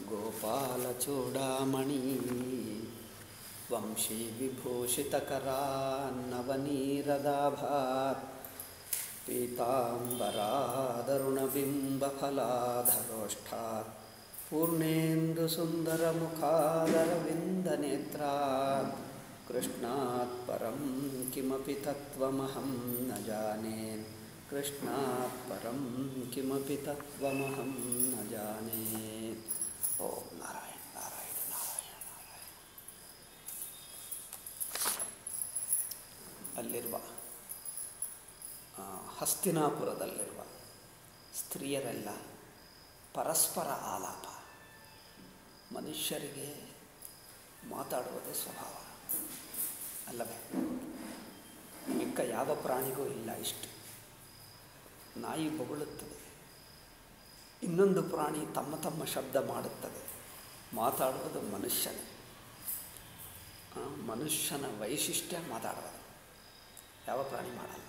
गोपालचूडामणि वंशीविभूषितकरान्नवनीरदाभात् पीताम्बरादरुणबिम्बफलाधरोष्ठात् पूर्णेन्दुसुन्दरमुखादरविन्दनेत्रात् कृष्णात् परं किमपि तत्त्वमहं न जाने कृष्णात् परं किमपि तत्त्वमहं न जाने ॐ नारायण नारायण नारायण नारायण ಅಲ್ಲಿರುವ ಆ, ಹಸ್ತಿನಾಪುರದಲ್ಲಿರುವ ಸ್ತ್ರೀಯರೆಲ್ಲ ಪರಸ್ಪರ ಆಲಾಪ ಮನುಷ್ಯರಿಗೆ ಮಾತಾಡುವುದು ಸ್ವಭಾವ ಅಲ್ಲವೇ ಮಿಕ್ಕ ಯಾವ ಪ್ರಾಣಿಗೂ ಇಲ್ಲ ಇಷ್ಟು ನಾಯಿ ಬೊಗಳುತ್ತದೆ ಇನ್ನೊಂದು ಪ್ರಾಣಿ ತಮ್ಮ ತಮ್ಮ ಶಬ್ದ ಮಾಡುತ್ತದೆ ಮಾತಾಡುವುದು ಮನುಷ್ಯನೇ ಆ, ಮನುಷ್ಯನ ವೈಶಿಷ್ಟ್ಯ ಮಾತಾಡುವುದು ಯಾವ ಪ್ರಾಣಿ ಮಾಡಲ್ಲ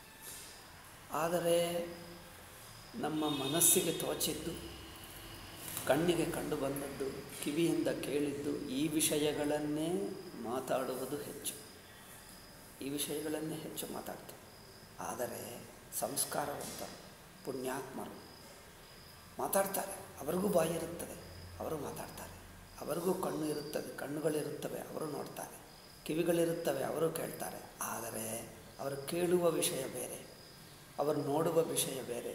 ಆದರೆ ನಮ್ಮ ಮನಸ್ಸಿಗೆ ತೋಚಿದ್ದು ಕಣ್ಣಿಗೆ ಕಂಡು ಬಂದದ್ದು ಕಿವಿಯಿಂದ ಕೇಳಿದ್ದು ಈ ವಿಷಯಗಳನ್ನೇ ಮಾತಾಡುವುದು ಹೆಚ್ಚು ಈ ವಿಷಯಗಳನ್ನೇ ಹೆಚ್ಚು ಮಾತಾಡ್ತಾರೆ ಆದರೆ ಸಂಸ್ಕಾರವಂತರು ಪುಣ್ಯಾತ್ಮರು ಮಾತಾಡ್ತಾರೆ ಅವರಿಗೂ ಬಾಯಿ ಇರುತ್ತದೆ ಅವರು ಮಾತಾಡ್ತಾರೆ ಅವರಿಗೂ ಕಣ್ಣು ಇರುತ್ತದೆ ಕಣ್ಣುಗಳಿರುತ್ತವೆ ಅವರು ನೋಡ್ತಾರೆ ಕಿವಿಗಳಿರುತ್ತವೆ ಅವರು ಕೇಳ್ತಾರೆ ಆದರೆ ಅವರು ಕೇಳುವ ವಿಷಯ ಬೇರೆ ಅವರು ನೋಡುವ ವಿಷಯ ಬೇರೆ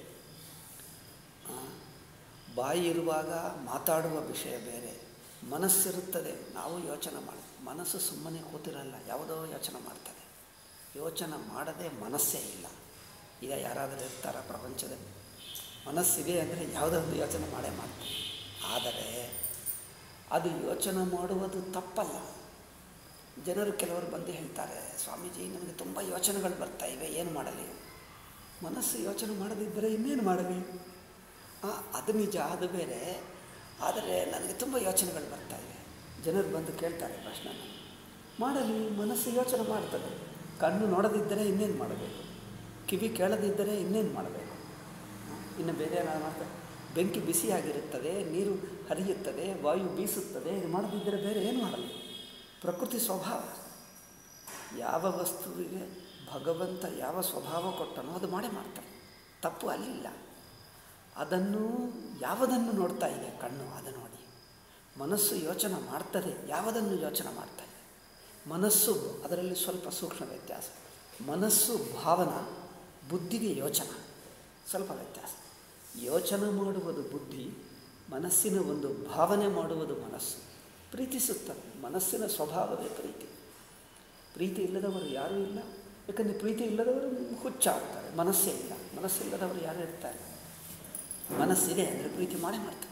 ಆ, ಬಾಯಿ ಇರುವಾಗ ಮಾತಾಡುವ ವಿಷಯ ಬೇರೆ ಮನಸ್ಸಿರುತ್ತದೆ ನಾವು ಯೋಚನೆ ಮಾಡಿ ಮನಸ್ಸು ಸುಮ್ಮನೆ ಕೂತಿರಲ್ಲ ಯಾವುದೋ ಯೋಚನೆ ಮಾಡ್ತದೆ ಯೋಚನೆ ಮಾಡದೆ ಮನಸ್ಸೇ ಇಲ್ಲ ಈಗ ಯಾರಾದರೂ ಇರ್ತಾರ ಪ್ರಪಂಚದಲ್ಲಿ ಮನಸ್ಸಿದೆ ಅಂದರೆ ಯಾವುದೋ ಒಂದು ಯೋಚನೆ ಮಾಡೇ ಮಾಡ್ತಾರೆ ಆದರೆ ಅದು ಯೋಚನೆ ಮಾಡುವುದು ತಪ್ಪಲ್ಲ ಜನರು ಕೆಲವರು ಬಂದು ಹೇಳ್ತಾರೆ ಸ್ವಾಮೀಜಿ ನಮಗೆ ತುಂಬ ಯೋಚನೆಗಳು ಬರ್ತಾ ಇವೆ ಏನು ಮಾಡಲಿ ಮನಸ್ಸು ಯೋಚನೆ ಮಾಡದಿದ್ದರೆ ಇನ್ನೇನು ಮಾಡಲಿ ಆ, ಅದು ನಿಜ ಅದು ಬೇರೆ ಆದರೆ ನನಗೆ ತುಂಬ ಯೋಚನೆಗಳು ಬರ್ತಾ ಇವೆ ಜನರು ಬಂದು ಕೇಳ್ತಾರೆ ಪ್ರಶ್ನೆ ಮಾಡಲಿ ಮನಸ್ಸು ಯೋಚನೆ ಮಾಡ್ತದೆ ಕಣ್ಣು ನೋಡದಿದ್ದರೆ ಇನ್ನೇನು ಮಾಡಬೇಕು ಕಿವಿ ಕೇಳದಿದ್ದರೆ ಇನ್ನೇನು ಮಾಡಬೇಕು ಇನ್ನು ಬೇರೆ ಏನಾದ್ರು ಮಾಡ್ತಾರೆ ಬೆಂಕಿ ಬಿಸಿಯಾಗಿರುತ್ತದೆ ನೀರು ಹರಿಯುತ್ತದೆ ವಾಯು ಬೀಸುತ್ತದೆ ಇದು ಮಾಡದಿದ್ದರೆ ಬೇರೆ ಏನು ಮಾಡಲ್ಲ ಪ್ರಕೃತಿ ಸ್ವಭಾವ ಯಾವ ವಸ್ತುವಿಗೆ ಭಗವಂತ ಯಾವ ಸ್ವಭಾವ ಕೊಟ್ಟನೋ ಅದು ಮಾಡೇ ಮಾಡ್ತಾನೆ ತಪ್ಪು ಅಲ್ಲಿಲ್ಲ ಅದನ್ನು ಯಾವುದನ್ನು ನೋಡ್ತಾ ಇದೆ ಕಣ್ಣು ಅದು ನೋಡಿ ಮನಸ್ಸು ಯೋಚನೆ ಮಾಡ್ತದೆ ಯಾವುದನ್ನು ಯೋಚನೆ ಮಾಡ್ತಾ ಇದೆ ಮನಸ್ಸು ಅದರಲ್ಲಿ ಸ್ವಲ್ಪ ಸೂಕ್ಷ್ಮ ವ್ಯತ್ಯಾಸ ಮನಸ್ಸು ಭಾವನಾ ಬುದ್ಧಿಗೆ ಯೋಚನೆ ಸ್ವಲ್ಪ ವ್ಯತ್ಯಾಸ ಯೋಚನೆ ಮಾಡುವುದು ಬುದ್ಧಿ ಮನಸ್ಸಿನ ಒಂದು ಭಾವನೆ ಮಾಡುವುದು ಮನಸ್ಸು ಪ್ರೀತಿಸುತ್ತದೆ ಮನಸ್ಸಿನ ಸ್ವಭಾವವೇ ಪ್ರೀತಿ ಪ್ರೀತಿ ಇಲ್ಲದವರು ಯಾರೂ ಇಲ್ಲ ಯಾಕಂದರೆ ಪ್ರೀತಿ ಇಲ್ಲದವರು ಹುಚ್ಚಾಗ್ತಾರೆ ಮನಸ್ಸೇ ಇಲ್ಲ ಮನಸ್ಸಿಲ್ಲದವರು ಯಾರು ಇರ್ತಾರೆ ಮನಸ್ಸಿದೆ ಅಂದರೆ ಪ್ರೀತಿ ಮಾಡೇ ಮಾಡ್ತಾರೆ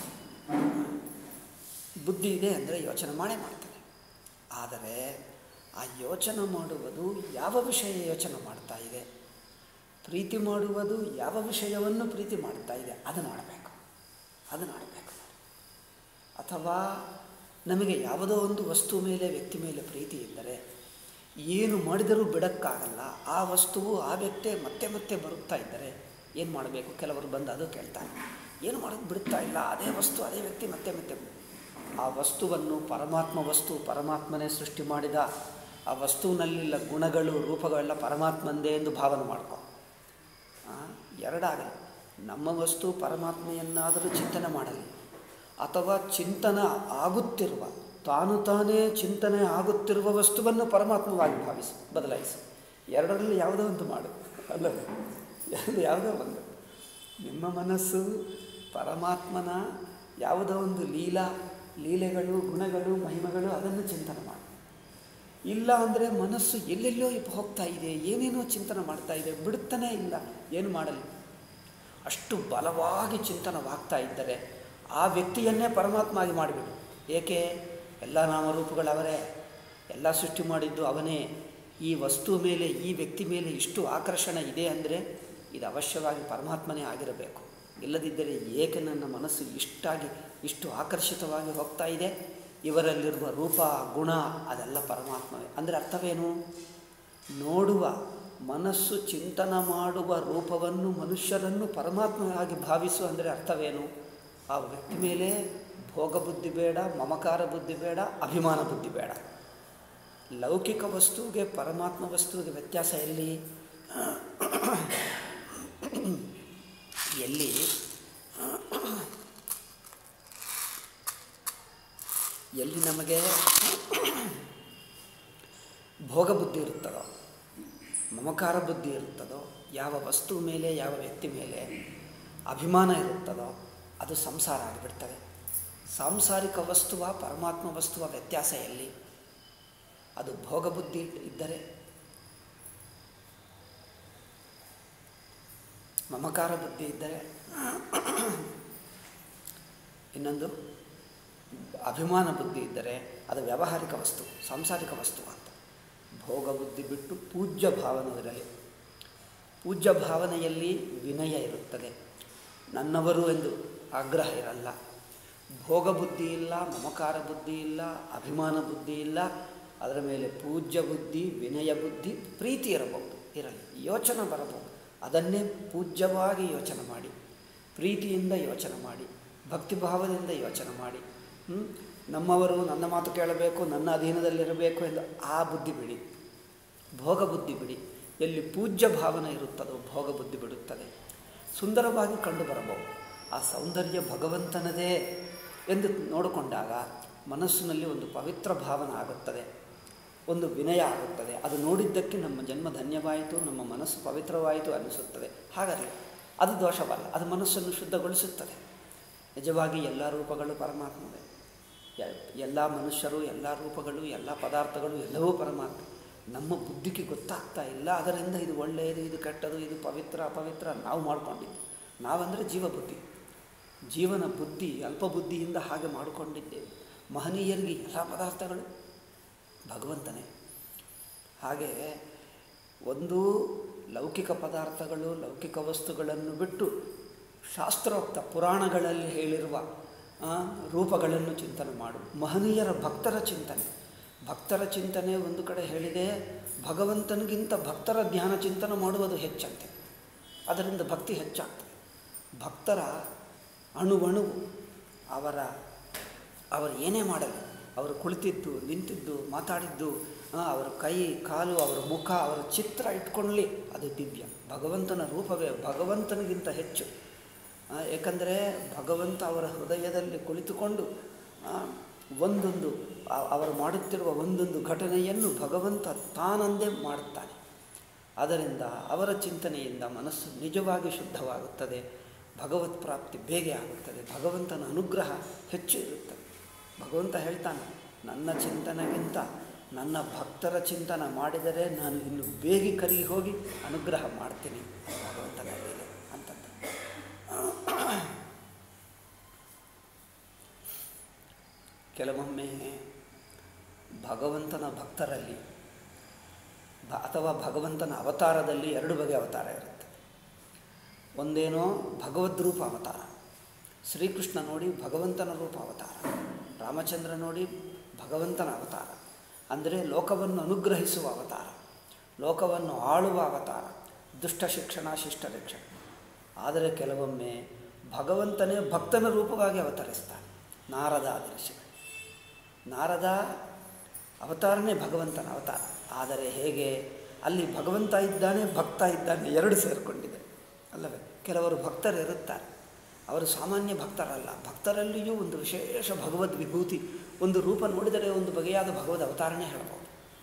ಬುದ್ಧಿ ಇದೆ ಅಂದರೆ ಯೋಚನೆ ಮಾಡೇ ಮಾಡ್ತಾರೆ ಆದರೆ ಆ ಯೋಚನೆ ಮಾಡುವುದು ಯಾವ ವಿಷಯ ಯೋಚನೆ ಮಾಡ್ತಾ ಇದೆ ಪ್ರೀತಿ ಮಾಡುವುದು ಯಾವ ವಿಷಯವನ್ನು ಪ್ರೀತಿ ಮಾಡ್ತಾ ಇದೆ ಅದು ನೋಡಬೇಕು ಅದು ನೋಡಬೇಕು ಅಥವಾ ನಮಗೆ ಯಾವುದೋ ಒಂದು ವಸ್ತು ಮೇಲೆ ವ್ಯಕ್ತಿ ಮೇಲೆ ಪ್ರೀತಿ ಇದ್ದರೆ ಏನು ಮಾಡಿದರೂ ಬಿಡೋಕ್ಕಾಗಲ್ಲ ಆ ವಸ್ತುವು ಆ ವ್ಯಕ್ತಿ ಮತ್ತೆ ಮತ್ತೆ ಬರುತ್ತಾ ಇದ್ದರೆ ಏನು ಮಾಡಬೇಕು ಕೆಲವರು ಬಂದು ಅದು ಕೇಳ್ತಾರೆ ಏನು ಮಾಡೋದು ಬಿಡುತ್ತಾ ಇಲ್ಲ ಅದೇ ವಸ್ತು ಅದೇ ವ್ಯಕ್ತಿ ಮತ್ತೆ ಮತ್ತೆ ಆ ವಸ್ತುವನ್ನು ಪರಮಾತ್ಮ ವಸ್ತು ಪರಮಾತ್ಮನೇ ಸೃಷ್ಟಿ ಮಾಡಿದ ಆ ವಸ್ತುವಿನಲ್ಲಿಲ್ಲ ಗುಣಗಳು ರೂಪಗಳೆಲ್ಲ ಪರಮಾತ್ಮಂದೇ ಎಂದು ಭಾವನೆ ಮಾಡ್ಕೊ ಆ, ಎರಡಾಗಲಿ ನಮ್ಮ ವಸ್ತು ಪರಮಾತ್ಮೆಯನ್ನಾದರೂ ಚಿಂತನೆ ಮಾಡಲಿ ಅಥವಾ ಚಿಂತನ ಆಗುತ್ತಿರುವ ತಾನು ತಾನೇ ಚಿಂತನೆ ಆಗುತ್ತಿರುವ ವಸ್ತುವನ್ನು ಪರಮಾತ್ಮವಾಗಿ ಭಾವಿಸು ಬದಲಾಯಿಸು ಎರಡರಲ್ಲಿ ಯಾವುದೋ ಒಂದು ಮಾಡು ಅಲ್ಲವೇ ಎರಡು ಯಾವುದೋ ಒಂದು ನಿಮ್ಮ ಮನಸ್ಸು ಪರಮಾತ್ಮನ ಯಾವುದೋ ಒಂದು ಲೀಲಾ ಲೀಲೆಗಳು ಗುಣಗಳು ಮಹಿಮೆಗಳು ಅದನ್ನು ಚಿಂತನೆ ಮಾಡು ಇಲ್ಲ ಅಂದರೆ ಮನಸ್ಸು ಎಲ್ಲೆಲ್ಲೋ ಹೋಗ್ತಾ ಇದೆ ಏನೇನೋ ಚಿಂತನೆ ಮಾಡ್ತಾ ಇದೆ ಬಿಡುತ್ತಾನೇ ಇಲ್ಲ ಏನು ಮಾಡಲಿ ಅಷ್ಟು ಬಲವಾಗಿ ಚಿಂತನವಾಗ್ತಾ ಇದ್ದರೆ ಆ ವ್ಯಕ್ತಿಯನ್ನೇ ಪರಮಾತ್ಮ ಆಗಿ ಮಾಡಿಬಿಡು ಏಕೆ ಎಲ್ಲ ನಾಮರೂಪಗಳವರೇ ಎಲ್ಲ ಸೃಷ್ಟಿ ಮಾಡಿದ್ದು ಅವನೇ ಈ ವಸ್ತು ಮೇಲೆ ಈ ವ್ಯಕ್ತಿ ಮೇಲೆ ಇಷ್ಟು ಆಕರ್ಷಣೆ ಇದೆ ಅಂದರೆ ಇದು ಅವಶ್ಯವಾಗಿ ಪರಮಾತ್ಮನೇ ಆಗಿರಬೇಕು ಇಲ್ಲದಿದ್ದರೆ ಏಕೆ ನನ್ನ ಮನಸ್ಸು ಇಷ್ಟಾಗಿ ಇಷ್ಟು ಆಕರ್ಷಿತವಾಗಿ ಹೋಗ್ತಾ ಇದೆ ಇವರಲ್ಲಿರುವ ರೂಪ ಗುಣ ಅದೆಲ್ಲ ಪರಮಾತ್ಮವೇ ಅಂದರೆ ಅರ್ಥವೇನು ನೋಡುವ ಮನಸ್ಸು ಚಿಂತನ ಮಾಡುವ ರೂಪವನ್ನು ಮನುಷ್ಯರನ್ನು ಪರಮಾತ್ಮವಾಗಿ ಭಾವಿಸು ಅಂದರೆ ಅರ್ಥವೇನು ಆ ವ್ಯಕ್ತಿ ಮೇಲೆ ಭೋಗ ಬುದ್ಧಿ ಬೇಡ ಮಮಕಾರ ಬುದ್ಧಿ ಬೇಡ ಅಭಿಮಾನ ಬುದ್ಧಿ ಬೇಡ ಲೌಕಿಕ ವಸ್ತುವಿಗೆ ಪರಮಾತ್ಮ ವಸ್ತುವಿಗೆ ವ್ಯತ್ಯಾಸ ಎಲ್ಲಿ ಎಲ್ಲಿ ಎಲ್ಲಿ ನಮಗೆ ಭೋಗ ಬುದ್ಧಿ ಇರುತ್ತದೋ ಮಮಕಾರ ಬುದ್ಧಿ ಇರುತ್ತದೋ ಯಾವ ವಸ್ತು ಮೇಲೆ ಯಾವ ವ್ಯಕ್ತಿ ಮೇಲೆ ಅಭಿಮಾನ ಇರುತ್ತದೋ ಅದು ಸಂಸಾರ ಆಗಿಬಿಡ್ತದೆ ಸಾಂಸಾರಿಕ ವಸ್ತುವ ಪರಮಾತ್ಮ ವಸ್ತುವ ವ್ಯತ್ಯಾಸ ಎಲ್ಲಿ ಅದು ಭೋಗ ಬುದ್ಧಿ ಇದ್ದರೆ ಮಮಕಾರ ಬುದ್ಧಿ ಇದ್ದರೆ ಇನ್ನೊಂದು ಅಭಿಮಾನ ಬುದ್ಧಿ ಇದ್ದರೆ ಅದು ವ್ಯಾವಹಾರಿಕ ವಸ್ತು ಸಾಂಸಾರಿಕ ವಸ್ತು ಅಂತ ಭೋಗ ಬುದ್ಧಿ ಬಿಟ್ಟು ಪೂಜ್ಯ ಭಾವನೆ ಇರಲಿ ಪೂಜ್ಯ ಭಾವನೆಯಲ್ಲಿ ವಿನಯ ಇರುತ್ತದೆ ನನ್ನವರು ಎಂದು ಆಗ್ರಹ ಇರಲ್ಲ ಭೋಗ ಬುದ್ಧಿ ಇಲ್ಲ ಮಮಕಾರ ಬುದ್ಧಿ ಇಲ್ಲ ಅಭಿಮಾನ ಬುದ್ಧಿ ಇಲ್ಲ ಅದರ ಮೇಲೆ ಪೂಜ್ಯ ಬುದ್ಧಿ ವಿನಯ ಬುದ್ಧಿ ಪ್ರೀತಿ ಇರಬಹುದು ಇರಲಿ ಯೋಚನೆ ಬರಬಹುದು ಅದನ್ನೇ ಪೂಜ್ಯವಾಗಿ ಯೋಚನೆ ಮಾಡಿ ಪ್ರೀತಿಯಿಂದ ಯೋಚನೆ ಮಾಡಿ ಭಕ್ತಿಭಾವದಿಂದ ಯೋಚನೆ ಮಾಡಿ ಹ್ಮ್? ನಮ್ಮವರು ನನ್ನ ಮಾತು ಕೇಳಬೇಕು ನನ್ನ ಅಧೀನದಲ್ಲಿರಬೇಕು ಎಂದು ಆ ಬುದ್ಧಿ ಬಿಡಿ ಭೋಗ ಬುದ್ಧಿ ಬಿಡಿ ಎಲ್ಲಿ ಪೂಜ್ಯ ಭಾವನೆ ಇರುತ್ತದೋ ಭೋಗ ಬುದ್ಧಿ ಬಿಡುತ್ತದೆ ಸುಂದರವಾಗಿ ಕಂಡು ಬರಬಹುದು ಆ ಸೌಂದರ್ಯ ಭಗವಂತನದೇ ಎಂದು ನೋಡಿಕೊಂಡಾಗ ಮನಸ್ಸಿನಲ್ಲಿ ಒಂದು ಪವಿತ್ರ ಭಾವನೆ ಆಗುತ್ತದೆ ಒಂದು ವಿನಯ ಆಗುತ್ತದೆ ಅದು ನೋಡಿದ್ದಕ್ಕೆ ನಮ್ಮ ಜನ್ಮ ಧನ್ಯವಾಯಿತು ನಮ್ಮ ಮನಸ್ಸು ಪವಿತ್ರವಾಯಿತು ಅನ್ನಿಸುತ್ತದೆ ಹಾಗಾದರೆ ಅದು ದೋಷವಲ್ಲ ಅದು ಮನಸ್ಸನ್ನು ಶುದ್ಧಗೊಳಿಸುತ್ತದೆ ನಿಜವಾಗಿ ಎಲ್ಲ ರೂಪಗಳು ಪರಮಾತ್ಮವೇ ಎ- ಎಲ್ಲ ಮನುಷ್ಯರು ಎಲ್ಲ ರೂಪಗಳು ಎಲ್ಲ ಪದಾರ್ಥಗಳು ಎಲ್ಲವೂ ಪರಮಾತ್ಮ ನಮ್ಮ ಬುದ್ಧಿಗೆ ಗೊತ್ತಾಗ್ತಾ ಇಲ್ಲ ಅದರಿಂದ ಇದು ಒಳ್ಳೆಯದು ಇದು ಕೆಟ್ಟದು ಇದು ಪವಿತ್ರ ಅಪವಿತ್ರ ನಾವು ಮಾಡಿಕೊಂಡಿದ್ದು ನಾವಂದರೆ ಜೀವ ಬುದ್ಧಿ ಜೀವನ ಬುದ್ಧಿ ಅಲ್ಪ ಬುದ್ಧಿಯಿಂದ ಹಾಗೆ ಮಾಡಿಕೊಂಡಿದ್ದೇವೆ ಮಹನೀಯರಿಗೆ ಎಲ್ಲ ಪದಾರ್ಥಗಳು ಭಗವಂತನೇ ಹಾಗೆ ಒಂದು ಲೌಕಿಕ ಪದಾರ್ಥಗಳು ಲೌಕಿಕ ವಸ್ತುಗಳನ್ನು ಬಿಟ್ಟು ಶಾಸ್ತ್ರೋಕ್ತ ಪುರಾಣಗಳಲ್ಲಿ ಹೇಳಿರುವ ಆ, ರೂಪಗಳನ್ನು ಚಿಂತನೆ ಮಾಡು ಮಹನೀಯರ ಭಕ್ತರ ಚಿಂತನೆ ಭಕ್ತರ ಚಿಂತನೆ ಒಂದು ಕಡೆ ಹೇಳಿದೆ ಭಗವಂತನಿಗಿಂತ ಭಕ್ತರ ಧ್ಯಾನ ಚಿಂತನೆ ಮಾಡುವುದು ಹೆಚ್ಚಂತೆ ಅದರಿಂದ ಭಕ್ತಿ ಹೆಚ್ಚಾಗ್ತದೆ ಭಕ್ತರ ಅಣುವಣುವು ಅವರ ಅವರು ಏನೇ ಮಾಡಲಿ ಅವರು ಕುಳಿತಿದ್ದು ನಿಂತಿದ್ದು ಮಾತಾಡಿದ್ದು ಆ, ಅವರ ಕೈ ಕಾಲು ಅವರ ಮುಖ ಅವರ ಚಿತ್ರ ಇಟ್ಕೊಳ್ಳಿ ಅದು ದಿವ್ಯ ಭಗವಂತನ ರೂಪವೇ ಭಗವಂತನಿಗಿಂತ ಹೆಚ್ಚು ಆ, ಏಕೆಂದರೆ ಭಗವಂತ ಅವರ ಹೃದಯದಲ್ಲಿ ಕುಳಿತುಕೊಂಡು ಆ, ಒಂದೊಂದು ಆ- ಅವರು ಮಾಡುತ್ತಿರುವ ಒಂದೊಂದು ಘಟನೆಯನ್ನು ಭಗವಂತ ತಾನಂದೇ ಮಾಡುತ್ತಾನೆ ಅದರಿಂದ ಅವರ ಚಿಂತನೆಯಿಂದ ಮನಸ್ಸು ನಿಜವಾಗಿ ಶುದ್ಧವಾಗುತ್ತದೆ ಭಗವತ್ ಪ್ರಾಪ್ತಿ ಬೇಗ ಆಗುತ್ತದೆ ಭಗವಂತನ ಅನುಗ್ರಹ ಹೆಚ್ಚು ಇರುತ್ತದೆ ಭಗವಂತ ಹೇಳ್ತಾನೆ ನನ್ನ ಚಿಂತನೆಗಿಂತ ನನ್ನ ಭಕ್ತರ ಚಿಂತನ ಮಾಡಿದರೆ ನಾನು ಇನ್ನು ಬೇಗ ಕರಿಗೆ ಹೋಗಿ ಅನುಗ್ರಹ ಮಾಡ್ತೀನಿ ಭಗವಂತನ ಮೇಲೆ ಅಂತಂದು ಕೆಲವೊಮ್ಮೆ ಭಗವಂತನ ಭಕ್ತರಲ್ಲಿ ಭ- ಅಥವಾ ಭಗವಂತನ ಅವತಾರದಲ್ಲಿ ಎರಡು ಬಗೆಯ ಅವತಾರ ಇರುತ್ತೆ ಒಂದೇನೋ ಭಗವದ್ರೂಪ ಅವತಾರ ಶ್ರೀಕೃಷ್ಣ ನೋಡಿ ಭಗವಂತನ ರೂಪ ಅವತಾರ ರಾಮಚಂದ್ರ ನೋಡಿ ಭಗವಂತನ ಅವತಾರ ಅಂದರೆ ಲೋಕವನ್ನು ಅನುಗ್ರಹಿಸುವ ಅವತಾರ ಲೋಕವನ್ನು ಆಳುವ ಅವತಾರ ದುಷ್ಟ ಶಿಕ್ಷಣ ಶಿಷ್ಟ ರಕ್ಷಣ ಆದರೆ ಕೆಲವೊಮ್ಮೆ ಭಗವಂತನೇ ಭಕ್ತನ ರೂಪವಾಗಿ ಅವತರಿಸ್ತಾನೆ ನಾರದ ಆದರ್ಶ ನಾರದ ಅವತಾರನೇ ಭಗವಂತನ ಅವತಾರ ಆದರೆ ಹೇಗೆ ಅಲ್ಲಿ ಭಗವಂತ ಇದ್ದಾನೆ ಭಕ್ತ ಇದ್ದಾನೆ ಎರಡು ಸೇರಿಕೊಂಡಿದೆ ಅಲ್ಲವೇ ಕೆಲವರು ಭಕ್ತರು ಇರುತ್ತಾರೆ ಅವರು ಸಾಮಾನ್ಯ ಭಕ್ತರಲ್ಲ ಭಕ್ತರಲ್ಲಿಯೂ ಒಂದು ವಿಶೇಷ ಭಗವದ್ ವಿಭೂತಿ ಒಂದು ರೂಪ ನೋಡಿದರೆ ಒಂದು ಬಗೆಯಾದ ಭಗವದ್ ಅವತಾರನೇ ಹೇಳಬಹುದು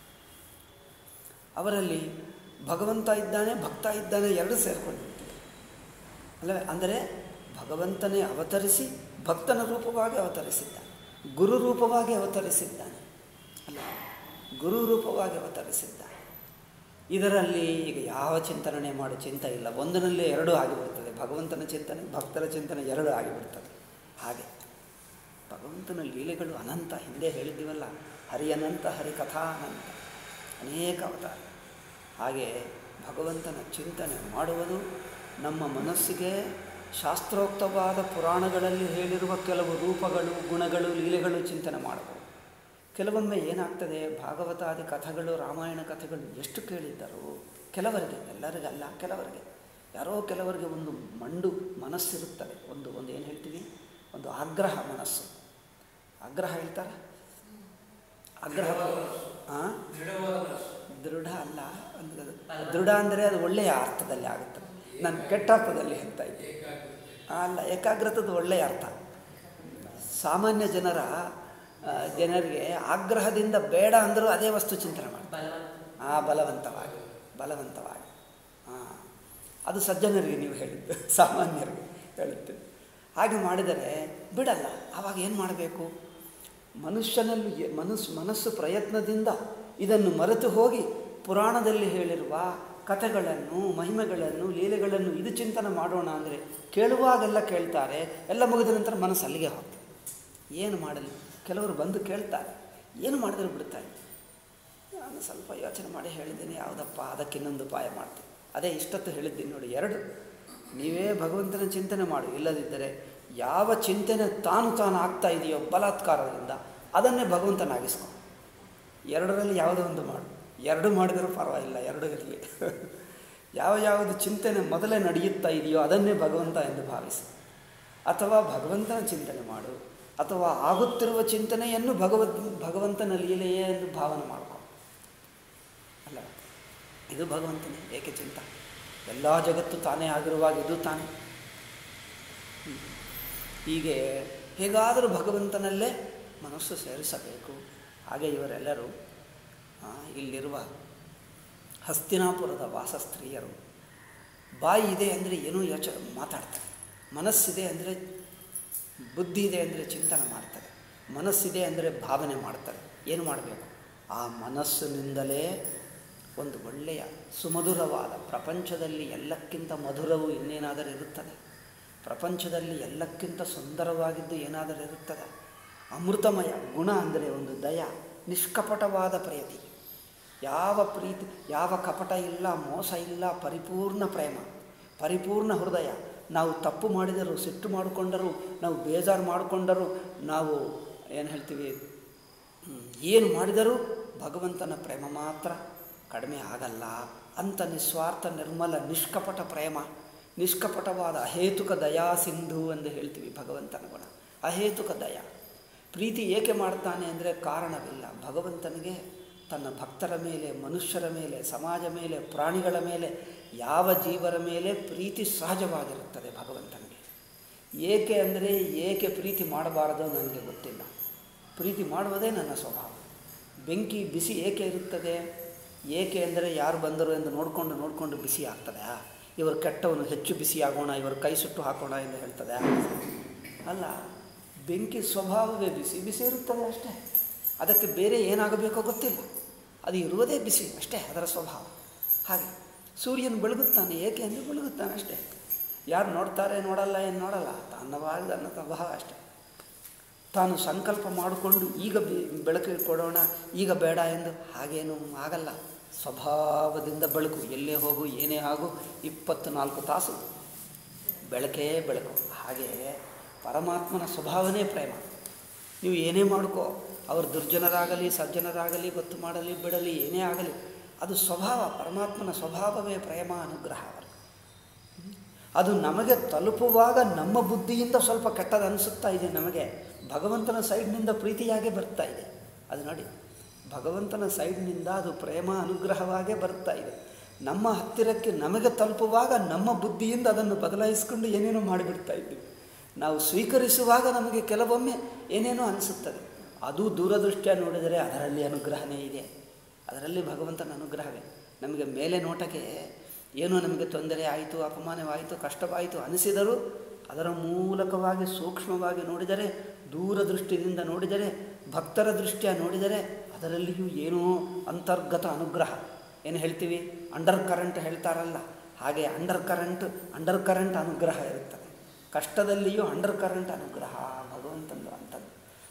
ಅವರಲ್ಲಿ ಭಗವಂತ ಇದ್ದಾನೆ ಭಕ್ತ ಇದ್ದಾನೆ ಎರಡು ಸೇರಿಕೊಂಡಿರ್ತದೆ ಅಲ್ಲವೇ ಅಂದರೆ ಭಗವಂತನೇ ಅವತರಿಸಿ ಭಕ್ತನ ರೂಪವಾಗಿ ಅವತರಿಸಿದ್ದಾನೆ ಗುರು ರೂಪವಾಗಿ ಅವತರಿಸಿದ್ದಾನೆ ಅಲ್ಲ ಗುರು ರೂಪವಾಗಿ ಅವತರಿಸಿದ್ದಾನೆ ಇದರಲ್ಲಿ ಈಗ ಯಾವ ಚಿಂತನೆ ಮಾಡೋ ಚಿಂತೆ ಇಲ್ಲ ಒಂದರಲ್ಲಿ ಎರಡು ಆಗಿಬಿಡ್ತದೆ ಭಗವಂತನ ಚಿಂತನೆ ಭಕ್ತರ ಚಿಂತನೆ ಎರಡು ಆಗಿಬಿಡ್ತದೆ ಹಾಗೆ ಭಗವಂತನ ಲೀಲೆಗಳು ಅನಂತ ಹಿಂದೆ ಹೇಳಿದ್ದೀವಲ್ಲ ಹರಿ ಅನಂತ ಹರಿ ಕಥಾ ಅನಂತ ಅನೇಕ ಅವತಾರ ಹಾಗೆ ಭಗವಂತನ ಚಿಂತನೆ ಮಾಡುವುದು ನಮ್ಮ ಮನಸ್ಸಿಗೆ ಶಾಸ್ತ್ರೋಕ್ತವಾದ ಪುರಾಣಗಳಲ್ಲಿ ಹೇಳಿರುವ ಕೆಲವು ರೂಪಗಳು ಗುಣಗಳು ಲೀಲೆಗಳು ಚಿಂತನೆ ಮಾಡಬಹುದು ಕೆಲವೊಮ್ಮೆ ಏನಾಗ್ತದೆ ಭಾಗವತಾದಿ ಕಥೆಗಳು ರಾಮಾಯಣ ಕಥೆಗಳು ಎಷ್ಟು ಕೇಳಿದ್ದರು ಕೆಲವರಿಗೆ ಎಲ್ಲರಿಗಲ್ಲ ಕೆಲವರಿಗೆ ಯಾರೋ ಕೆಲವರಿಗೆ ಒಂದು ಮಂಡು ಮನಸ್ಸಿರುತ್ತದೆ ಒಂದು ಒಂದು ಏನು ಹೇಳ್ತೀವಿ ಒಂದು ಆಗ್ರಹ ಮನಸ್ಸು ಆಗ್ರಹ ಹೇಳ್ತಾರ ಆಗ್ರಹ ಹಾಂ ದೃಢ ಅಲ್ಲ ಅಂದ್ರೆ ಅದು ದೃಢ ಅಂದರೆ ಅದು ಒಳ್ಳೆಯ ಅರ್ಥದಲ್ಲಿ ಆಗುತ್ತೆ ನಾನು ಕೆಟ್ಟ ಅರ್ಥದಲ್ಲಿ ಹೇಳ್ತಾ ಇದ್ದೆ ಅಲ್ಲ ಏಕಾಗ್ರತದ ಒಳ್ಳೆಯ ಅರ್ಥ ಸಾಮಾನ್ಯ ಜನರ ಆ, ಜನರಿಗೆ ಆಗ್ರಹದಿಂದ ಬೇಡ ಅಂದರೂ ಅದೇ ವಸ್ತು ಚಿಂತನೆ ಮಾಡ್ತಾರೆ ಆ ಬಲವಂತವಾಗಿ ಬಲವಂತವಾಗಿ ಹಾಂ ಅದು ಸಜ್ಜನರಿಗೆ ನೀವು ಹೇಳಿದ್ದು ಸಾಮಾನ್ಯರಿಗೆ ಹೇಳಿದ್ದು ಹಾಗೆ ಮಾಡಿದರೆ ಬಿಡಲ್ಲ ಆವಾಗ ಏನು ಮಾಡಬೇಕು ಮನುಷ್ಯನಲ್ಲಿ ಎ- ಮನಸ್ಸು ಮನಸ್ಸು ಪ್ರಯತ್ನದಿಂದ ಇದನ್ನು ಮರೆತು ಹೋಗಿ ಪುರಾಣದಲ್ಲಿ ಹೇಳಿರುವ ಕಥೆಗಳನ್ನು ಮಹಿಮೆಗಳನ್ನು ಲೀಲೆಗಳನ್ನು ಇದು ಚಿಂತನೆ ಮಾಡೋಣ ಅಂದರೆ ಕೇಳುವಾಗೆಲ್ಲ ಕೇಳ್ತಾರೆ ಎಲ್ಲ ಮುಗಿದ ನಂತರ ಮನಸ್ಸು ಅಲ್ಲಿಗೆ ಹೋಗ್ತದೆ ಏನು ಮಾಡಲಿ ಕೆಲವರು ಬಂದು ಕೇಳ್ತಾರೆ ಏನು ಮಾಡಿದ್ರು ಬಿಡ್ತಾರೆ ನಾನು ಸ್ವಲ್ಪ ಯೋಚನೆ ಮಾಡಿ ಹೇಳಿದ್ದೀನಿ ಯಾವುದಪ್ಪ ಅದಕ್ಕೆ ಇನ್ನೊಂದು ಉಪಾಯ ಮಾಡ್ತೀನಿ ಅದೇ ಇಷ್ಟೊತ್ತು ಹೇಳಿದ್ದೀನಿ ನೋಡಿ ಎರಡು ನೀವೇ ಭಗವಂತನ ಚಿಂತನೆ ಮಾಡು ಇಲ್ಲದಿದ್ದರೆ ಯಾವ ಚಿಂತನೆ ತಾನು ತಾನು ಆಗ್ತಾ ಇದೆಯೋ ಬಲಾತ್ಕಾರದಿಂದ ಅದನ್ನೇ ಭಗವಂತನಾಗಿಸ್ಕೊ ಎರಡರಲ್ಲಿ ಯಾವುದೋ ಒಂದು ಮಾಡು ಎರಡು ಮಾಡಿದರೂ ಪರವಾಗಿಲ್ಲ ಎರಡು ಇರಲಿ ಯಾವ ಯಾವುದು ಚಿಂತನೆ ಮೊದಲೇ ನಡೆಯುತ್ತಾ ಇದೆಯೋ ಅದನ್ನೇ ಭಗವಂತ ಎಂದು ಭಾವಿಸು ಅಥವಾ ಭಗವಂತನ ಚಿಂತನೆ ಮಾಡು ಅಥವಾ ಆಗುತ್ತಿರುವ ಚಿಂತನೆಯನ್ನು ಭಗವದ್ ಭಗವಂತನ ಲೀಲೆಯೇ ಎಂದು ಭಾವನೆ ಮಾಡ್ಕೊ ಅಲ್ಲ ಇದು ಭಗವಂತನೇ ಏಕೆ ಚಿಂತ ಎಲ್ಲ ಜಗತ್ತು ತಾನೇ ಆಗಿರುವಾಗ ಇದು ತಾನೇ ಹ್ಮ್. ಹೀಗೆ ಹೇಗಾದರೂ ಭಗವಂತನಲ್ಲೇ ಮನಸ್ಸು ಸೇರಿಸಬೇಕು ಹಾಗೆ ಇವರೆಲ್ಲರೂ ಆ, ಇಲ್ಲಿರುವ ಹಸ್ತಿನಾಪುರದ ವಾಸಸ್ತ್ರೀಯರು ಬಾಯಿ ಇದೆ ಅಂದರೆ ಏನೋ ಯೋಚ ಮಾತಾಡ್ತಾರೆ ಮನಸ್ಸಿದೆ ಅಂದರೆ ಬುದ್ಧಿ ಇದೆ ಅಂದರೆ ಚಿಂತನೆ ಮಾಡ್ತಾರೆ ಮನಸ್ಸಿದೆ ಅಂದರೆ ಭಾವನೆ ಮಾಡ್ತಾರೆ ಏನು ಮಾಡಬೇಕು ಆ ಮನಸ್ಸಿನಿಂದಲೇ ಒಂದು ಒಳ್ಳೆಯ ಸುಮಧುರವಾದ ಪ್ರಪಂಚದಲ್ಲಿ ಎಲ್ಲಕ್ಕಿಂತ ಮಧುರವು ಇನ್ನೇನಾದರೂ ಇರುತ್ತದೆ ಪ್ರಪಂಚದಲ್ಲಿ ಎಲ್ಲಕ್ಕಿಂತ ಸುಂದರವಾಗಿದ್ದು ಏನಾದರೂ ಇರುತ್ತದೆ ಅಮೃತಮಯ ಗುಣ ಅಂದರೆ ಒಂದು ದಯ ನಿಷ್ಕಪಟವಾದ ಪ್ರೀತಿ ಯಾವ ಪ್ರೀತಿ ಯಾವ ಕಪಟ ಇಲ್ಲ ಮೋಸ ಇಲ್ಲ ಪರಿಪೂರ್ಣ ಪ್ರೇಮ ಪರಿಪೂರ್ಣ ಹೃದಯ ನಾವು ತಪ್ಪು ಮಾಡಿದರೂ ಸಿಟ್ಟು ಮಾಡಿಕೊಂಡರೂ ನಾವು ಬೇಜಾರು ಮಾಡಿಕೊಂಡರೂ ನಾವು ಏನು ಹೇಳ್ತೀವಿ ಹ್ಮ್, ಏನು ಮಾಡಿದರೂ ಭಗವಂತನ ಪ್ರೇಮ ಮಾತ್ರ ಕಡಿಮೆ ಆಗಲ್ಲ ಅಂತ ನಿಸ್ವಾರ್ಥ ನಿರ್ಮಲ ನಿಷ್ಕಪಟ ಪ್ರೇಮ ನಿಷ್ಕಪಟವಾದ ಅಹೇತುಕ ದಯಾ ಸಿಂಧು ಎಂದು ಹೇಳ್ತೀವಿ ಭಗವಂತನ ಗುಣ ಅಹೇತುಕ ದಯ ಪ್ರೀತಿ ಏಕೆ ಮಾಡ್ತಾನೆ ಅಂದರೆ ಕಾರಣವಿಲ್ಲ ಭಗವಂತನಿಗೆ ತನ್ನ ಭಕ್ತರ ಮೇಲೆ ಮನುಷ್ಯರ ಮೇಲೆ ಸಮಾಜ ಮೇಲೆ ಪ್ರಾಣಿಗಳ ಮೇಲೆ ಯಾವ ಜೀವರ ಮೇಲೆ ಪ್ರೀತಿ ಸಹಜವಾಗಿರುತ್ತದೆ ಭಗವಂತನಿಗೆ ಏಕೆ ಅಂದರೆ ಏಕೆ ಪ್ರೀತಿ ಮಾಡಬಾರದು ನನಗೆ ಗೊತ್ತಿಲ್ಲ ಪ್ರೀತಿ ಮಾಡುವುದೇ ನನ್ನ ಸ್ವಭಾವ ಬೆಂಕಿ ಬಿಸಿ ಏಕೆ ಇರುತ್ತದೆ ಏಕೆ ಅಂದರೆ ಯಾರು ಬಂದರು ಎಂದು ನೋಡಿಕೊಂಡು ನೋಡಿಕೊಂಡು ಬಿಸಿ ಆಗ್ತದೆ ಇವರು ಕೆಟ್ಟವನು ಹೆಚ್ಚು ಬಿಸಿ ಆಗೋಣ ಇವರು ಕೈ ಸುಟ್ಟು ಹಾಕೋಣ ಎಂದು ಹೇಳ್ತದೆ ಅಲ್ಲ ಬೆಂಕಿ ಸ್ವಭಾವವೇ ಬಿಸಿ ಬಿಸಿ ಇರುತ್ತದೆ ಅಷ್ಟೇ ಅದಕ್ಕೆ ಬೇರೆ ಏನಾಗಬೇಕೋ ಗೊತ್ತಿಲ್ಲ ಅದು ಇರುವುದೇ ಬಿಸಿ ಅಷ್ಟೇ ಅದರ ಸ್ವಭಾವ ಹಾಗೆ ಸೂರ್ಯನು ಬೆಳಗುತ್ತಾನೆ ಏಕೆ ಅಂದರೆ ಬೆಳಗುತ್ತಾನೆ ಅಷ್ಟೇ ಯಾರು ನೋಡ್ತಾರೆ ನೋಡಲ್ಲ ಏನು ನೋಡಲ್ಲ ತನ್ನವಾಗಿ ತನ್ನ ಸ್ವಭಾವ ಅಷ್ಟೇ ತಾನು ಸಂಕಲ್ಪ ಮಾಡಿಕೊಂಡು ಈಗ ಬೆ- ಬೆಳಕು ಕೊಡೋಣ ಈಗ ಬೇಡ ಎಂದು ಹಾಗೇನು ಆಗಲ್ಲ ಸ್ವಭಾವದಿಂದ ಬೆಳಕು ಎಲ್ಲೇ ಹೋಗು ಏನೇ ಆಗು ಇಪ್ಪತ್ತು ನಾಲ್ಕು ತಾಸು ಬೆಳಕೇ ಬೆಳಕು ಹಾಗೆ ಪರಮಾತ್ಮನ ಸ್ವಭಾವನೇ ಪ್ರೇಮ ನೀವು ಏನೇ ಮಾಡ್ಕೋ ಅವರು ದುರ್ಜನರಾಗಲಿ ಸಜ್ಜನರಾಗಲಿ ಗೊತ್ತು ಮಾಡಲಿ ಬಿಡಲಿ ಏನೇ ಆಗಲಿ ಅದು ಸ್ವಭಾವ ಪರಮಾತ್ಮನ ಸ್ವಭಾವವೇ ಪ್ರೇಮ ಅನುಗ್ರಹ ಅವರು ಅದು ನಮಗೆ ತಲುಪುವಾಗ ನಮ್ಮ ಬುದ್ಧಿಯಿಂದ ಸ್ವಲ್ಪ ಕೆಟ್ಟದ್ದು ಅನಿಸುತ್ತಾ ಇದೆ ನಮಗೆ ಭಗವಂತನ ಸೈಡ್ನಿಂದ ಪ್ರೀತಿಯಾಗೇ ಬರ್ತಾ ಇದೆ ಅದು ನೋಡಿ ಭಗವಂತನ ಸೈಡ್ನಿಂದ ಅದು ಪ್ರೇಮ ಅನುಗ್ರಹವಾಗೇ ಬರ್ತಾ ಇದೆ ನಮ್ಮ ಹತ್ತಿರಕ್ಕೆ ನಮಗೆ ತಲುಪುವಾಗ ನಮ್ಮ ಬುದ್ಧಿಯಿಂದ ಅದನ್ನು ಬದಲಾಯಿಸಿಕೊಂಡು ಏನೇನೋ ಮಾಡಿಬಿಡ್ತಾ ಇದ್ದೀವಿ ನಾವು ಸ್ವೀಕರಿಸುವಾಗ ನಮಗೆ ಕೆಲವೊಮ್ಮೆ ಏನೇನೋ ಅನಿಸುತ್ತದೆ ಅದು ದೂರದೃಷ್ಟಿಯ ನೋಡಿದರೆ ಅದರಲ್ಲಿ ಅನುಗ್ರಹನೇ ಇದೆ ಅದರಲ್ಲಿ ಭಗವಂತನ ಅನುಗ್ರಹವೇ ನಮಗೆ ಮೇಲೆ ನೋಟಕ್ಕೆ ಏನೋ ನಮಗೆ ತೊಂದರೆ ಆಯಿತು ಅಪಮಾನವಾಯಿತು ಕಷ್ಟವಾಯಿತು ಅನಿಸಿದರೂ ಅದರ ಮೂಲಕವಾಗಿ ಸೂಕ್ಷ್ಮವಾಗಿ ನೋಡಿದರೆ ದೂರದೃಷ್ಟಿಯಿಂದ ನೋಡಿದರೆ ಭಕ್ತರ ದೃಷ್ಟಿಯ ನೋಡಿದರೆ ಅದರಲ್ಲಿಯೂ ಏನೋ ಅಂತರ್ಗತ ಅನುಗ್ರಹ ಏನು ಹೇಳ್ತೀವಿ ಅಂಡರ್ ಕರೆಂಟ್ ಹೇಳ್ತಾರಲ್ಲ ಹಾಗೆ ಅಂಡರ್ ಕರೆಂಟ್ ಅಂಡರ್ ಕರೆಂಟ್ ಅನುಗ್ರಹ ಇರುತ್ತದೆ ಕಷ್ಟದಲ್ಲಿಯೂ ಅಂಡರ್ ಕರೆಂಟ್ ಅನುಗ್ರಹ ಭಗವಂತಂದು ಅಂಥದ್ದು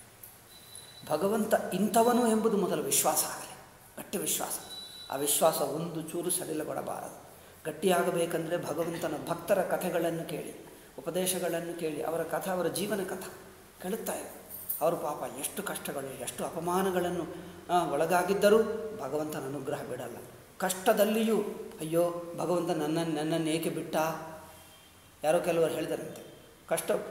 ಭಗವಂತ ಇಂಥವನು ಎಂಬುದು ಮೊದಲು ವಿಶ್ವಾಸ ಆಗಲಿ ಗಟ್ಟಿ ವಿಶ್ವಾಸ ಆ ವಿಶ್ವಾಸ ಒಂದು ಚೂರು ಸಡಿಲಗೊಡಬಾರದು ಗಟ್ಟಿಯಾಗಬೇಕಂದ್ರೆ ಭಗವಂತನ ಭಕ್ತರ ಕಥೆಗಳನ್ನು ಕೇಳಿ ಉಪದೇಶಗಳನ್ನು ಕೇಳಿ ಅವರ ಕಥೆ ಅವರ ಜೀವನ ಕಥೆ ಕೇಳುತ್ತಾ ಇರು ಅವರು ಪಾಪ ಎಷ್ಟು ಕಷ್ಟಗಳು ಎಷ್ಟು ಅಪಮಾನಗಳನ್ನು ಆ, ಒಳಗಾಗಿದ್ದರೂ ಭಗವಂತನ ಅನುಗ್ರಹ ಬಿಡಲ್ಲ ಕಷ್ಟದಲ್ಲಿಯೂ ಅಯ್ಯೋ ಭಗವಂತ ನನ್ನನ್ನು ನನ್ನನ್ನು ಏಕೆ ಬಿಟ್ಟ ಯಾರೋ ಕೆಲವರು ಹೇಳಿದರಂತೆ ಕಷ್ಟ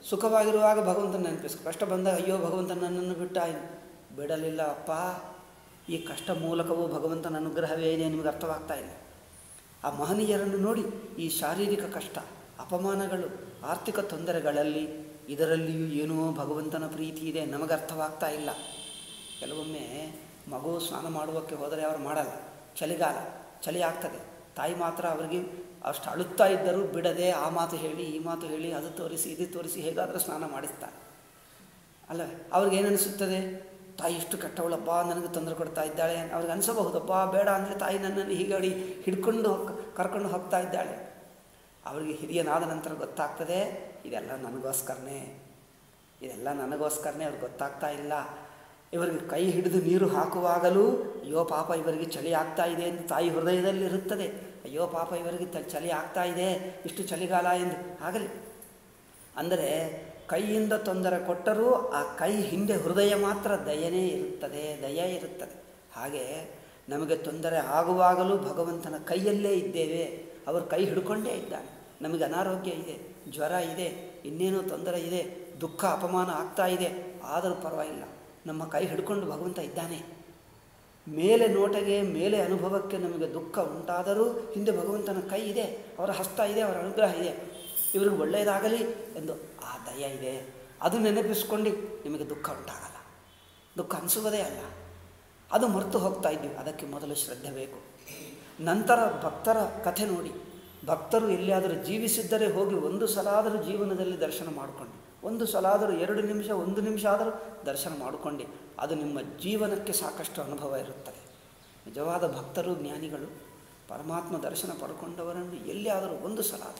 ಸುಖವಾಗಿರುವಾಗ ಭಗವಂತನ ನೆನಪಿಸ್ಕೊ ಕಷ್ಟ ಬಂದಾಗ ಅಯ್ಯೋ ಭಗವಂತ ನನ್ನನ್ನು ಬಿಟ್ಟ ಬಿಡಲಿಲ್ಲ ಅಪ್ಪ ಈ ಕಷ್ಟ ಮೂಲಕವೂ ಭಗವಂತನ ಅನುಗ್ರಹವೇ ಇದೆ ನಿಮಗೆ ಅರ್ಥವಾಗ್ತಾ ಇಲ್ಲ ಆ ಮಹನೀಯರನ್ನು ನೋಡಿ ಈ ಶಾರೀರಿಕ ಕಷ್ಟ ಅಪಮಾನಗಳು ಆರ್ಥಿಕ ತೊಂದರೆಗಳಲ್ಲಿ ಇದರಲ್ಲಿಯೂ ಏನೋ ಭಗವಂತನ ಪ್ರೀತಿ ಇದೆ ನಮಗೆ ಅರ್ಥವಾಗ್ತಾ ಇಲ್ಲ ಕೆಲವೊಮ್ಮೆ ಮಗು ಸ್ನಾನ ಮಾಡುವಕ್ಕೆ ಹೋದರೆ ಅವರು ಮಾಡಲ್ಲ ಚಳಿಗಾಲ ಚಳಿ ಆಗ್ತದೆ ತಾಯಿ ಮಾತ್ರ ಅವರಿಗೆ ಅಷ್ಟು ಅಳುತ್ತಾ ಇದ್ದರೂ ಬಿಡದೆ ಆ ಮಾತು ಹೇಳಿ ಈ ಮಾತು ಹೇಳಿ ಅದು ತೋರಿಸಿ ಇದು ತೋರಿಸಿ ಹೇಗಾದರೂ ಸ್ನಾನ ಮಾಡಿಸ್ತಾರೆ ಅಲ್ಲ ಅವ್ರಿಗೆ ಏನನಿಸುತ್ತದೆ ತಾಯಿ ಇಷ್ಟು ಕೆಟ್ಟವಳಪ್ಪ ನನಗೆ ತೊಂದರೆ ಕೊಡ್ತಾ ಇದ್ದಾಳೆ ಅವ್ರಿಗೆ ಅನಿಸಬಹುದಪ್ಪ ಬೇಡ ಅಂದರೆ ತಾಯಿ ನನ್ನನ್ನು ಹೀಗಾಡಿ ಹಿಡ್ಕೊಂಡು ಹೋಗ್ ಕರ್ಕೊಂಡು ಹೋಗ್ತಾ ಇದ್ದಾಳೆ ಅವರಿಗೆ ಹಿರಿಯನಾದ ನಂತರ ಗೊತ್ತಾಗ್ತದೆ ಇದೆಲ್ಲ ನನಗೋಸ್ಕರನೇ ಇದೆಲ್ಲ ನನಗೋಸ್ಕರನೇ ಅವ್ರಿಗೆ ಗೊತ್ತಾಗ್ತಾ ಇಲ್ಲ ಇವರಿಗೆ ಕೈ ಹಿಡಿದು ನೀರು ಹಾಕುವಾಗಲೂ ಅಯ್ಯೋ ಪಾಪ ಇವರಿಗೆ ಚಳಿ ಆಗ್ತಾ ಇದೆ ಎಂದು ತಾಯಿ ಹೃದಯದಲ್ಲಿ ಇರುತ್ತದೆ ಅಯ್ಯೋ ಪಾಪ ಇವರಿಗೆ ತ ಚಳಿ ಆಗ್ತಾ ಇದೆ ಇಷ್ಟು ಚಳಿಗಾಲ ಎಂದು ಆಗಲಿ ಅಂದರೆ ಕೈಯಿಂದ ತೊಂದರೆ ಕೊಟ್ಟರೂ ಆ ಕೈ ಹಿಂದೆ ಹೃದಯ ಮಾತ್ರ ದಯನೇ ಇರುತ್ತದೆ ದಯ ಇರುತ್ತದೆ ಹಾಗೆ ನಮಗೆ ತೊಂದರೆ ಆಗುವಾಗಲೂ ಭಗವಂತನ ಕೈಯಲ್ಲೇ ಇದ್ದೇವೆ ಅವರು ಕೈ ಹಿಡ್ಕೊಂಡೇ ಇದ್ದಾನೆ ನಮಗೆ ಅನಾರೋಗ್ಯ ಇದೆ ಜ್ವರ ಇದೆ ಇನ್ನೇನೋ ತೊಂದರೆ ಇದೆ ದುಃಖ ಅಪಮಾನ ಆಗ್ತಾ ಇದೆ ಆದರೂ ಪರವಾಗಿಲ್ಲ ನಮ್ಮ ಕೈ ಹಿಡ್ಕೊಂಡು ಭಗವಂತ ಇದ್ದಾನೆ ಮೇಲೆ ನೋಟಗೆ ಮೇಲೆ ಅನುಭವಕ್ಕೆ ನಮಗೆ ದುಃಖ ಉಂಟಾದರೂ ಹಿಂದೆ ಭಗವಂತನ ಕೈ ಇದೆ ಅವರ ಹಸ್ತ ಇದೆ ಅವರ ಅನುಗ್ರಹ ಇದೆ ಇವ್ರಿಗೆ ಒಳ್ಳೆಯದಾಗಲಿ ಎಂದು ಆ ದಯ ಇದೆ ಅದು ನೆನಪಿಸ್ಕೊಂಡು ನಿಮಗೆ ದುಃಖ ಉಂಟಾಗಲ್ಲ ದುಃಖ ಅನಿಸುವುದೇ ಅಲ್ಲ ಅದು ಮರೆತು ಹೋಗ್ತಾ ಇದ್ದೀವಿ ಅದಕ್ಕೆ ಮೊದಲು ಶ್ರದ್ಧೆ ಬೇಕು ನಂತರ ಭಕ್ತರ ಕಥೆ ನೋಡಿ ಭಕ್ತರು ಎಲ್ಲಿಯಾದರೂ ಜೀವಿಸಿದ್ದರೆ ಹೋಗಿ ಒಂದು ಸಲ ಆದರೂ ಜೀವನದಲ್ಲಿ ದರ್ಶನ ಮಾಡಿಕೊಂಡು ಒಂದು ಸಲ ಆದರೂ ಎರಡು ನಿಮಿಷ ಒಂದು ನಿಮಿಷ ಆದರೂ ದರ್ಶನ ಮಾಡಿಕೊಂಡು ಅದು ನಿಮ್ಮ ಜೀವನಕ್ಕೆ ಸಾಕಷ್ಟು ಅನುಭವ ಇರುತ್ತದೆ ನಿಜವಾದ ಭಕ್ತರು ಜ್ಞಾನಿಗಳು ಪರಮಾತ್ಮ ದರ್ಶನ ಪಡ್ಕೊಂಡವರನ್ನು ಎಲ್ಲಿಯಾದರೂ ಒಂದು ಸಲ ಆದರೂ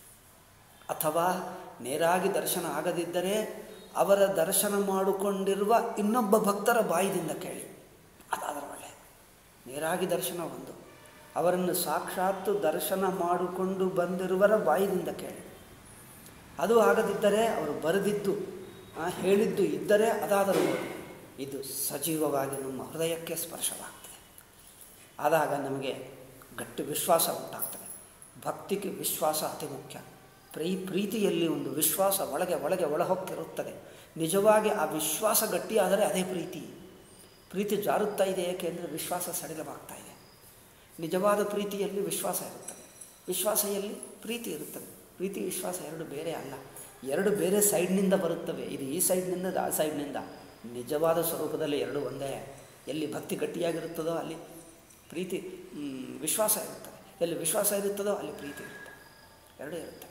ಅಥವಾ ನೇರಾಗಿ ದರ್ಶನ ಆಗದಿದ್ದರೆ ಅವರ ದರ್ಶನ ಮಾಡಿಕೊಂಡಿರುವ ಇನ್ನೊಬ್ಬ ಭಕ್ತರ ಬಾಯಿದಿಂದ ಕೇಳಿ ಅದಾದರೆ ಒಳ್ಳೆ ನೇರಾಗಿ ದರ್ಶನ ಒಂದು ಅವರನ್ನು ಸಾಕ್ಷಾತ್ತು ದರ್ಶನ ಮಾಡಿಕೊಂಡು ಬಂದಿರುವರ ಬಾಯಿದಿಂದ ಕೇಳಿ ಅದು ಆಗದಿದ್ದರೆ ಅವರು ಬರೆದಿದ್ದು ಆ, ಹೇಳಿದ್ದು ಇದ್ದರೆ ಅದಾದರೂ ಓದಿ ಇದು ಸಜೀವವಾಗಿ ನಮ್ಮ ಹೃದಯಕ್ಕೆ ಸ್ಪರ್ಶವಾಗ್ತದೆ ಆದಾಗ ನಮಗೆ ಗಟ್ಟಿ ವಿಶ್ವಾಸ ಉಂಟಾಗ್ತದೆ ಭಕ್ತಿಗೆ ವಿಶ್ವಾಸ ಅತಿ ಮುಖ್ಯ ಪ್ರೀ ಪ್ರೀತಿಯಲ್ಲಿ ಒಂದು ವಿಶ್ವಾಸ ಒಳಗೆ ಒಳಗೆ ಒಳಹೊಕ್ಕಿರುತ್ತದೆ ನಿಜವಾಗಿ ಆ ವಿಶ್ವಾಸ ಗಟ್ಟಿಯಾದರೆ ಅದೇ ಪ್ರೀತಿ ಪ್ರೀತಿ ಜಾರುತ್ತಾ ಇದೆ ಏಕೆಂದರೆ ವಿಶ್ವಾಸ ಸಡಿಲವಾಗ್ತಾ ಇದೆ ನಿಜವಾದ ಪ್ರೀತಿಯಲ್ಲಿ ವಿಶ್ವಾಸ ಇರುತ್ತದೆ ವಿಶ್ವಾಸ ಎಲ್ಲಿ ಪ್ರೀತಿ ಇರುತ್ತದೆ ಪ್ರೀತಿ ವಿಶ್ವಾಸ ಎರಡು ಬೇರೆ ಅಲ್ಲ ಎರಡು ಬೇರೆ ಸೈಡ್ನಿಂದ ಬರುತ್ತವೆ ಇದು ಈ ಸೈಡ್ನಿಂದ ಅದು ಆ ಸೈಡ್ನಿಂದ ನಿಜವಾದ ಸ್ವರೂಪದಲ್ಲಿ ಎರಡು ಒಂದೇ ಎಲ್ಲಿ ಭಕ್ತಿ ಗಟ್ಟಿಯಾಗಿರುತ್ತದೋ ಅಲ್ಲಿ ಪ್ರೀತಿ ಮ್, ವಿಶ್ವಾಸ ಇರುತ್ತದೆ ಎಲ್ಲಿ ವಿಶ್ವಾಸ ಇರುತ್ತದೋ ಅಲ್ಲಿ ಪ್ರೀತಿ ಇರುತ್ತೆ ಎರಡೂ ಇರುತ್ತೆ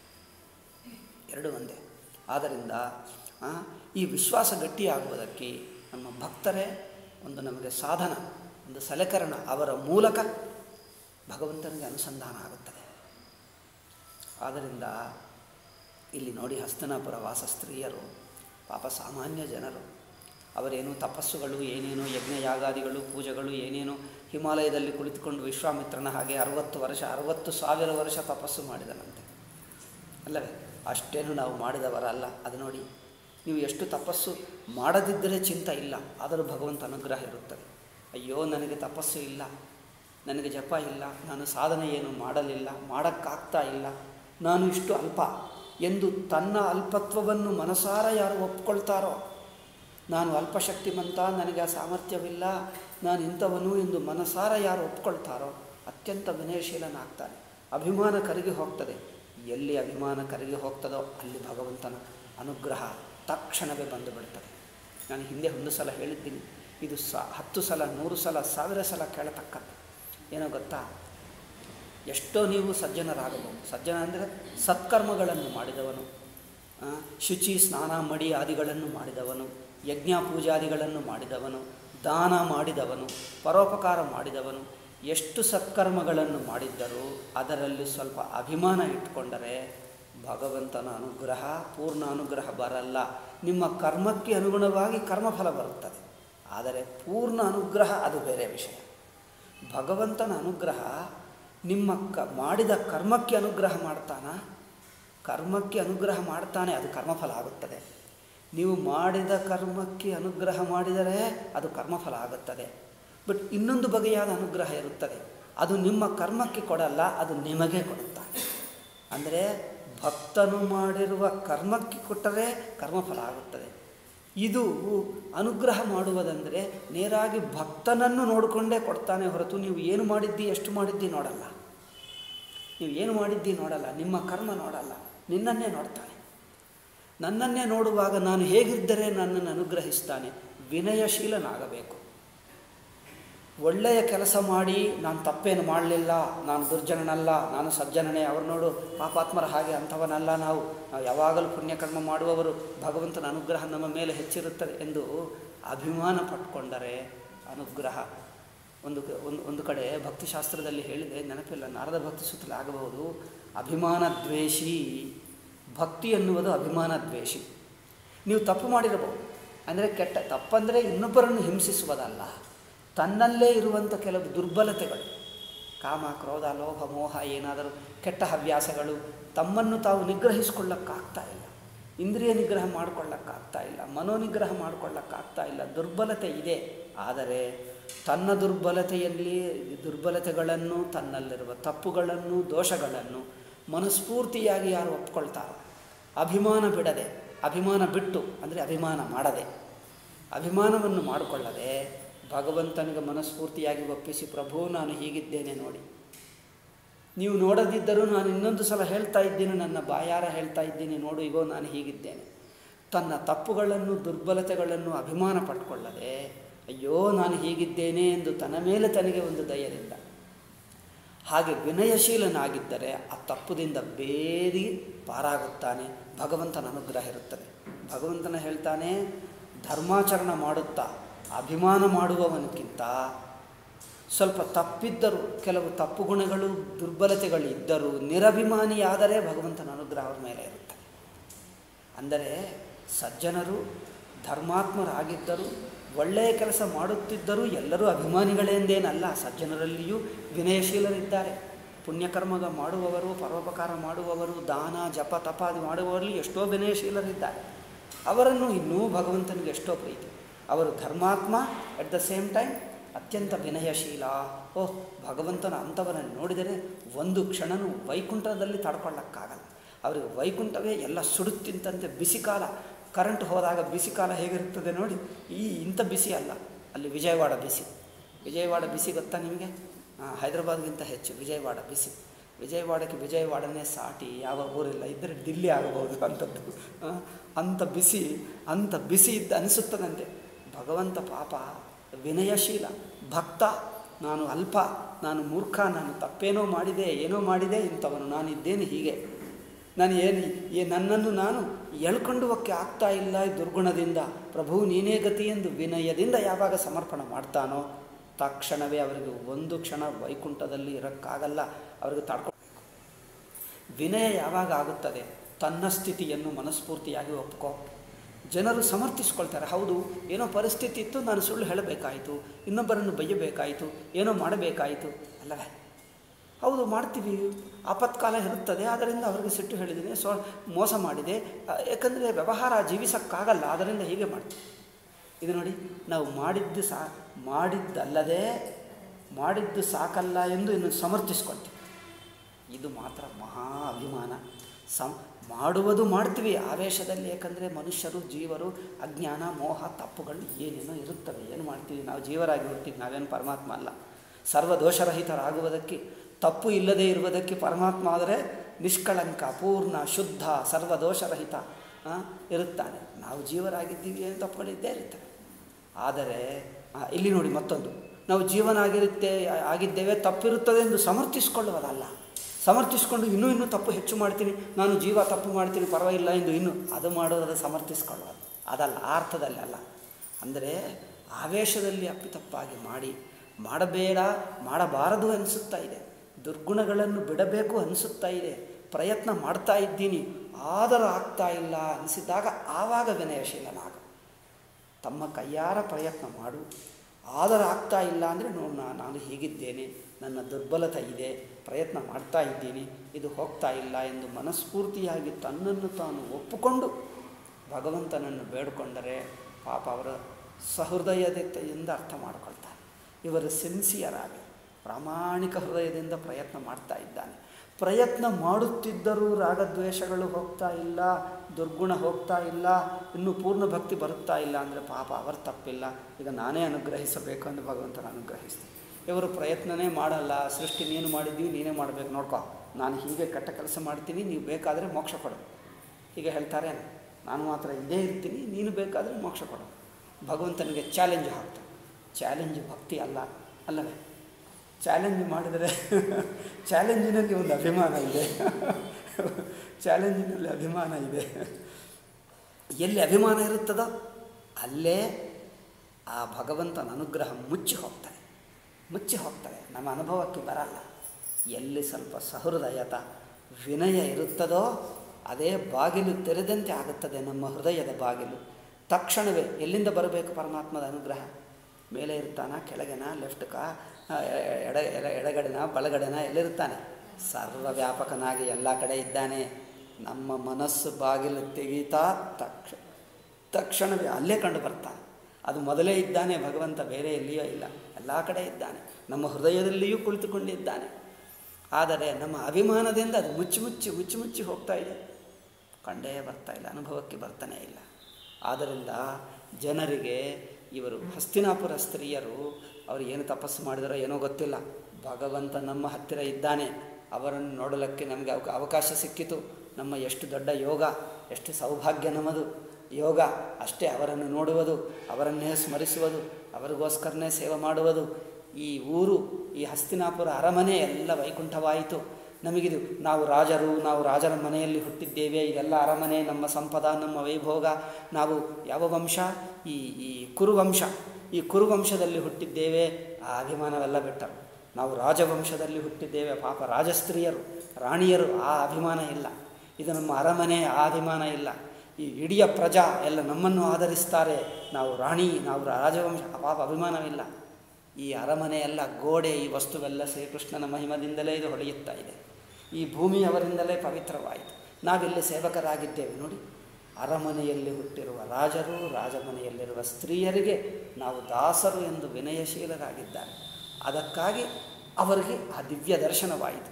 ಎರಡು ಒಂದೇ ಆದ್ದರಿಂದ ಆ, ಈ ವಿಶ್ವಾಸ ಗಟ್ಟಿಯಾಗುವುದಕ್ಕೆ ನಮ್ಮ ಭಕ್ತರೇ ಒಂದು ನಮಗೆ ಸಾಧನ ಒಂದು ಸಲಕರಣ ಅವರ ಮೂಲಕ ಭಗವಂತನಿಗೆ ಅನುಸಂಧಾನ ಆಗುತ್ತದೆ ಆದ್ದರಿಂದ ಇಲ್ಲಿ ನೋಡಿ ಹಸ್ತನಾಪುರ ವಾಸ ಸ್ತ್ರೀಯರು ಪಾಪ ಸಾಮಾನ್ಯ ಜನರು ಅವರೇನು ತಪಸ್ಸುಗಳು ಏನೇನು ಯಜ್ಞ ಯಾಗಾದಿಗಳು ಪೂಜೆಗಳು ಏನೇನು ಹಿಮಾಲಯದಲ್ಲಿ ಕುಳಿತುಕೊಂಡು ವಿಶ್ವಾಮಿತ್ರನ ಹಾಗೆ ಅರವತ್ತು ವರ್ಷ ಅರವತ್ತು ಸಾವಿರ ವರ್ಷ ತಪಸ್ಸು ಮಾಡಿದನಂತೆ ಅಲ್ಲವೇ ಅಷ್ಟೇನು ನಾವು ಮಾಡಿದವರಲ್ಲ ಅದು ನೋಡಿ ನೀವು ಎಷ್ಟು ತಪಸ್ಸು ಮಾಡದಿದ್ದರೆ ಚಿಂತ ಇಲ್ಲ ಆದರೂ ಭಗವಂತ ಅನುಗ್ರಹ ಇರುತ್ತದೆ ಅಯ್ಯೋ ನನಗೆ ತಪಸ್ಸು ಇಲ್ಲ ನನಗೆ ಜಪ ಇಲ್ಲ ನಾನು ಸಾಧನೆ ಏನು ಮಾಡಲಿಲ್ಲ ಮಾಡೋಕ್ಕಾಗ್ತಾ ಇಲ್ಲ ನಾನು ಇಷ್ಟು ಅಲ್ಪ ಎಂದು ತನ್ನ ಅಲ್ಪತ್ವವನ್ನು ಮನಸಾರ ಯಾರು ಒಪ್ಕೊಳ್ತಾರೋ ನಾನು ಅಲ್ಪಶಕ್ತಿಮಂತ ನನಗೆ ಆ ಸಾಮರ್ಥ್ಯವಿಲ್ಲ ನಾನು ಇಂಥವನು ಎಂದು ಮನಸಾರ ಯಾರು ಒಪ್ಕೊಳ್ತಾರೋ ಅತ್ಯಂತ ವಿನಯಶೀಲನಾಗ್ತಾನೆ ಅಭಿಮಾನ ಕರಗಿ ಹೋಗ್ತದೆ ಎಲ್ಲಿ ಅಭಿಮಾನ ಕರಗಿ ಹೋಗ್ತದೋ ಅಲ್ಲಿ ಭಗವಂತನ ಅನುಗ್ರಹ ತಕ್ಷಣವೇ ಬಂದು ಬಿಡ್ತದೆ ನಾನು ಹಿಂದೆ ಒಂದು ಸಲ ಹೇಳಿದ್ದೀನಿ ಇದು ಸ ಹತ್ತು ಸಲ ನೂರು ಸಲ ಸಾವಿರ ಸಲ ಕೇಳತಕ್ಕದ್ದು ಏನೋ ಗೊತ್ತಾ ಎಷ್ಟೋ ನೀವು ಸಜ್ಜನರಾಗಬಹುದು ಸಜ್ಜನ ಅಂದರೆ ಸತ್ಕರ್ಮಗಳನ್ನು ಮಾಡಿದವನು ಆ, ಶುಚಿ ಸ್ನಾನ ಮಡಿ ಆದಿಗಳನ್ನು ಮಾಡಿದವನು ಯಜ್ಞ ಪೂಜಾದಿಗಳನ್ನು ಮಾಡಿದವನು ದಾನ ಮಾಡಿದವನು ಪರೋಪಕಾರ ಮಾಡಿದವನು ಎಷ್ಟು ಸತ್ಕರ್ಮಗಳನ್ನು ಮಾಡಿದ್ದರೂ ಅದರಲ್ಲಿ ಸ್ವಲ್ಪ ಅಭಿಮಾನ ಇಟ್ಕೊಂಡರೆ ಭಗವಂತನ ಅನುಗ್ರಹ ಪೂರ್ಣ ಅನುಗ್ರಹ ಬರಲ್ಲ ನಿಮ್ಮ ಕರ್ಮಕ್ಕೆ ಅನುಗುಣವಾಗಿ ಕರ್ಮಫಲ ಬರುತ್ತದೆ ಆದರೆ ಪೂರ್ಣ ಅನುಗ್ರಹ ಅದು ಬೇರೆ ವಿಷಯ ಭಗವಂತನ ಅನುಗ್ರಹ ನಿಮ್ಮ ಕ ಮಾಡಿದ ಕರ್ಮಕ್ಕೆ ಅನುಗ್ರಹ ಮಾಡ್ತಾನ ಕರ್ಮಕ್ಕೆ ಅನುಗ್ರಹ ಮಾಡ್ತಾನೆ ಅದು ಕರ್ಮಫಲ ಆಗುತ್ತದೆ ನೀವು ಮಾಡಿದ ಕರ್ಮಕ್ಕೆ ಅನುಗ್ರಹ ಮಾಡಿದರೆ ಅದು ಕರ್ಮಫಲ ಆಗುತ್ತದೆ ಬಟ್ ಇನ್ನೊಂದು ಬಗೆಯಾದ ಅನುಗ್ರಹ ಇರುತ್ತದೆ ಅದು ನಿಮ್ಮ ಕರ್ಮಕ್ಕೆ ಕೊಡಲ್ಲ ಅದು ನಿಮಗೆ ಕೊಡುತ್ತಾನೆ ಅಂದರೆ ಭಕ್ತನು ಮಾಡಿರುವ ಕರ್ಮಕ್ಕೆ ಕೊಟ್ಟರೆ ಕರ್ಮಫಲ ಆಗುತ್ತದೆ ಇದು ಅನುಗ್ರಹ ಮಾಡುವುದಂದರೆ ನೇರಾಗಿ ಭಕ್ತನನ್ನು ನೋಡಿಕೊಂಡೇ ಕೊಡ್ತಾನೆ ಹೊರತು ನೀವು ಏನು ಮಾಡಿದ್ದಿ ಎಷ್ಟು ಮಾಡಿದ್ದಿ ನೋಡಲ್ಲ ನೀವು ಏನು ಮಾಡಿದ್ದಿ ನೋಡಲ್ಲ ನಿಮ್ಮ ಕರ್ಮ ನೋಡಲ್ಲ ನಿನ್ನನ್ನೇ ನೋಡ್ತಾನೆ ನನ್ನನ್ನೇ ನೋಡುವಾಗ ನಾನು ಹೇಗಿದ್ದರೆ ನನ್ನನ್ನು ಅನುಗ್ರಹಿಸ್ತಾನೆ ವಿನಯಶೀಲನಾಗಬೇಕು ಒಳ್ಳೆಯ ಕೆಲಸ ಮಾಡಿ ನಾನು ತಪ್ಪೇನು ಮಾಡಲಿಲ್ಲ ನಾನು ದುರ್ಜನನಲ್ಲ ನಾನು ಸಜ್ಜನನೇ ಅವ್ರು ನೋಡು ಪಾಪಾತ್ಮರ ಹಾಗೆ ಅಂಥವನಲ್ಲ ನಾವು ನಾವು ಯಾವಾಗಲೂ ಪುಣ್ಯಕರ್ಮ ಮಾಡುವವರು ಭಗವಂತನ ಅನುಗ್ರಹ ನಮ್ಮ ಮೇಲೆ ಹೆಚ್ಚಿರುತ್ತದೆ ಎಂದು ಅಭಿಮಾನ ಪಟ್ಕೊಂಡರೆ ಅನುಗ್ರಹ ಒಂದು ಕ- ಒಂದು ಒಂದು ಕಡೆ ಭಕ್ತಿಶಾಸ್ತ್ರದಲ್ಲಿ ಹೇಳಿದೆ ನೆನಪಿಲ್ಲ ನಾರದ ಭಕ್ತಿ ಸುತ್ತಲೇ ಆಗಬಹುದು ಅಭಿಮಾನ ದ್ವೇಷಿ ಭಕ್ತಿ ಎನ್ನುವುದು ಅಭಿಮಾನ ದ್ವೇಷಿ ನೀವು ತಪ್ಪು ಮಾಡಿರಬಹುದು ಅಂದರೆ ಕೆಟ್ಟ ತಪ್ಪಂದರೆ ಇನ್ನೊಬ್ಬರನ್ನು ಹಿಂಸಿಸುವುದಲ್ಲ ತನ್ನಲ್ಲೇ ಇರುವಂಥ ಕೆಲವು ದುರ್ಬಲತೆಗಳು ಕಾಮ ಕ್ರೋಧ ಲೋಭ ಮೋಹ ಏನಾದರೂ ಕೆಟ್ಟ ಹವ್ಯಾಸಗಳು ತಮ್ಮನ್ನು ತಾವು ನಿಗ್ರಹಿಸ್ಕೊಳ್ಳೋಕ್ಕಾಗ್ತಾ ಇಲ್ಲ ಇಂದ್ರಿಯ ನಿಗ್ರಹ ಮಾಡ್ಕೊಳ್ಳೋಕ್ಕಾಗ್ತಾ ಇಲ್ಲ ಮನೋನಿಗ್ರಹ ಮಾಡ್ಕೊಳ್ಳೋಕ್ಕಾಗ್ತಾ ಇಲ್ಲ ದುರ್ಬಲತೆ ಇದೆ ಆದರೆ ತನ್ನ ದುರ್ಬಲತೆಯಲ್ಲಿ ದುರ್ಬಲತೆಗಳನ್ನು ತನ್ನಲ್ಲಿರುವ ತಪ್ಪುಗಳನ್ನು ದೋಷಗಳನ್ನು ಮನಸ್ಫೂರ್ತಿಯಾಗಿ ಯಾರು ಒಪ್ಕೊಳ್ತಾರೋ ಅಭಿಮಾನ ಬಿಡದೆ ಅಭಿಮಾನ ಬಿಟ್ಟು ಅಂದರೆ ಅಭಿಮಾನ ಮಾಡದೆ ಅಭಿಮಾನವನ್ನು ಮಾಡಿಕೊಳ್ಳದೆ ಭಗವಂತನಿಗೆ ಮನಸ್ಫೂರ್ತಿಯಾಗಿ ಒಪ್ಪಿಸಿ ಪ್ರಭು ನಾನು ಹೀಗಿದ್ದೇನೆ ನೋಡಿ ನೀವು ನೋಡದಿದ್ದರೂ ನಾನು ಇನ್ನೊಂದು ಸಲ ಹೇಳ್ತಾ ಇದ್ದೀನಿ ನನ್ನ ಬಾಯಾರ ಹೇಳ್ತಾ ಇದ್ದೀನಿ ನೋಡು ಇಗೋ ನಾನು ಹೀಗಿದ್ದೇನೆ ತನ್ನ ತಪ್ಪುಗಳನ್ನು ದುರ್ಬಲತೆಗಳನ್ನು ಅಭಿಮಾನ ಪಟ್ಕೊಳ್ಳದೆ ಅಯ್ಯೋ ನಾನು ಹೀಗಿದ್ದೇನೆ ಎಂದು ತನ್ನ ಮೇಲೆ ತನಗೆ ಒಂದು ದಯದಿಂದ ಹಾಗೆ ವಿನಯಶೀಲನಾಗಿದ್ದರೆ ಆ ತಪ್ಪುದಿಂದ ಬೇರಿ ಪಾರಾಗುತ್ತಾನೆ ಭಗವಂತನ ಅನುಗ್ರಹ ಇರುತ್ತದೆ ಭಗವಂತನ ಹೇಳ್ತಾನೆ ಧರ್ಮಾಚರಣೆ ಮಾಡುತ್ತಾ ಅಭಿಮಾನ ಮಾಡುವವನಕ್ಕಿಂತ ಸ್ವಲ್ಪ ತಪ್ಪಿದ್ದರೂ ಕೆಲವು ತಪ್ಪು ಗುಣಗಳು ದುರ್ಬಲತೆಗಳು ಇದ್ದರೂ ನಿರಭಿಮಾನಿಯಾದರೆ ಭಗವಂತನ ಅನುಗ್ರಹ ಅವರ ಮೇಲೆ ಇರುತ್ತದೆ ಅಂದರೆ ಸಜ್ಜನರು ಧರ್ಮಾತ್ಮರಾಗಿದ್ದರೂ ಒಳ್ಳೆಯ ಕೆಲಸ ಮಾಡುತ್ತಿದ್ದರೂ ಎಲ್ಲರೂ ಅಭಿಮಾನಿಗಳೆಂದೇನಲ್ಲ ಸಜ್ಜನರಲ್ಲಿಯೂ ವಿನಯಶೀಲರಿದ್ದಾರೆ ಪುಣ್ಯಕರ್ಮಗ ಮಾಡುವವರು ಪರೋಪಕಾರ ಮಾಡುವವರು ದಾನ ಜಪ ತಪಾದಿ ಮಾಡುವವರಲ್ಲಿ ಎಷ್ಟೋ ವಿನಯಶೀಲರಿದ್ದಾರೆ ಅವರನ್ನು ಇನ್ನೂ ಭಗವಂತನಿಗೆ ಎಷ್ಟೋ ಪ್ರೀತಿ ಅವರು ಧರ್ಮಾತ್ಮ ಅಟ್ ದ ಸೇಮ್ ಟೈಮ್ ಅತ್ಯಂತ ವಿನಯಶೀಲ ಓಹ್ ಭಗವಂತನ ಅಂಥವರನ್ನು ನೋಡಿದರೆ ಒಂದು ಕ್ಷಣನೂ ವೈಕುಂಠದಲ್ಲಿ ತಡ್ಕೊಳ್ಳೋಕ್ಕಾಗಲ್ಲ ಅವರಿಗೆ ವೈಕುಂಠವೇ ಎಲ್ಲ ಸುಡುತ್ತಿಂತಂತೆ ಬಿಸಿ ಕಾಲ ಕರೆಂಟ್ ಹೋದಾಗ ಬಿಸಿ ಕಾಲ ಹೇಗಿರ್ತದೆ ನೋಡಿ ಈ ಇಂಥ ಬಿಸಿ ಅಲ್ಲ ಅಲ್ಲಿ ವಿಜಯವಾಡ ಬಿಸಿ ವಿಜಯವಾಡ ಬಿಸಿ ಗೊತ್ತಾ ನಿಮಗೆ ಆ, ಹೈದರಾಬಾದ್ಗಿಂತ ಹೆಚ್ಚು ವಿಜಯವಾಡ ಬಿಸಿ ವಿಜಯವಾಡಕ್ಕೆ ವಿಜಯವಾಡನೇ ಸಾಟಿ ಯಾವ ಊರಿಲ್ಲ ಇದ್ದರೆ ದಿಲ್ಲಿ ಆಗಬಹುದು ಅಂಥದ್ದು ಆ, ಅಂಥ ಬಿಸಿ ಅಂಥ ಬಿಸಿ ಇದ್ದ ಅನಿಸುತ್ತದಂತೆ ಭಗವಂತ ಪಾಪ ವಿನಯಶೀಲ ಭಕ್ತ ನಾನು ಅಲ್ಪ ನಾನು ಮೂರ್ಖ ನಾನು ತಪ್ಪೇನೋ ಮಾಡಿದೆ ಏನೋ ಮಾಡಿದೆ ಇಂಥವನು ನಾನಿದ್ದೇನೆ ಹೀಗೆ ನಾನು ಏನು ಏ ನನ್ನನ್ನು ನಾನು ಎಳ್ಕೊಂಡುವಕ್ಕೆ ಆಗ್ತಾ ಇಲ್ಲ ಈ ದುರ್ಗುಣದಿಂದ ಪ್ರಭು ನೀನೇ ಗತಿ ಎಂದು ವಿನಯದಿಂದ ಯಾವಾಗ ಸಮರ್ಪಣೆ ಮಾಡ್ತಾನೋ ತಕ್ಷಣವೇ ಅವರಿಗೆ ಒಂದು ಕ್ಷಣ ವೈಕುಂಠದಲ್ಲಿ ಇರೋಕ್ಕಾಗಲ್ಲ ಅವರಿಗೆ ತಡ್ಕೊಳ್ಬೇಕು ವಿನಯ ಯಾವಾಗ ಆಗುತ್ತದೆ ತನ್ನ ಸ್ಥಿತಿಯನ್ನು ಮನಸ್ಫೂರ್ತಿಯಾಗಿ ಒಪ್ಕೋ ಜನರು ಸಮರ್ಥಿಸ್ಕೊಳ್ತಾರೆ ಹೌದು ಏನೋ ಪರಿಸ್ಥಿತಿ ಇತ್ತು ನಾನು ಸುಳ್ಳು ಹೇಳಬೇಕಾಯಿತು ಇನ್ನೊಬ್ಬರನ್ನು ಬೈಯಬೇಕಾಯಿತು ಏನೋ ಮಾಡಬೇಕಾಯಿತು ಅಲ್ಲವೇ ಹೌದು ಮಾಡ್ತೀವಿ ಆಪತ್ಕಾಲ ಇರುತ್ತದೆ ಆದ್ದರಿಂದ ಅವರಿಗೆ ಸಿಟ್ಟು ಹೇಳಿದ್ದೀನಿ ಸೊ ಮೋಸ ಮಾಡಿದೆ ಆ, ಯಾಕಂದರೆ ವ್ಯವಹಾರ ಜೀವಿಸೋಕ್ಕಾಗಲ್ಲ ಅದರಿಂದ ಹೀಗೆ ಮಾಡ್ತೀವಿ ಇದು ನೋಡಿ ನಾವು ಮಾಡಿದ್ದು ಸಾ ಮಾಡಿದ್ದಲ್ಲದೆ ಮಾಡಿದ್ದು ಸಾಕಲ್ಲ ಎಂದು ಇನ್ನು ಸಮರ್ಥಿಸ್ಕೊಳ್ತೀವಿ ಇದು ಮಾತ್ರ ಮಹಾ ಅಭಿಮಾನ ಸಂ ಮಾಡುವುದು ಮಾಡ್ತೀವಿ ಆವೇಶದಲ್ಲಿ ಯಾಕಂದರೆ ಮನುಷ್ಯರು ಜೀವರು ಅಜ್ಞಾನ ಮೋಹ ತಪ್ಪುಗಳು ಏನೇನೋ ಇರುತ್ತವೆ ಏನು ಮಾಡ್ತೀವಿ ನಾವು ಜೀವರಾಗಿ ಹುಡ್ತೀವಿ ನಾವೇನು ಪರಮಾತ್ಮ ಅಲ್ಲ ಸರ್ವದೋಷರಹಿತರಾಗುವುದಕ್ಕೆ ತಪ್ಪು ಇಲ್ಲದೆ ಇರುವುದಕ್ಕೆ ಪರಮಾತ್ಮ ಆದರೆ ನಿಷ್ಕಳಂಕ ಪೂರ್ಣ ಶುದ್ಧ ಸರ್ವದೋಷರಹಿತ ಆ, ಇರುತ್ತಾನೆ ನಾವು ಜೀವರಾಗಿದ್ದೀವಿ ಏನು ತಪ್ಪುಗಳಿದ್ದೇ ಇರ್ತವೆ ಆದರೆ ಆ, ಇಲ್ಲಿ ನೋಡಿ ಮತ್ತೊಂದು ನಾವು ಜೀವನ ಆಗಿರುತ್ತೆ ಆಗಿದ್ದೇವೆ ತಪ್ಪಿರುತ್ತದೆ ಎಂದು ಸಮರ್ಥಿಸಿಕೊಳ್ಳುವುದಲ್ಲ ಸಮರ್ಥಿಸಿಕೊಂಡು ಇನ್ನೂ ಇನ್ನೂ ತಪ್ಪು ಹೆಚ್ಚು ಮಾಡ್ತೀನಿ ನಾನು ಜೀವ ತಪ್ಪು ಮಾಡ್ತೀನಿ ಪರವಾಗಿಲ್ಲ ಎಂದು ಇನ್ನೂ ಅದು ಮಾಡೋದು ಸಮರ್ಥಿಸ್ಕೊಳ್ಳೋದು ಅದಲ್ಲ ಆ ಅರ್ಥದಲ್ಲಿ ಅಲ್ಲ ಅಂದರೆ ಆವೇಶದಲ್ಲಿ ಅಪ್ಪಿತಪ್ಪಾಗಿ ಮಾಡಿ ಮಾಡಬೇಡ ಮಾಡಬಾರದು ಅನಿಸುತ್ತಾ ಇದೆ ದುರ್ಗುಣಗಳನ್ನು ಬಿಡಬೇಕು ಅನಿಸುತ್ತಾ ಇದೆ ಪ್ರಯತ್ನ ಮಾಡ್ತಾ ಇದ್ದೀನಿ ಆದರೂ ಆಗ್ತಾ ಇಲ್ಲ ಅನಿಸಿದಾಗ ಆವಾಗ ವಿನಯಶೀಲನಾಗ ತಮ್ಮ ಕೈಯಾರ ಪ್ರಯತ್ನ ಮಾಡು ಆದರೆ ಆಗ್ತಾ ಇಲ್ಲ ಅಂದರೆ ನೋ ನಾ- ನಾನು ಹೀಗಿದ್ದೇನೆ ನನ್ನ ದುರ್ಬಲತೆ ಇದೆ ಪ್ರಯತ್ನ ಮಾಡ್ತಾ ಇದ್ದೀನಿ ಇದು ಹೋಗ್ತಾ ಇಲ್ಲ ಎಂದು ಮನಸ್ಫೂರ್ತಿಯಾಗಿ ತನ್ನನ್ನು ತಾನು ಒಪ್ಪಿಕೊಂಡು ಭಗವಂತನನ್ನು ಬೇಡಿಕೊಂಡರೆ ಪಾಪ ಅವರ ಸಹೃದಯತೆಯಿಂದ ಅರ್ಥ ಮಾಡಿಕೊಳ್ತಾರೆ ಇವರು ಸಿನ್ಸಿಯರ್ ಆಗಿ ಪ್ರಾಮಾಣಿಕ ಹೃದಯದಿಂದ ಪ್ರಯತ್ನ ಮಾಡ್ತಾ ಇದ್ದಾನೆ ಪ್ರಯತ್ನ ಮಾಡುತ್ತಿದ್ದರೂ ರಾಗದ್ವೇಷಗಳು ಹೋಗ್ತಾ ಇಲ್ಲ ದುರ್ಗುಣ ಹೋಗ್ತಾ ಇಲ್ಲ ಇನ್ನೂ ಪೂರ್ಣ ಭಕ್ತಿ ಬರುತ್ತಾ ಇಲ್ಲ ಅಂದರೆ ಪಾಪ ಅವರ ತಪ್ಪಿಲ್ಲ ಈಗ ನಾನೇ ಅನುಗ್ರಹಿಸಬೇಕು ಎಂದು ಭಗವಂತನ ಅನುಗ್ರಹಿಸ್ತೀನಿ ಇವರು ಪ್ರಯತ್ನನೇ ಮಾಡಲ್ಲ ಸೃಷ್ಟಿ ನೀನು ಮಾಡಿದ್ದೀವಿ ನೀನೇ ಮಾಡಬೇಕು ನೋಡ್ಕೊ ನಾನು ಹೀಗೆ ಕೆಟ್ಟ ಕೆಲಸ ಮಾಡ್ತೀನಿ ನೀವು ಬೇಕಾದರೆ ಮೋಕ್ಷ ಕೊಡು ಹೀಗೆ ಹೇಳ್ತಾರೆ ನಾನು ಮಾತ್ರ ಇದೇ ಇರ್ತೀನಿ ನೀನು ಬೇಕಾದರೆ ಮೋಕ್ಷ ಕೊಡು ಭಗವಂತನಿಗೆ ಚಾಲೆಂಜ್ ಹಾಕ್ತಾನೆ ಚಾಲೆಂಜ್ ಭಕ್ತಿ ಅಲ್ಲ ಅಲ್ಲವೇ ಚಾಲೆಂಜ್ ಮಾಡಿದರೆ ಚಾಲೆಂಜಿನಲ್ಲಿ ಒಂದು ಅಭಿಮಾನ ಇದೆ ಚಾಲೆಂಜಿನಲ್ಲಿ ಅಭಿಮಾನ ಇದೆ ಎಲ್ಲಿ ಅಭಿಮಾನ ಇರುತ್ತದೋ ಅಲ್ಲೇ ಆ ಭಗವಂತನ ಅನುಗ್ರಹ ಮುಚ್ಚಿ ಹೋಗ್ತಾರೆ ಮುಚ್ಚಿ ಹೋಗ್ತಾರೆ ನಮ್ಮ ಅನುಭವಕ್ಕೆ ಬರಲ್ಲ ಎಲ್ಲಿ ಸ್ವಲ್ಪ ಸಹೃದಯತ ವಿನಯ ಇರುತ್ತದೋ ಅದೇ ಬಾಗಿಲು ತೆರೆದಂತೆ ಆಗುತ್ತದೆ ನಮ್ಮ ಹೃದಯದ ಬಾಗಿಲು ತಕ್ಷಣವೇ ಎಲ್ಲಿಂದ ಬರಬೇಕು ಪರಮಾತ್ಮದ ಅನುಗ್ರಹ ಮೇಲೆ ಇರ್ತಾನ ಕೆಳಗೆನ ಲೆಫ್ಟ್ಕ ಎಡ ಎಡ ಎಡಗಡೆನ ಬಲಗಡೆನ ಎಲ್ಲಿರ್ತಾನೆ ಸರ್ವವ್ಯಾಪಕನಾಗಿ ಎಲ್ಲ ಕಡೆ ಇದ್ದಾನೆ ನಮ್ಮ ಮನಸ್ಸು ಬಾಗಿಲು ತೆಗೀತಾ ತಕ್ಷ ತಕ್ಷಣವೇ ಅಲ್ಲೇ ಕಂಡು ಬರ್ತಾನೆ ಅದು ಮೊದಲೇ ಇದ್ದಾನೆ ಭಗವಂತ ಬೇರೆ ಎಲ್ಲಿಯೂ ಇಲ್ಲ ಎಲ್ಲ ಕಡೆ ಇದ್ದಾನೆ ನಮ್ಮ ಹೃದಯದಲ್ಲಿಯೂ ಕುಳಿತುಕೊಂಡಿದ್ದಾನೆ ಆದರೆ ನಮ್ಮ ಅಭಿಮಾನದಿಂದ ಅದು ಮುಚ್ಚಿ ಮುಚ್ಚಿ ಮುಚ್ಚಿ ಮುಚ್ಚಿ ಹೋಗ್ತಾ ಇದೆ ಕಂಡೇ ಬರ್ತಾ ಇಲ್ಲ ಅನುಭವಕ್ಕೆ ಬರ್ತಾನೆ ಇಲ್ಲ ಆದ್ದರಿಂದ ಜನರಿಗೆ ಇವರು ಹಸ್ತಿನಾಪುರ ಸ್ತ್ರೀಯರು ಅವರು ಏನು ತಪಸ್ಸು ಮಾಡಿದರೋ ಏನೋ ಗೊತ್ತಿಲ್ಲ ಭಗವಂತ ನಮ್ಮ ಹತ್ತಿರ ಇದ್ದಾನೆ ಅವರನ್ನು ನೋಡಲಿಕ್ಕೆ ನಮಗೆ ಅವಕ ಅವಕಾಶ ಸಿಕ್ಕಿತು ನಮ್ಮ ಎಷ್ಟು ದೊಡ್ಡ ಯೋಗ ಎಷ್ಟು ಸೌಭಾಗ್ಯ ನಮ್ಮದು ಯೋಗ ಅಷ್ಟೇ ಅವರನ್ನು ನೋಡುವುದು ಅವರನ್ನೇ ಸ್ಮರಿಸುವುದು ಅವರಿಗೋಸ್ಕರನೇ ಸೇವೆ ಮಾಡುವುದು ಈ ಊರು ಈ ಹಸ್ತಿನಾಪುರ ಅರಮನೆ ಎಲ್ಲ ವೈಕುಂಠವಾಯಿತು ನಮಗಿದು ನಾವು ರಾಜರು ನಾವು ರಾಜರ ಮನೆಯಲ್ಲಿ ಹುಟ್ಟಿದ್ದೇವೆ ಇದೆಲ್ಲ ಅರಮನೆ ನಮ್ಮ ಸಂಪದ ನಮ್ಮ ವೈಭೋಗ ನಾವು ಯಾವ ವಂಶ ಈ ಈ ಕುರುವಂಶ ಈ ಕುರುವಂಶದಲ್ಲಿ ಹುಟ್ಟಿದ್ದೇವೆ ಆ ಅಭಿಮಾನವೆಲ್ಲ ಬಿಟ್ಟರು ನಾವು ರಾಜವಂಶದಲ್ಲಿ ಹುಟ್ಟಿದ್ದೇವೆ ಪಾಪ ರಾಜಸ್ತ್ರೀಯರು ರಾಣಿಯರು ಆ ಅಭಿಮಾನ ಇಲ್ಲ ಇದು ನಮ್ಮ ಅರಮನೆ ಆ ಅಭಿಮಾನ ಇಲ್ಲ ಈ ಇಡೀ ಪ್ರಜಾ ಎಲ್ಲ ನಮ್ಮನ್ನು ಆಧರಿಸ್ತಾರೆ ನಾವು ರಾಣಿ ನಾವು ರಾಜವಂಶ ಪಾಪ ಅಭಿಮಾನವಿಲ್ಲ ಈ ಅರಮನೆ ಎಲ್ಲ ಗೋಡೆ ಈ ವಸ್ತುವೆಲ್ಲ ಶ್ರೀಕೃಷ್ಣನ ಮಹಿಮದಿಂದಲೇ ಇದು ಹೊಳೆಯುತ್ತಾ ಇದೆ ಈ ಭೂಮಿ ಅವರಿಂದಲೇ ಪವಿತ್ರವಾಯಿತು ನಾವಿಲ್ಲಿ ಸೇವಕರಾಗಿದ್ದೇವೆ ನೋಡಿ ಅರಮನೆಯಲ್ಲಿ ಹುಟ್ಟಿರುವ ರಾಜರು ರಾಜಮನೆಯಲ್ಲಿರುವ ಸ್ತ್ರೀಯರಿಗೆ ನಾವು ದಾಸರು ಎಂದು ವಿನಯಶೀಲರಾಗಿದ್ದಾರೆ ಅದಕ್ಕಾಗಿ ಅವರಿಗೆ ಆ ದಿವ್ಯ ದರ್ಶನವಾಯಿತು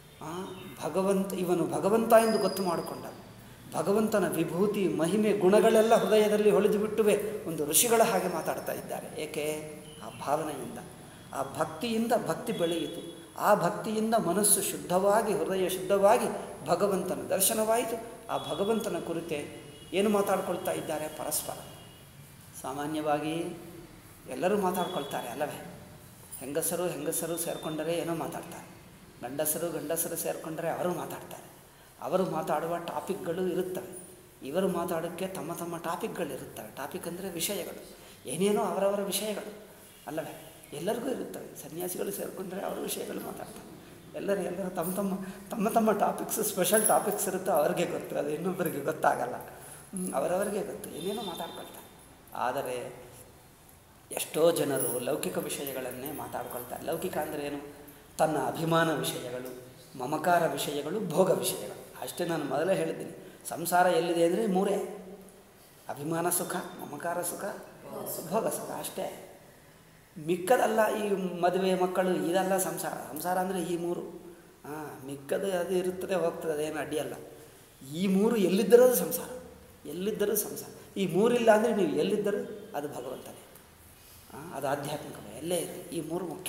ಭಗವಂತ ಇವನು ಭಗವಂತ ಎಂದು ಗೊತ್ತು ಮಾಡಿಕೊಂಡ ಭಗವಂತನ ವಿಭೂತಿ ಮಹಿಮೆ ಗುಣಗಳೆಲ್ಲ ಹೃದಯದಲ್ಲಿ ಹೊಳೆದು ಬಿಟ್ಟುವೆ ಒಂದು ಋಷಿಗಳ ಹಾಗೆ ಮಾತಾಡ್ತಾ ಇದ್ದಾರೆ ಏಕೆ ಆ ಭಾವನೆಯಿಂದ ಆ ಭಕ್ತಿಯಿಂದ ಭಕ್ತಿ ಬೆಳೆಯಿತು ಆ ಭಕ್ತಿಯಿಂದ ಮನಸ್ಸು ಶುದ್ಧವಾಗಿ ಹೃದಯ ಶುದ್ಧವಾಗಿ ಭಗವಂತನ ದರ್ಶನವಾಯಿತು ಆ ಭಗವಂತನ ಕುರಿತೆ ಏನು ಮಾತಾಡ್ಕೊಳ್ತಾ ಇದ್ದಾರೆ ಪರಸ್ಪರ ಸಾಮಾನ್ಯವಾಗಿ ಎಲ್ಲರೂ ಮಾತಾಡ್ಕೊಳ್ತಾರೆ ಅಲ್ಲವೇ ಹೆಂಗಸರು ಹೆಂಗಸರು ಸೇರಿಕೊಂಡರೆ ಏನೋ ಮಾತಾಡ್ತಾರೆ ಗಂಡಸರು ಗಂಡಸರು ಸೇರಿಕೊಂಡರೆ ಅವರು ಮಾತಾಡ್ತಾರೆ ಅವರು ಮಾತಾಡುವ ಟಾಪಿಕ್ಗಳು ಇರುತ್ತವೆ ಇವರು ಮಾತಾಡೋಕ್ಕೆ ತಮ್ಮ ತಮ್ಮ ಟಾಪಿಕ್ಗಳಿರುತ್ತವೆ ಟಾಪಿಕ್ ಅಂದರೆ ವಿಷಯಗಳು ಏನೇನೋ ಅವರವರ ವಿಷಯಗಳು ಅಲ್ಲವೇ ಎಲ್ಲರಿಗೂ ಇರುತ್ತವೆ ಸನ್ಯಾಸಿಗಳು ಸೇರಿಕೊಂಡ್ರೆ ಅವರ ವಿಷಯಗಳು ಮಾತಾಡ್ತಾರೆ ಎಲ್ಲರೂ ಎಲ್ಲರೂ ತಮ್ಮ ತಮ್ಮ ತಮ್ಮ ತಮ್ಮ ಟಾಪಿಕ್ಸ್ ಸ್ಪೆಷಲ್ ಟಾಪಿಕ್ಸ್ ಇರುತ್ತೆ ಅವ್ರಿಗೆ ಗೊತ್ತು ಅದು ಇನ್ನೊಬ್ಬರಿಗೆ ಗೊತ್ತಾಗಲ್ಲ ಅವರವರಿಗೆ ಗೊತ್ತು ಏನೇನೋ ಮಾತಾಡ್ಕೊಳ್ತಾರೆ ಆದರೆ ಎಷ್ಟೋ ಜನರು ಲೌಕಿಕ ವಿಷಯಗಳನ್ನೇ ಮಾತಾಡ್ಕೊಳ್ತಾರೆ ಲೌಕಿಕ ಅಂದರೆ ಏನು ತನ್ನ ಅಭಿಮಾನ ವಿಷಯಗಳು ಮಮಕಾರ ವಿಷಯಗಳು ಭೋಗ ವಿಷಯಗಳು ಅಷ್ಟೇ ನಾನು ಮೊದಲೇ ಹೇಳಿದ್ದೀನಿ ಸಂಸಾರ ಎಲ್ಲಿದೆ ಅಂದರೆ ಮೂರೇ ಅಭಿಮಾನ ಸುಖ ಮಮಕಾರ ಸುಖ ಭೋಗ ಸುಖ ಅಷ್ಟೇ ಮಿಕ್ಕದಲ್ಲ ಈ ಮದುವೆ ಮಕ್ಕಳು ಇದೆಲ್ಲ ಸಂಸಾರ ಸಂಸಾರ ಅಂದರೆ ಈ ಮೂರು ಹಾಂ ಮಿಕ್ಕದು ಅದು ಇರುತ್ತದೆ ಹೋಗ್ತದೆ ಅದೇನು ಅಡ್ಡಿಯಲ್ಲ ಈ ಮೂರು ಎಲ್ಲಿದ್ದರೂ ಅದು ಸಂಸಾರ ಎಲ್ಲಿದ್ದರೂ ಸಂಸಾರ ಈ ಮೂರಿಲ್ಲ ಅಂದರೆ ನೀವು ಎಲ್ಲಿದ್ದರೂ ಅದು ಭಗವಂತನೇ ಅದು ಆಧ್ಯಾತ್ಮಿಕವೇ ಎಲ್ಲೇ ಇರಲಿ ಈ ಮೂರು ಮುಖ್ಯ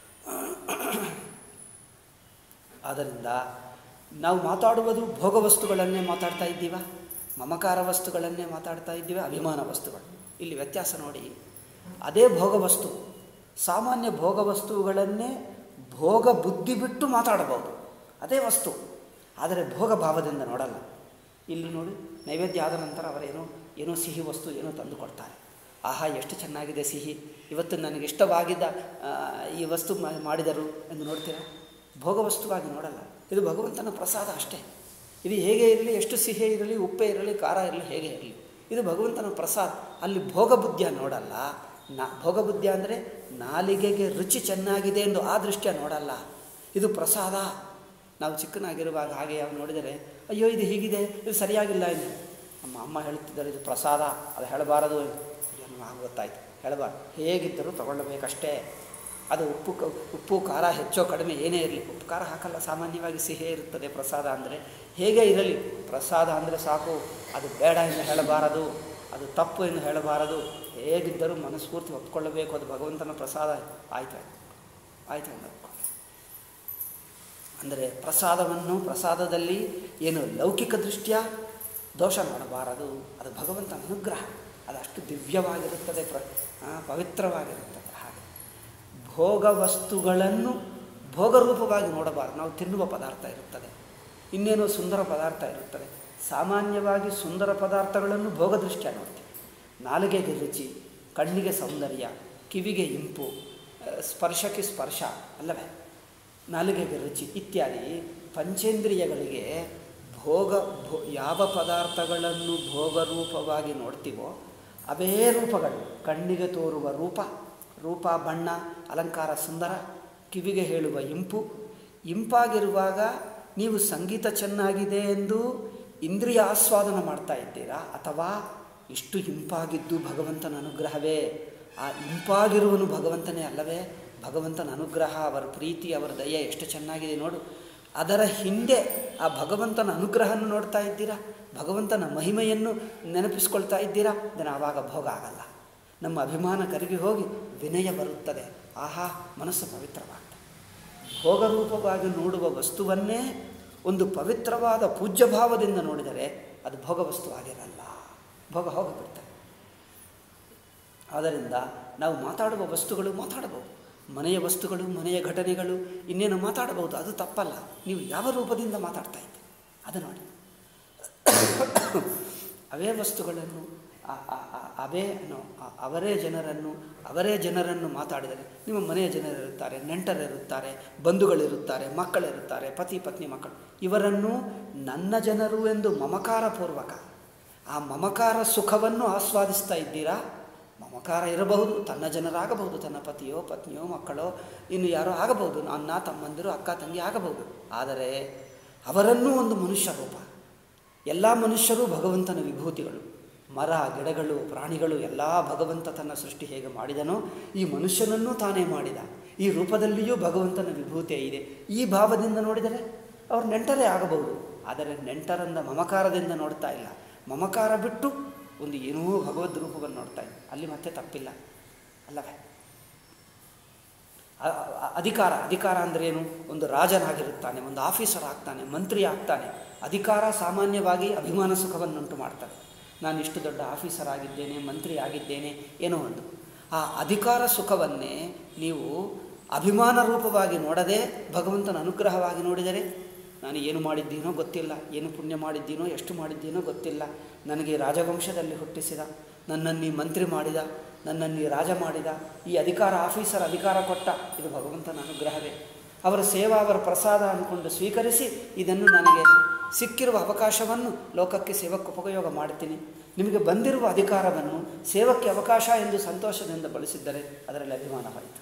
ಆದ್ದರಿಂದ ನಾವು ಮಾತಾಡುವುದು ಭೋಗ ವಸ್ತುಗಳನ್ನೇ ಮಾತಾಡ್ತಾ ಇದ್ದೀವ ಮಮಕಾರ ವಸ್ತುಗಳನ್ನೇ ಮಾತಾಡ್ತಾ ಇದ್ದೀವಿ ಅಭಿಮಾನ ವಸ್ತುಗಳು ಇಲ್ಲಿ ವ್ಯತ್ಯಾಸ ನೋಡಿ ಅದೇ ಭೋಗ ವಸ್ತು ಸಾಮಾನ್ಯ ಭೋಗ ವಸ್ತುಗಳನ್ನೇ ಭೋಗ ಬುದ್ಧಿ ಬಿಟ್ಟು ಮಾತಾಡಬಹುದು ಅದೇ ವಸ್ತು ಆದರೆ ಭೋಗ ಭಾವದಿಂದ ನೋಡಲ್ಲ ಇಲ್ಲಿ ನೋಡಿ ನೈವೇದ್ಯ ಆದ ನಂತರ ಅವರೇನೋ ಏನೋ ಸಿಹಿ ವಸ್ತು ಏನೋ ತಂದು ಕೊಡ್ತಾರೆ ಆಹಾ ಎಷ್ಟು ಚೆನ್ನಾಗಿದೆ ಸಿಹಿ ಇವತ್ತು ನನಗೆ ಇಷ್ಟವಾಗಿದ್ದ ಈ ವಸ್ತು ಮಾಡಿದರು ಎಂದು ನೋಡ್ತೀರಾ ಭೋಗ ವಸ್ತುವಾಗಿ ನೋಡಲ್ಲ ಇದು ಭಗವಂತನ ಪ್ರಸಾದ ಅಷ್ಟೇ ಇದು ಹೇಗೆ ಇರಲಿ ಎಷ್ಟು ಸಿಹಿ ಇರಲಿ ಉಪ್ಪೇ ಇರಲಿ ಖಾರ ಇರಲಿ ಹೇಗೆ ಇರಲಿ ಇದು ಭಗವಂತನ ಪ್ರಸಾದ ಅಲ್ಲಿ ಭೋಗ ಬುದ್ಧಿಯ ನೋಡಲ್ಲ ನಾ ಭೋಗ ಬುದ್ಧಿ ಅಂದರೆ ನಾಲಿಗೆಗೆ ರುಚಿ ಚೆನ್ನಾಗಿದೆ ಎಂದು ಆ ದೃಷ್ಟಿಯ ನೋಡಲ್ಲ ಇದು ಪ್ರಸಾದ ನಾವು ಚಿಕ್ಕನಾಗಿರುವಾಗ ಹಾಗೆ ಯಾವ ನೋಡಿದರೆ ಅಯ್ಯೋ ಇದು ಹೀಗಿದೆ ಇದು ಸರಿಯಾಗಿಲ್ಲ ಎಂದು ನಮ್ಮ ಅಮ್ಮ ಹೇಳುತ್ತಿದ್ದಾರೆ ಇದು ಪ್ರಸಾದ ಅದು ಹೇಳಬಾರದು ಎಂದು ನಮಗೆ ಗೊತ್ತಾಯ್ತು ಹೇಳಬಾರ್ದು ಹೇಗಿದ್ದರೂ ತಗೊಳ್ಳಬೇಕಷ್ಟೇ ಅದು ಉಪ್ಪು ಕ- ಉಪ್ಪು ಖಾರ ಹೆಚ್ಚೋ ಕಡಿಮೆ ಏನೇ ಇರಲಿ ಉಪ್ಪು ಖಾರ ಹಾಕಲ್ಲ ಸಾಮಾನ್ಯವಾಗಿ ಸಿಹೇ ಇರುತ್ತದೆ ಪ್ರಸಾದ ಅಂದರೆ ಹೇಗೆ ಇರಲಿ ಪ್ರಸಾದ ಅಂದರೆ ಸಾಕು ಅದು ಬೇಡ ಎಂದು ಹೇಳಬಾರದು ಅದು ತಪ್ಪು ಎಂದು ಹೇಳಬಾರದು ಹೇಗಿದ್ದರೂ ಮನಸ್ಫೂರ್ತಿ ಒಪ್ಕೊಳ್ಳಬೇಕು ಅದು ಭಗವಂತನ ಪ್ರಸಾದ ಆಯ್ತು ಆಯ್ತು ಎಂದು ಒಪ್ಕೊಳ್ಳಿ. ಅಂದರೆ ಪ್ರಸಾದವನ್ನು ಪ್ರಸಾದದಲ್ಲಿ ಏನು ಲೌಕಿಕ ದೃಷ್ಟಿಯ ದೋಷ ಮಾಡಬಾರದು ಅದು ಭಗವಂತನ ಅನುಗ್ರಹ ಅದು ಅಷ್ಟು ದಿವ್ಯವಾಗಿರುತ್ತದೆ ಪ್ರ ಆ, ಪವಿತ್ರವಾಗಿರುತ್ತದೆ ಹಾಗೆ ಭೋಗ ವಸ್ತುಗಳನ್ನು ಭೋಗರೂಪವಾಗಿ ನೋಡಬಾರದು ನಾವು ತಿನ್ನುವ ಪದಾರ್ಥ ಇರುತ್ತದೆ ಇನ್ನೇನೋ ಸುಂದರ ಪದಾರ್ಥ ಇರುತ್ತದೆ ಸಾಮಾನ್ಯವಾಗಿ ಸುಂದರ ಪದಾರ್ಥಗಳನ್ನು ಭೋಗದೃಷ್ಟಿಯ ನೋಡ್ತೀವಿ ನಾಲಿಗೆಗೆ ರುಚಿ ಕಣ್ಣಿಗೆ ಸೌಂದರ್ಯ ಕಿವಿಗೆ ಇಂಪು ಆ, ಸ್ಪರ್ಶಕ್ಕೆ ಸ್ಪರ್ಶ ಅಲ್ಲವೇ ನಾಲಿಗೆಗೆ ರುಚಿ ಇತ್ಯಾದಿ ಪಂಚೇಂದ್ರಿಯಗಳಿಗೆ ಭೋಗ ಭೋ ಯಾವ ಪದಾರ್ಥಗಳನ್ನು ಭೋಗರೂಪವಾಗಿ ನೋಡ್ತೀವೋ ಅವೇ ರೂಪಗಳು ಕಣ್ಣಿಗೆ ತೋರುವ ರೂಪ ರೂಪ ಬಣ್ಣ ಅಲಂಕಾರ ಸುಂದರ ಕಿವಿಗೆ ಹೇಳುವ ಇಂಪು ಇಂಪಾಗಿರುವಾಗ ನೀವು ಸಂಗೀತ ಚೆನ್ನಾಗಿದೆ ಎಂದು ಇಂದ್ರಿಯ ಆಸ್ವಾದನ ಮಾಡ್ತಾ ಇದ್ದೀರಾ ಅಥವಾ ಇಷ್ಟು ಇಂಪಾಗಿದ್ದು ಭಗವಂತನ ಅನುಗ್ರಹವೇ ಆ ಇಂಪಾಗಿರುವನು ಭಗವಂತನೇ ಅಲ್ಲವೇ ಭಗವಂತನ ಅನುಗ್ರಹ ಅವರ ಪ್ರೀತಿ ಅವರ ದಯೆ ಎಷ್ಟು ಚೆನ್ನಾಗಿದೆ ನೋಡು ಅದರ ಹಿಂದೆ ಆ ಭಗವಂತನ ಅನುಗ್ರಹವನ್ನು ನೋಡ್ತಾ ಇದ್ದೀರಾ ಭಗವಂತನ ಮಹಿಮೆಯನ್ನು ನೆನಪಿಸ್ಕೊಳ್ತಾ ಇದ್ದೀರಾ then ಆವಾಗ ಭೋಗ ಆಗಲ್ಲ ನಮ್ಮ ಅಭಿಮಾನ ಕರಗಿ ಹೋಗಿ ವಿನಯ ಬರುತ್ತದೆ ಆಹಾ ಮನಸ್ಸು ಪವಿತ್ರವಾಗ್ತದೆ ಭೋಗರೂಪವಾಗಿ ನೋಡುವ ವಸ್ತುವನ್ನೇ ಒಂದು ಪವಿತ್ರವಾದ ಪೂಜ್ಯ ಭಾವದಿಂದ ನೋಡಿದರೆ ಅದು ಭೋಗ ವಸ್ತುವಾಗಿರಲ್ಲ ಭೋಗ ಹೋಗಿಬಿಡ್ತದೆ ಆದ್ದರಿಂದ ನಾವು ಮಾತಾಡುವ ವಸ್ತುಗಳು ಮಾತಾಡಬಹುದು ಮನೆಯ ವಸ್ತುಗಳು ಮನೆಯ ಘಟನೆಗಳು ಇನ್ನೇನು ಮಾತಾಡಬಹುದು ಅದು ತಪ್ಪಲ್ಲ ನೀವು ಯಾವ ರೂಪದಿಂದ ಮಾತಾಡ್ತಾ ಇದ್ದೀರಿ ಅದು ನೋಡಿ ಅವೇ ವಸ್ತುಗಳನ್ನು ಆ- ಆ- ಆ- ಅವೇ ನೋ ಆ- ಅವರೇ ಜನರನ್ನು ಅವರೇ ಜನರನ್ನು ಮಾತಾಡಿದರೆ ನಿಮ್ಮ ಮನೆಯ ಜನರಿರುತ್ತಾರೆ ನೆಂಟರಿರುತ್ತಾರೆ ಬಂಧುಗಳಿರುತ್ತಾರೆ ಮಕ್ಕಳಿರುತ್ತಾರೆ ಪತಿ ಪತ್ನಿ ಮಕ್ಕಳು ಇವರನ್ನು ನನ್ನ ಜನರು ಎಂದು ಮಮಕಾರಪೂರ್ವಕ ಆ ಮಮಕಾರ ಸುಖವನ್ನು ಆಸ್ವಾದಿಸ್ತಾ ಇದ್ದೀರಾ ಮಮಕಾರ ಇರಬಹುದು ತನ್ನ ಜನರಾಗಬಹುದು ತನ್ನ ಪತಿಯೋ ಪತ್ನಿಯೋ ಮಕ್ಕಳೋ ಇನ್ನು ಯಾರೋ ಆಗಬಹುದು ಅಣ್ಣ ತಮ್ಮಂದಿರು ಅಕ್ಕ ತಂಗಿ ಆಗಬಹುದು ಆದರೆ ಅವರನ್ನೂ ಒಂದು ಮನುಷ್ಯ ರೂಪ ಎಲ್ಲ ಮನುಷ್ಯರು ಭಗವಂತನ ವಿಭೂತಿಗಳು ಮರ ಗಿಡಗಳು ಪ್ರಾಣಿಗಳು ಎಲ್ಲ ಭಗವಂತ ತನ್ನ ಸೃಷ್ಟಿ ಹೇಗೆ ಮಾಡಿದನೋ ಈ ಮನುಷ್ಯನನ್ನೂ ತಾನೇ ಮಾಡಿದ ಈ ರೂಪದಲ್ಲಿಯೂ ಭಗವಂತನ ವಿಭೂತಿ ಇದೆ ಈ ಭಾವದಿಂದ ನೋಡಿದರೆ ಅವ್ರು ನೆಂಟರೇ ಆಗಬಹುದು ಆದರೆ ನೆಂಟರನ್ನ ಮಮಕಾರದಿಂದ ನೋಡ್ತಾ ಇಲ್ಲ ಮಮಕಾರ ಬಿಟ್ಟು ಒಂದು ಏನೋ ಭಗವದ್ ರೂಪವನ್ನು ನೋಡ್ತಾ ಇದೆ ಅಲ್ಲಿ ಮತ್ತೆ ತಪ್ಪಿಲ್ಲ ಅಲ್ಲವೇ ಅ- ಅ- ಅಧಿಕಾರ ಅಧಿಕಾರ ಅಂದ್ರೇನು ಒಂದು ರಾಜನಾಗಿರುತ್ತಾನೆ ಒಂದು ಆಫೀಸರ್ ಆಗ್ತಾನೆ ಮಂತ್ರಿ ಆಗ್ತಾನೆ ಅಧಿಕಾರ ಸಾಮಾನ್ಯವಾಗಿ ಅಭಿಮಾನ ಸುಖವನ್ನುಂಟು ಮಾಡ್ತಾರೆ ನಾನು ಇಷ್ಟು ದೊಡ್ಡ ಆಫೀಸರ್ ಆಗಿದ್ದೇನೆ ಮಂತ್ರಿ ಆಗಿದ್ದೇನೆ ಏನೋ ಒಂದು ಆ ಅಧಿಕಾರ ಸುಖವನ್ನೇ ನೀವು ಅಭಿಮಾನ ರೂಪವಾಗಿ ನೋಡದೆ ಭಗವಂತನ ಅನುಗ್ರಹವಾಗಿ ನೋಡಿದರೆ ನಾನು ಏನು ಮಾಡಿದ್ದೀನೋ ಗೊತ್ತಿಲ್ಲ ಏನು ಪುಣ್ಯ ಮಾಡಿದ್ದೀನೋ ಎಷ್ಟು ಮಾಡಿದ್ದೀನೋ ಗೊತ್ತಿಲ್ಲ ನನಗೆ ರಾಜವಂಶದಲ್ಲಿ ಹುಟ್ಟಿಸಿದ ನನ್ನನ್ನು ಈ ಮಂತ್ರಿ ಮಾಡಿದ ನನ್ನನ್ನು ಈ ರಾಜ ಮಾಡಿದ ಈ ಅಧಿಕಾರ ಆಫೀಸರ್ ಅಧಿಕಾರ ಕೊಟ್ಟ ಇದು ಭಗವಂತನ ಅನುಗ್ರಹವೇ ಅವರ ಸೇವಾ ಅವರ ಪ್ರಸಾದ ಅಂದ್ಕೊಂಡು ಸ್ವೀಕರಿಸಿ ಇದನ್ನು ನನಗೆ ಸಿಕ್ಕಿರುವ ಅವಕಾಶವನ್ನು ಲೋಕಕ್ಕೆ ಸೇವಕ್ಕೆ ಉಪಯೋಗ ಮಾಡ್ತೀನಿ ನಿಮಗೆ ಬಂದಿರುವ ಅಧಿಕಾರವನ್ನು ಸೇವಕ್ಕೆ ಅವಕಾಶ ಎಂದು ಸಂತೋಷದಿಂದ ಬಳಸಿದ್ದರೆ ಅದರಲ್ಲಿ ಅಭಿಮಾನವಾಯಿತು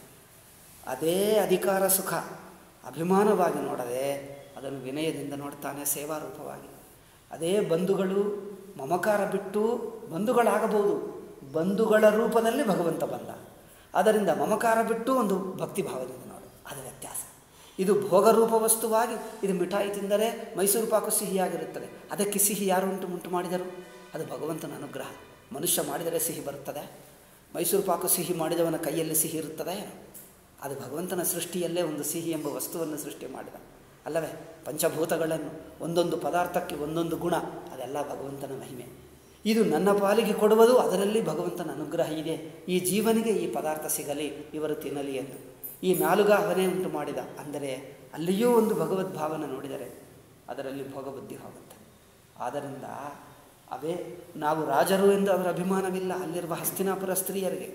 ಅದೇ ಅಧಿಕಾರ ಸುಖ ಅಭಿಮಾನವಾಗಿ ನೋಡದೆ ಅದನ್ನು ವಿನಯದಿಂದ ನೋಡ್ತಾನೆ ಸೇವಾರೂಪವಾಗಿ ಅದೇ ಬಂಧುಗಳು ಮಮಕಾರ ಬಿಟ್ಟು ಬಂಧುಗಳಾಗಬಹುದು ಬಂಧುಗಳ ರೂಪದಲ್ಲಿ ಭಗವಂತ ಬಂದ ಅದರಿಂದ ಮಮಕಾರ ಬಿಟ್ಟು ಒಂದು ಭಕ್ತಿ ಭಾವದಿಂದ ನೋಡು ಅದು ವ್ಯತ್ಯಾಸ ಇದು ಭೋಗರೂಪ ವಸ್ತುವಾಗಿ ಇದು ಮಿಠಾಯಿ ತಿಂದರೆ ಮೈಸೂರು ಪಾಕು ಸಿಹಿಯಾಗಿರುತ್ತದೆ ಅದಕ್ಕೆ ಸಿಹಿ ಯಾರು ಉಂಟು ಉಂಟು ಮಾಡಿದರು ಅದು ಭಗವಂತನ ಅನುಗ್ರಹ ಮನುಷ್ಯ ಮಾಡಿದರೆ ಸಿಹಿ ಬರುತ್ತದೆ ಮೈಸೂರು ಪಾಕು ಸಿಹಿ ಮಾಡಿದವನ ಕೈಯಲ್ಲಿ ಸಿಹಿ ಇರುತ್ತದೆ ಏನೋ ಅದು ಭಗವಂತನ ಸೃಷ್ಟಿಯಲ್ಲೇ ಒಂದು ಸಿಹಿ ಎಂಬ ವಸ್ತುವನ್ನು ಸೃಷ್ಟಿ ಮಾಡಿದ ಅಲ್ಲವೇ ಪಂಚಭೂತಗಳನ್ನು ಒಂದೊಂದು ಪದಾರ್ಥಕ್ಕೆ ಒಂದೊಂದು ಗುಣ ಅದೆಲ್ಲ ಭಗವಂತನ ಮಹಿಮೆ ಇದು ನನ್ನ ಪಾಲಿಗೆ ಕೊಡುವುದು ಅದರಲ್ಲಿ ಭಗವಂತನ ಅನುಗ್ರಹ ಇದೆ ಈ ಜೀವನಿಗೆ ಈ ಪದಾರ್ಥ ಸಿಗಲಿ ಇವರು ತಿನ್ನಲಿ ಎಂದು ಈ ನಾಲುಗ ಅವನೇ ಉಂಟು ಮಾಡಿದ ಅಂದರೆ ಅಲ್ಲಿಯೂ ಒಂದು ಭಗವದ್ಭಾವನ ನೋಡಿದರೆ ಅದರಲ್ಲಿ ಭೋಗಬುದ್ಧಿ ಹೋಗುತ್ತೆ ಆದ್ದರಿಂದ ಅವೇ ನಾವು ರಾಜರು ಎಂದು ಅವರ ಅಭಿಮಾನವಿಲ್ಲ ಅಲ್ಲಿರುವ ಹಸ್ತಿನಾಪುರ ಸ್ತ್ರೀಯರಿಗೆ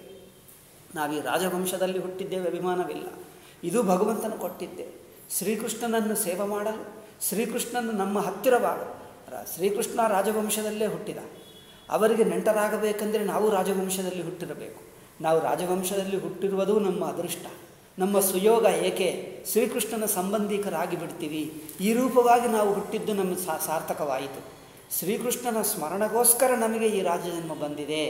ನಾವು ಈ ರಾಜವಂಶದಲ್ಲಿ ಹುಟ್ಟಿದ್ದೇವೆ ಅಭಿಮಾನವಿಲ್ಲ ಇದು ಭಗವಂತನು ಕೊಟ್ಟಿದ್ದೆ ಶ್ರೀಕೃಷ್ಣನನ್ನು ಸೇವೆ ಮಾಡಲು ಶ್ರೀಕೃಷ್ಣನು ನಮ್ಮ ಹತ್ತಿರವಾಗ ರ- ಶ್ರೀಕೃಷ್ಣ ರಾಜವಂಶದಲ್ಲೇ ಹುಟ್ಟಿದ ಅವರಿಗೆ ನೆಂಟರಾಗಬೇಕೆಂದರೆ ನಾವು ರಾಜವಂಶದಲ್ಲಿ ಹುಟ್ಟಿರಬೇಕು ನಾವು ರಾಜವಂಶದಲ್ಲಿ ಹುಟ್ಟಿರುವುದು ನಮ್ಮ ಅದೃಷ್ಟ ನಮ್ಮ ಸುಯೋಗ ಏಕೆ ಶ್ರೀಕೃಷ್ಣನ ಸಂಬಂಧಿಕರಾಗಿ ಬಿಡ್ತೀವಿ ಈ ರೂಪವಾಗಿ ನಾವು ಹುಟ್ಟಿದ್ದು ನಮ್ಮ ಸಾ ಸಾರ್ಥಕವಾಯಿತು ಶ್ರೀಕೃಷ್ಣನ ಸ್ಮರಣಗೋಸ್ಕರ ನಮಗೆ ಈ ರಾಜಜನ್ಮ ಬಂದಿದೆ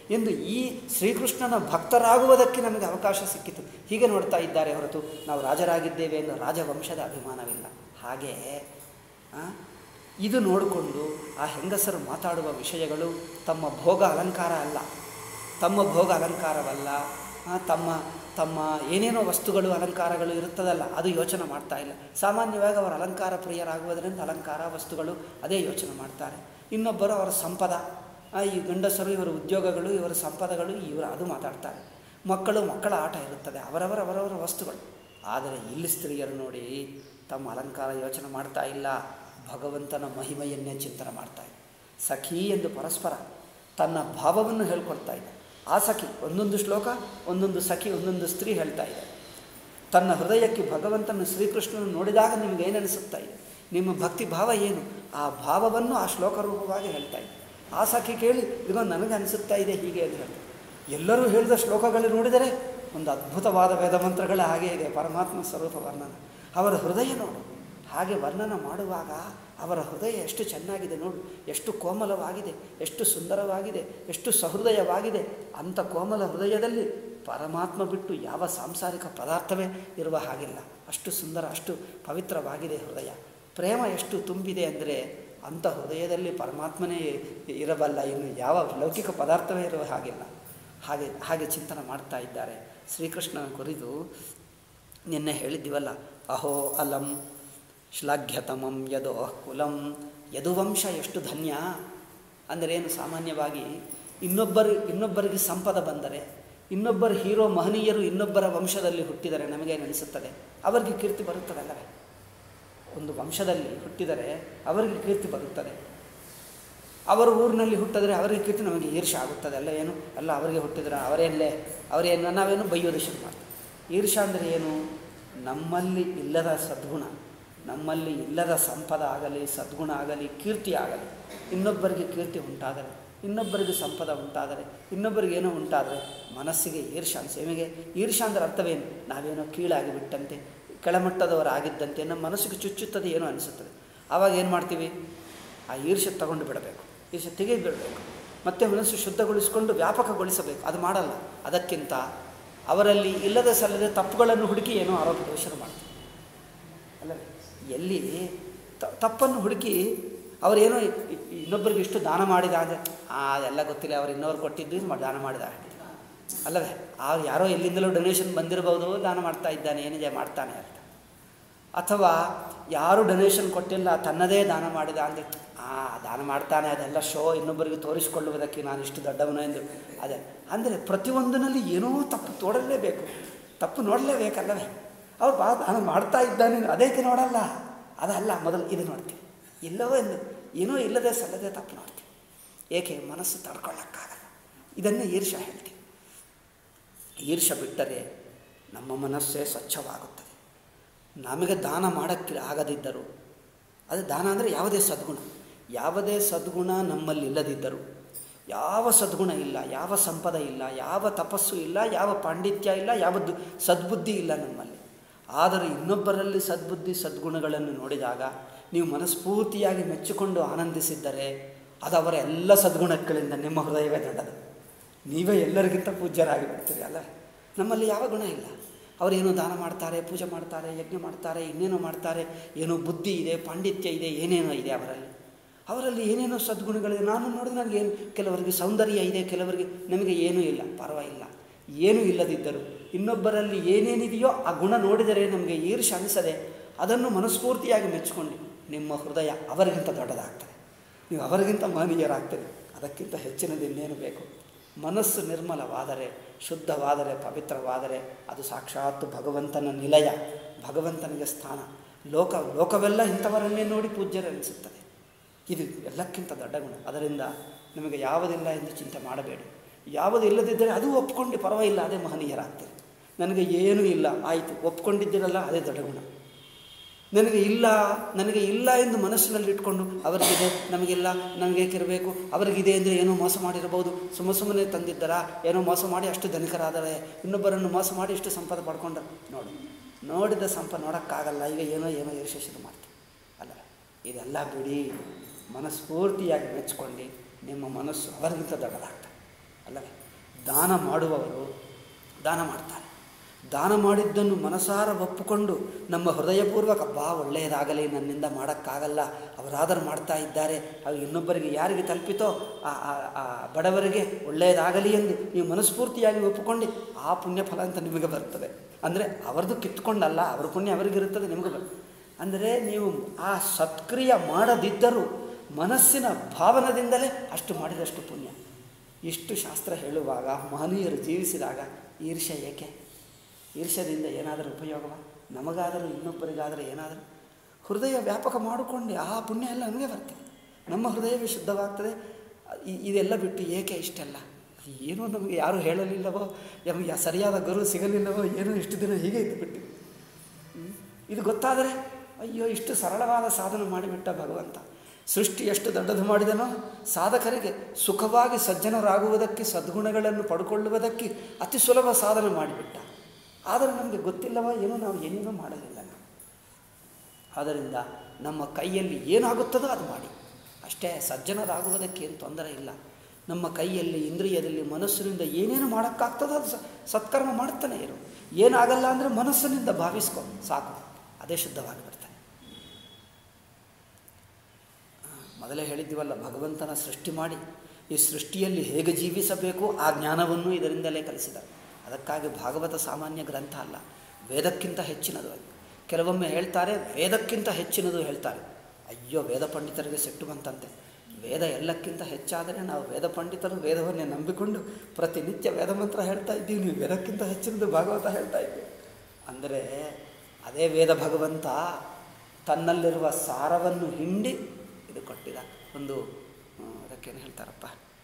ಎಂದು ಈ ಶ್ರೀಕೃಷ್ಣನ ಭಕ್ತರಾಗುವುದಕ್ಕೆ ನಮಗೆ ಅವಕಾಶ ಸಿಕ್ಕಿತು ಹೀಗೆ ನೋಡ್ತಾ ಇದ್ದಾರೆ ಹೊರತು ನಾವು ರಾಜರಾಗಿದ್ದೇವೆ ಎಂದು ರಾಜವಂಶದ ಅಭಿಮಾನವಿಲ್ಲ ಹಾಗೆ ಆ, ಇದು ನೋಡಿಕೊಂಡು ಆ ಹೆಂಗಸರು ಮಾತಾಡುವ ವಿಷಯಗಳು ತಮ್ಮ ಭೋಗ ಅಲಂಕಾರ ಅಲ್ಲ ತಮ್ಮ ಭೋಗ ಅಲಂಕಾರವಲ್ಲ ಆ, ತಮ್ಮ ತಮ್ಮ ಏನೇನೋ ವಸ್ತುಗಳು ಅಲಂಕಾರಗಳು ಇರುತ್ತದಲ್ಲ ಅದು ಯೋಚನೆ ಮಾಡ್ತಾ ಇಲ್ಲ ಸಾಮಾನ್ಯವಾಗಿ ಅವರು ಅಲಂಕಾರ ಪ್ರಿಯರಾಗುವುದರಿಂದ ಅಲಂಕಾರ ವಸ್ತುಗಳು ಅದೇ ಯೋಚನೆ ಮಾಡ್ತಾರೆ ಇನ್ನೊಬ್ಬರು ಅವರ ಸಂಪದ ಆ, ಈ ಗಂಡಸರು ಇವರ ಉದ್ಯೋಗಗಳು ಇವರ ಸಂಪದಗಳು ಇವರು ಅದು ಮಾತಾಡ್ತಾರೆ ಮಕ್ಕಳು ಮಕ್ಕಳ ಆಟ ಇರುತ್ತದೆ ಅವರವರ ಅವರವರ ವಸ್ತುಗಳು ಆದರೆ ಇಲ್ಲಿ ಸ್ತ್ರೀಯರು ನೋಡಿ ತಮ್ಮ ಅಲಂಕಾರ ಯೋಚನೆ ಮಾಡ್ತಾ ಇಲ್ಲ ಭಗವಂತನ ಮಹಿಮೆಯನ್ನೇ ಚಿಂತನೆ ಮಾಡ್ತಾ ಇದೆ ಸಖಿ ಎಂದು ಪರಸ್ಪರ ತನ್ನ ಭಾವವನ್ನು ಹೇಳ್ಕೊಡ್ತಾ ಇದೆ ಆ ಸಖಿ ಒಂದೊಂದು ಶ್ಲೋಕ ಒಂದೊಂದು ಸಖಿ ಒಂದೊಂದು ಸ್ತ್ರೀ ಹೇಳ್ತಾ ಇದೆ ತನ್ನ ಹೃದಯಕ್ಕೆ ಭಗವಂತನ ಶ್ರೀಕೃಷ್ಣನ ನೋಡಿದಾಗ ನಿಮಗೆ ಏನನಿಸುತ್ತಾ ಇದೆ ನಿಮ್ಮ ಭಕ್ತಿ ಭಾವ ಏನು ಆ ಭಾವವನ್ನು ಆ ಶ್ಲೋಕ ರೂಪವಾಗಿ ಹೇಳ್ತಾ ಇದೆ ಆ ಸಖಿ ಕೇಳಿ ಇವಾಗ ನನಗೆ ಅನಿಸುತ್ತಾ ಇದೆ ಹೀಗೆ ಅಂತ ಹೇಳ್ತಾರೆ ಎಲ್ಲರೂ ಹೇಳಿದ ಶ್ಲೋಕಗಳು ನೋಡಿದರೆ ಒಂದು ಅದ್ಭುತವಾದ ವೇದ ಮಂತ್ರಗಳ ಹಾಗೆ ಇದೆ ಪರಮಾತ್ಮ ಸ್ವರೂಪ ವರ್ಣನ ಅವರ ಹೃದಯ ನೋಡು ಹಾಗೆ ವರ್ಣನ ಮಾಡುವಾಗ ಅವರ ಹೃದಯ ಎಷ್ಟು ಚೆನ್ನಾಗಿದೆ ನೋಡು ಎಷ್ಟು ಕೋಮಲವಾಗಿದೆ ಎಷ್ಟು ಸುಂದರವಾಗಿದೆ ಎಷ್ಟು ಸಹೃದಯವಾಗಿದೆ ಅಂಥ ಕೋಮಲ ಹೃದಯದಲ್ಲಿ ಪರಮಾತ್ಮ ಬಿಟ್ಟು ಯಾವ ಸಾಂಸಾರಿಕ ಪದಾರ್ಥವೇ ಇರುವ ಹಾಗಿಲ್ಲ ಅಷ್ಟು ಸುಂದರ ಅಷ್ಟು ಪವಿತ್ರವಾಗಿದೆ ಹೃದಯ ಪ್ರೇಮ ಎಷ್ಟು ತುಂಬಿದೆ ಅಂದರೆ ಅಂಥ ಹೃದಯದಲ್ಲಿ ಪರಮಾತ್ಮನೇ ಇರಬಲ್ಲ ಇನ್ನು ಯಾವ ಲೌಕಿಕ ಪದಾರ್ಥವೇ ಇರುವ ಹಾಗಿಲ್ಲ ಹಾಗೆ ಹಾಗೆ ಚಿಂತನೆ ಮಾಡ್ತಾ ಇದ್ದಾರೆ ಶ್ರೀಕೃಷ್ಣನ ಕುರಿತು ನಿನ್ನೆ ಹೇಳಿದ್ದೀವಲ್ಲ ಅಹೋ ಅಲಂ ಶ್ಲಾಘ್ಯತಮಂ ಯದೋ ಕುಲಂ ಯದುವಂಶ ಎಷ್ಟು ಧನ್ಯ ಅಂದರೆ ಏನು ಸಾಮಾನ್ಯವಾಗಿ ಇನ್ನೊಬ್ಬರು ಇನ್ನೊಬ್ಬರಿಗೆ ಸಂಪದ ಬಂದರೆ ಇನ್ನೊಬ್ಬರು ಹೀರೋ ಮಹನೀಯರು ಇನ್ನೊಬ್ಬರ ವಂಶದಲ್ಲಿ ಹುಟ್ಟಿದರೆ ನಮಗೇನು ಅನಿಸುತ್ತದೆ ಅವರಿಗೆ ಕೀರ್ತಿ ಬರುತ್ತದಲ್ಲವೇ ಒಂದು ವಂಶದಲ್ಲಿ ಹುಟ್ಟಿದರೆ ಅವರಿಗೆ ಕೀರ್ತಿ ಬರುತ್ತದೆ ಅವರ ಊರಿನಲ್ಲಿ ಹುಟ್ಟಿದರೆ ಅವರಿಗೆ ಕೀರ್ತಿ ನಮಗೆ ಈರ್ಷ ಆಗುತ್ತದೆ ಅಲ್ಲ ಏನು ಎಲ್ಲ ಅವರಿಗೆ ಹುಟ್ಟಿದ್ರೆ ಅವರೇನಲ್ಲೇ ಅವರೇನು ನಾವೇನು ಬೈಯೋದು ಶುರು ಮಾಡ್ತೀವಿ ಈರ್ಷ ಅಂದರೆ ಏನು ನಮ್ಮಲ್ಲಿ ಇಲ್ಲದ ಸದ್ಗುಣ ನಮ್ಮಲ್ಲಿ ಇಲ್ಲದ ಸಂಪದ ಆಗಲಿ ಸದ್ಗುಣ ಆಗಲಿ ಕೀರ್ತಿ ಆಗಲಿ ಇನ್ನೊಬ್ಬರಿಗೆ ಕೀರ್ತಿ ಉಂಟಾದರೆ ಇನ್ನೊಬ್ಬರಿಗೆ ಸಂಪದ ಉಂಟಾದರೆ ಇನ್ನೊಬ್ಬರಿಗೆ ಏನೋ ಉಂಟಾದರೆ ಮನಸ್ಸಿಗೆ ಈರ್ಷ ಅನಿಸಿ ನಿಮಗೆ ಈರ್ಷ ಅಂದರೆ ಅರ್ಥವೇನು ನಾವೇನೋ ಕೀಳಾಗಿ ಬಿಟ್ಟಂತೆ ಕೆಳಮಟ್ಟದವರಾಗಿದ್ದಂತೆ ನಮ್ಮ ಮನಸ್ಸಿಗೆ ಚುಚ್ಚುತ್ತದೆ ಏನೋ ಅನಿಸುತ್ತದೆ ಆವಾಗ ಏನು ಮಾಡ್ತೀವಿ ಆ ಈರ್ಷೆ ತಗೊಂಡು ಬಿಡಬೇಕು ಈರ್ಷೆ ತೆಗೆದು ಬಿಡಬೇಕು ಮತ್ತೆ ಮನಸ್ಸು ಶುದ್ಧಗೊಳಿಸಿಕೊಂಡು ವ್ಯಾಪಕಗೊಳಿಸಬೇಕು ಅದು ಮಾಡಲ್ಲ ಅದಕ್ಕಿಂತ ಅವರಲ್ಲಿ ಇಲ್ಲದ ಸಲ್ಲದೆ ತಪ್ಪುಗಳನ್ನು ಹುಡುಕಿ ಏನೋ ಆರೋಪ ದೋಷರು ಮಾಡ್ತಾರೆ ಅಲ್ಲವೇ ಎಲ್ಲಿ ತ- ತಪ್ಪನ್ನು ಹುಡುಕಿ ಅವರೇನೋ ಇ- ಇ- ಇನ್ನೊಬ್ಬರಿಗೆ ಇಷ್ಟು ದಾನ ಮಾಡಿದ ಅಂದರೆ ಆ ಎಲ್ಲ ಗೊತ್ತಿಲ್ಲ ಅವ್ರು ಇನ್ನೊರು ಕೊಟ್ಟಿದ್ದು ಇದು ಮಾಡಿ ದಾನ ಮಾಡಿದ ಅಲ್ಲವೇ ಆ ಯಾರೋ ಎಲ್ಲಿಂದಲೂ ಡೊನೇಷನ್ ಬಂದಿರಬಹುದು ದಾನ ಮಾಡ್ತಾ ಇದ್ದಾನೆ ಏನಿದೆ ಮಾಡ್ತಾನೆ ಅಂತ ಅಥವಾ ಯಾರು ಡೊನೇಷನ್ ಕೊಟ್ಟಿಲ್ಲ ತನ್ನದೇ ದಾನ ಮಾಡಿದ ಅಂದರೆ ಆ ದಾನ ಮಾಡ್ತಾನೆ ಅದೆಲ್ಲ ಶೋ ಇನ್ನೊಬ್ಬರಿಗೆ ತೋರಿಸಿಕೊಳ್ಳುವುದಕ್ಕೆ ನಾನು ಇಷ್ಟು ದೊಡ್ಡವನು ಎಂದು ಅದೇ ಅಂದರೆ ಪ್ರತಿಯೊಂದರಲ್ಲಿ ಏನೋ ತಪ್ಪು ತೋಡಲೇಬೇಕು ತಪ್ಪು ನೋಡಲೇಬೇಕಲ್ಲವೇ ಅವ್ರು ಬಾ ದಾನ ಮಾಡ್ತಾ ಇದ್ದಾನೆ ಅದೇಕೆ ನೋಡಲ್ಲ ಅದಲ್ಲ ಮೊದಲು ಇದು ನೋಡ್ತೀವಿ ಇಲ್ಲವೋ ಎಂದು ಏನೋ ಇಲ್ಲದೆ ಸಲ್ಲದೆ ತಪ್ಪು ನೋಡ್ತೀವಿ ಏಕೆ ಮನಸ್ಸು ತಡ್ಕೊಳ್ಳೋಕ್ಕಾಗಲ್ಲ ಇದನ್ನು ಈರ್ಷ ಹೇಳ್ತೀವಿ ಈರ್ಷ ಬಿಟ್ಟರೆ ನಮ್ಮ ಮನಸ್ಸೇ ಸ್ವಚ್ಛವಾಗುತ್ತದೆ ನಮಗೆ ದಾನ ಮಾಡೋಕ್ಕೆ ಆಗದಿದ್ದರು ಅದು ದಾನ ಅಂದರೆ ಯಾವುದೇ ಸದ್ಗುಣ ಯಾವುದೇ ಸದ್ಗುಣ ನಮ್ಮಲ್ಲಿ ಇಲ್ಲದಿದ್ದರು ಯಾವ ಸದ್ಗುಣ ಇಲ್ಲ ಯಾವ ಸಂಪದ ಇಲ್ಲ ಯಾವ ತಪಸ್ಸು ಇಲ್ಲ ಯಾವ ಪಾಂಡಿತ್ಯ ಇಲ್ಲ ಯಾವದ್ದು ಸದ್ಬುದ್ಧಿ ಇಲ್ಲ ನಮ್ಮಲ್ಲಿ ಆದರೆ ಇನ್ನೊಬ್ಬರಲ್ಲಿ ಸದ್ಬುದ್ಧಿ ಸದ್ಗುಣಗಳನ್ನು ನೋಡಿದಾಗ ನೀವು ಮನಸ್ಫೂರ್ತಿಯಾಗಿ ಮೆಚ್ಚಿಕೊಂಡು ಆನಂದಿಸಿದ್ದರೆ ಅದು ಅವರ ಎಲ್ಲ ಸದ್ಗುಣಗಳಿಂದ ನಿಮ್ಮ ಹೃದಯವೇ ದೊಡ್ಡದು ನೀವೇ ಎಲ್ಲರಿಗಿಂತ ಪೂಜ್ಯರಾಗಿ ಬಿಡ್ತೀರಿ ಅಲ್ಲ ನಮ್ಮಲ್ಲಿ ಯಾವ ಗುಣ ಇಲ್ಲ ಅವರೇನೋ ದಾನ ಮಾಡ್ತಾರೆ ಪೂಜೆ ಮಾಡ್ತಾರೆ ಯಜ್ಞ ಮಾಡ್ತಾರೆ ಇನ್ನೇನೋ ಮಾಡ್ತಾರೆ ಏನೋ ಬುದ್ಧಿ ಇದೆ ಪಾಂಡಿತ್ಯ ಇದೆ ಏನೇನೋ ಇದೆ ಅವರಲ್ಲಿ ಅವರಲ್ಲಿ ಏನೇನೋ ಸದ್ಗುಣಗಳಿದೆ ನಾನು ನೋಡಿದ್ರೆ ನನಗೆ ಏನು ಕೆಲವರಿಗೆ ಸೌಂದರ್ಯ ಇದೆ ಕೆಲವರಿಗೆ ನಮಗೆ ಏನೂ ಇಲ್ಲ ಪರವಾಗಿಲ್ಲ ಏನೂ ಇಲ್ಲದಿದ್ದರು ಇನ್ನೊಬ್ಬರಲ್ಲಿ ಏನೇನಿದೆಯೋ ಆ ಗುಣ ನೋಡಿದರೆ ನಮಗೆ ಈರ್ಷ ಅನಿಸದೆ ಅದನ್ನು ಮನಸ್ಫೂರ್ತಿಯಾಗಿ ಮೆಚ್ಚಿಕೊಂಡು ನಿಮ್ಮ ಹೃದಯ ಅವರಿಗಿಂತ ದೊಡ್ಡದಾಗ್ತದೆ ನೀವು ಅವರಿಗಿಂತ ಮಹನೀಯರಾಗ್ತೀರಿ ಅದಕ್ಕಿಂತ ಹೆಚ್ಚಿನದು ಇನ್ನೇನು ಬೇಕು ಮನಸ್ಸು ನಿರ್ಮಲವಾದರೆ ಶುದ್ಧವಾದರೆ ಪವಿತ್ರವಾದರೆ ಅದು ಸಾಕ್ಷಾತ್ ಭಗವಂತನ ನಿಲಯ ಭಗವಂತನಿಗೆ ಸ್ಥಾನ ಲೋಕ ಲೋಕವೆಲ್ಲ ಇಂಥವರನ್ನೇ ನೋಡಿ ಪೂಜ್ಯರೆನಿಸುತ್ತದೆ ಇದು ಎಲ್ಲಕ್ಕಿಂತ ದೊಡ್ಡ ಗುಣ ಅದರಿಂದ ನಿಮಗೆ ಯಾವುದಿಲ್ಲ ಎಂದು ಚಿಂತೆ ಮಾಡಬೇಡಿ ಯಾವುದು ಇಲ್ಲದಿದ್ದರೆ ಅದು ಒಪ್ಕೊಂಡು ಪರವಾಗಿಲ್ಲ ಅದೇ ಮಹನೀಯರಾಗ್ತೀರಿ ನನಗೆ ಏನೂ ಇಲ್ಲ ಆಯಿತು ಒಪ್ಕೊಂಡಿದ್ದೀರಲ್ಲ ಅದೇ ದೊಡ್ಡ ಗುಣ ನನಗೆ ಇಲ್ಲ ನನಗೆ ಇಲ್ಲ ಎಂದು ಮನಸ್ಸಿನಲ್ಲಿ ಇಟ್ಕೊಂಡು ಅವರಿಗಿದೆ ನಮಗಿಲ್ಲ ನಮಗೆ ಇರಬೇಕು ಅವರಿಗಿದೆ ಅಂದರೆ ಏನೋ ಮೋಸ ಮಾಡಿರಬಹುದು ಸುಮ್ಮ ಸುಮ್ಮನೆ ತಂದಿದ್ದರಾ ಏನೋ ಮೋಸ ಮಾಡಿ ಅಷ್ಟು ಧನಿಕರಾದರೆ ಇನ್ನೊಬ್ಬರನ್ನು ಮೋಸ ಮಾಡಿ ಇಷ್ಟು ಸಂಪದ ಪಡ್ಕೊಂಡು ನೋಡು ನೋಡಿದ ಸಂಪ ನೋಡೋಕ್ಕಾಗಲ್ಲ ಈಗ ಏನೋ ಏನೋ ಯಶಸ್ಸು ಮಾಡ್ತೀವಿ ಅಲ್ಲ ಇದೆಲ್ಲ ಬಿಡಿ ಮನಸ್ಫೂರ್ತಿಯಾಗಿ ಮೆಚ್ಕೊಂಡು ನಿಮ್ಮ ಮನಸ್ಸು ಅವರಿಗಿಂತ ದೊಡ್ಡದಾಗ್ತದೆ ಅಲ್ಲವೇ ದಾನ ಮಾಡುವವರು ದಾನ ಮಾಡ್ತಾರೆ ದಾನ ಮಾಡಿದ್ದನ್ನು ಮನಸಾರ ಒಪ್ಪಿಕೊಂಡು ನಮ್ಮ ಹೃದಯಪೂರ್ವಕ ಬಾ ಒಳ್ಳೆಯದಾಗಲಿ ನನ್ನಿಂದ ಮಾಡೋಕ್ಕಾಗಲ್ಲ ಅವರಾದರೂ ಮಾಡ್ತಾ ಇದ್ದಾರೆ ಅದು ಇನ್ನೊಬ್ಬರಿಗೆ ಯಾರಿಗೆ ತಲುಪಿತೋ ಆ ಆ- ಆ ಬಡವರಿಗೆ ಒಳ್ಳೆಯದಾಗಲಿ ಎಂದು ನೀವು ಮನಸ್ಫೂರ್ತಿಯಾಗಿ ಒಪ್ಪಿಕೊಂಡು ಆ ಪುಣ್ಯ ಫಲ ಅಂತ ನಿಮಗೆ ಬರ್ತದೆ ಅಂದರೆ ಅವ್ರದ್ದು ಕಿತ್ಕೊಂಡಲ್ಲ ಅವ್ರ ಪುಣ್ಯ ಅವರಿಗಿರುತ್ತದೆ ನಿಮಗೆ ಬರ್ತದೆ ಅಂದರೆ ನೀವು ಆ ಸತ್ಕ್ರಿಯ ಮಾಡದಿದ್ದರೂ ಮನಸ್ಸಿನ ಭಾವನದಿಂದಲೇ ಅಷ್ಟು ಮಾಡಿದಷ್ಟು ಪುಣ್ಯ ಇಷ್ಟು ಶಾಸ್ತ್ರ ಹೇಳುವಾಗ ಮಹನೀಯರು ಜೀವಿಸಿದಾಗ ಈರ್ಷ್ಯ ಏಕೆ ಈರ್ಷ್ಯದಿಂದ ಏನಾದರೂ ಉಪಯೋಗವ ನಮಗಾದರೂ ಇನ್ನೊಬ್ಬರಿಗಾದರೂ ಏನಾದರೂ ಹೃದಯ ವ್ಯಾಪಕ ಮಾಡಿಕೊಂಡು ಆ ಪುಣ್ಯ ಎಲ್ಲ ನಮಗೆ ಬರ್ತದೆ ನಮ್ಮ ಹೃದಯವೇ ಶುದ್ಧವಾಗ್ತದೆ ಇ- ಇದೆಲ್ಲ ಬಿಟ್ಟು ಏಕೆ ಇಷ್ಟೆಲ್ಲ ಏನೋ ನಮಗೆ ಯಾರೂ ಹೇಳಲಿಲ್ಲವೋ ನಮಗೆ ಸರಿಯಾದ ಗುರು ಸಿಗಲಿಲ್ಲವೋ ಏನೋ ಇಷ್ಟು ದಿನ ಹೀಗೆ ಇದ್ದು ಬಿಟ್ಟು ಹ್ಮ್? ಇದು ಗೊತ್ತಾದರೆ ಅಯ್ಯೋ ಇಷ್ಟು ಸರಳವಾದ ಸಾಧನೆ ಮಾಡಿಬಿಟ್ಟ ಭಗವಂತ ಸೃಷ್ಟಿ ಎಷ್ಟು ದೊಡ್ಡದು ಮಾಡಿದನೋ ಸಾಧಕರಿಗೆ ಸುಖವಾಗಿ ಸಜ್ಜನರಾಗುವುದಕ್ಕೆ ಸದ್ಗುಣಗಳನ್ನು ಪಡ್ಕೊಳ್ಳುವುದಕ್ಕೆ ಅತಿ ಸುಲಭ ಸಾಧನೆ ಮಾಡಿಬಿಟ್ಟ ಆದರೆ ನಮಗೆ ಗೊತ್ತಿಲ್ಲವೋ ಏನೋ ನಾವು ಏನೇನೋ ಮಾಡಲಿಲ್ಲ ನಾವು ಆದ್ದರಿಂದ ನಮ್ಮ ಕೈಯಲ್ಲಿ ಏನಾಗುತ್ತದೋ ಅದು ಮಾಡಿ ಅಷ್ಟೇ ಸಜ್ಜನರಾಗುವುದಕ್ಕೆ ಏನು ತೊಂದರೆ ಇಲ್ಲ ನಮ್ಮ ಕೈಯಲ್ಲಿ ಇಂದ್ರಿಯದಲ್ಲಿ ಮನಸ್ಸಿನಿಂದ ಏನೇನು ಮಾಡೋಕ್ಕಾಗ್ತದೋ ಅದು ಸ- ಸತ್ಕರ್ಮ ಮಾಡ್ತಾನೆ ಇರು ಏನಾಗಲ್ಲ ಅಂದರೆ ಮನಸ್ಸಿನಿಂದ ಭಾವಿಸ್ಕೊ ಸಾಕು ಅದೇ ಶುದ್ಧವಾಗಿ ಬರ್ತಾನೆ ಆ, ಮೊದಲೇ ಹೇಳಿದ್ದೀವಲ್ಲ ಭಗವಂತನ ಸೃಷ್ಟಿ ಮಾಡಿ ಈ ಸೃಷ್ಟಿಯಲ್ಲಿ ಹೇಗೆ ಜೀವಿಸಬೇಕು ಆ ಜ್ಞಾನವನ್ನು ಇದರಿಂದಲೇ ಕಲಿಸಿದ ಅದಕ್ಕಾಗಿ ಭಾಗವತ ಸಾಮಾನ್ಯ ಗ್ರಂಥ ಅಲ್ಲ ವೇದಕ್ಕಿಂತ ಹೆಚ್ಚಿನದು ಅದು ಕೆಲವೊಮ್ಮೆ ಹೇಳ್ತಾರೆ ವೇದಕ್ಕಿಂತ ಹೆಚ್ಚಿನದು ಹೇಳ್ತಾರೆ ಅಯ್ಯೋ ವೇದ ಪಂಡಿತರಿಗೆ ಸಿಟ್ಟು ಬಂತಂತೆ ವೇದ ಎಲ್ಲಕ್ಕಿಂತ ಹೆಚ್ಚಾದರೆ ನಾವು ವೇದ ಪಂಡಿತರು ವೇದವನ್ನೇ ನಂಬಿಕೊಂಡು ಪ್ರತಿನಿತ್ಯ ವೇದ ಮಂತ್ರ ಹೇಳ್ತಾ ಇದ್ದೀವಿ ನೀವು ವೇದಕ್ಕಿಂತ ಹೆಚ್ಚಿನದು ಭಾಗವತ ಹೇಳ್ತಾ ಇದ್ದೀವಿ ಅಂದರೆ ಅದೇ ವೇದ ಭಗವಂತ ತನ್ನಲ್ಲಿರುವ ಸಾರವನ್ನು ಹಿಂಡಿ ಇದು ಕೊಟ್ಟಿದ ಒಂದು ಆ, ಅದಕ್ಕೇನು ಹೇಳ್ತಾರಪ್ಪ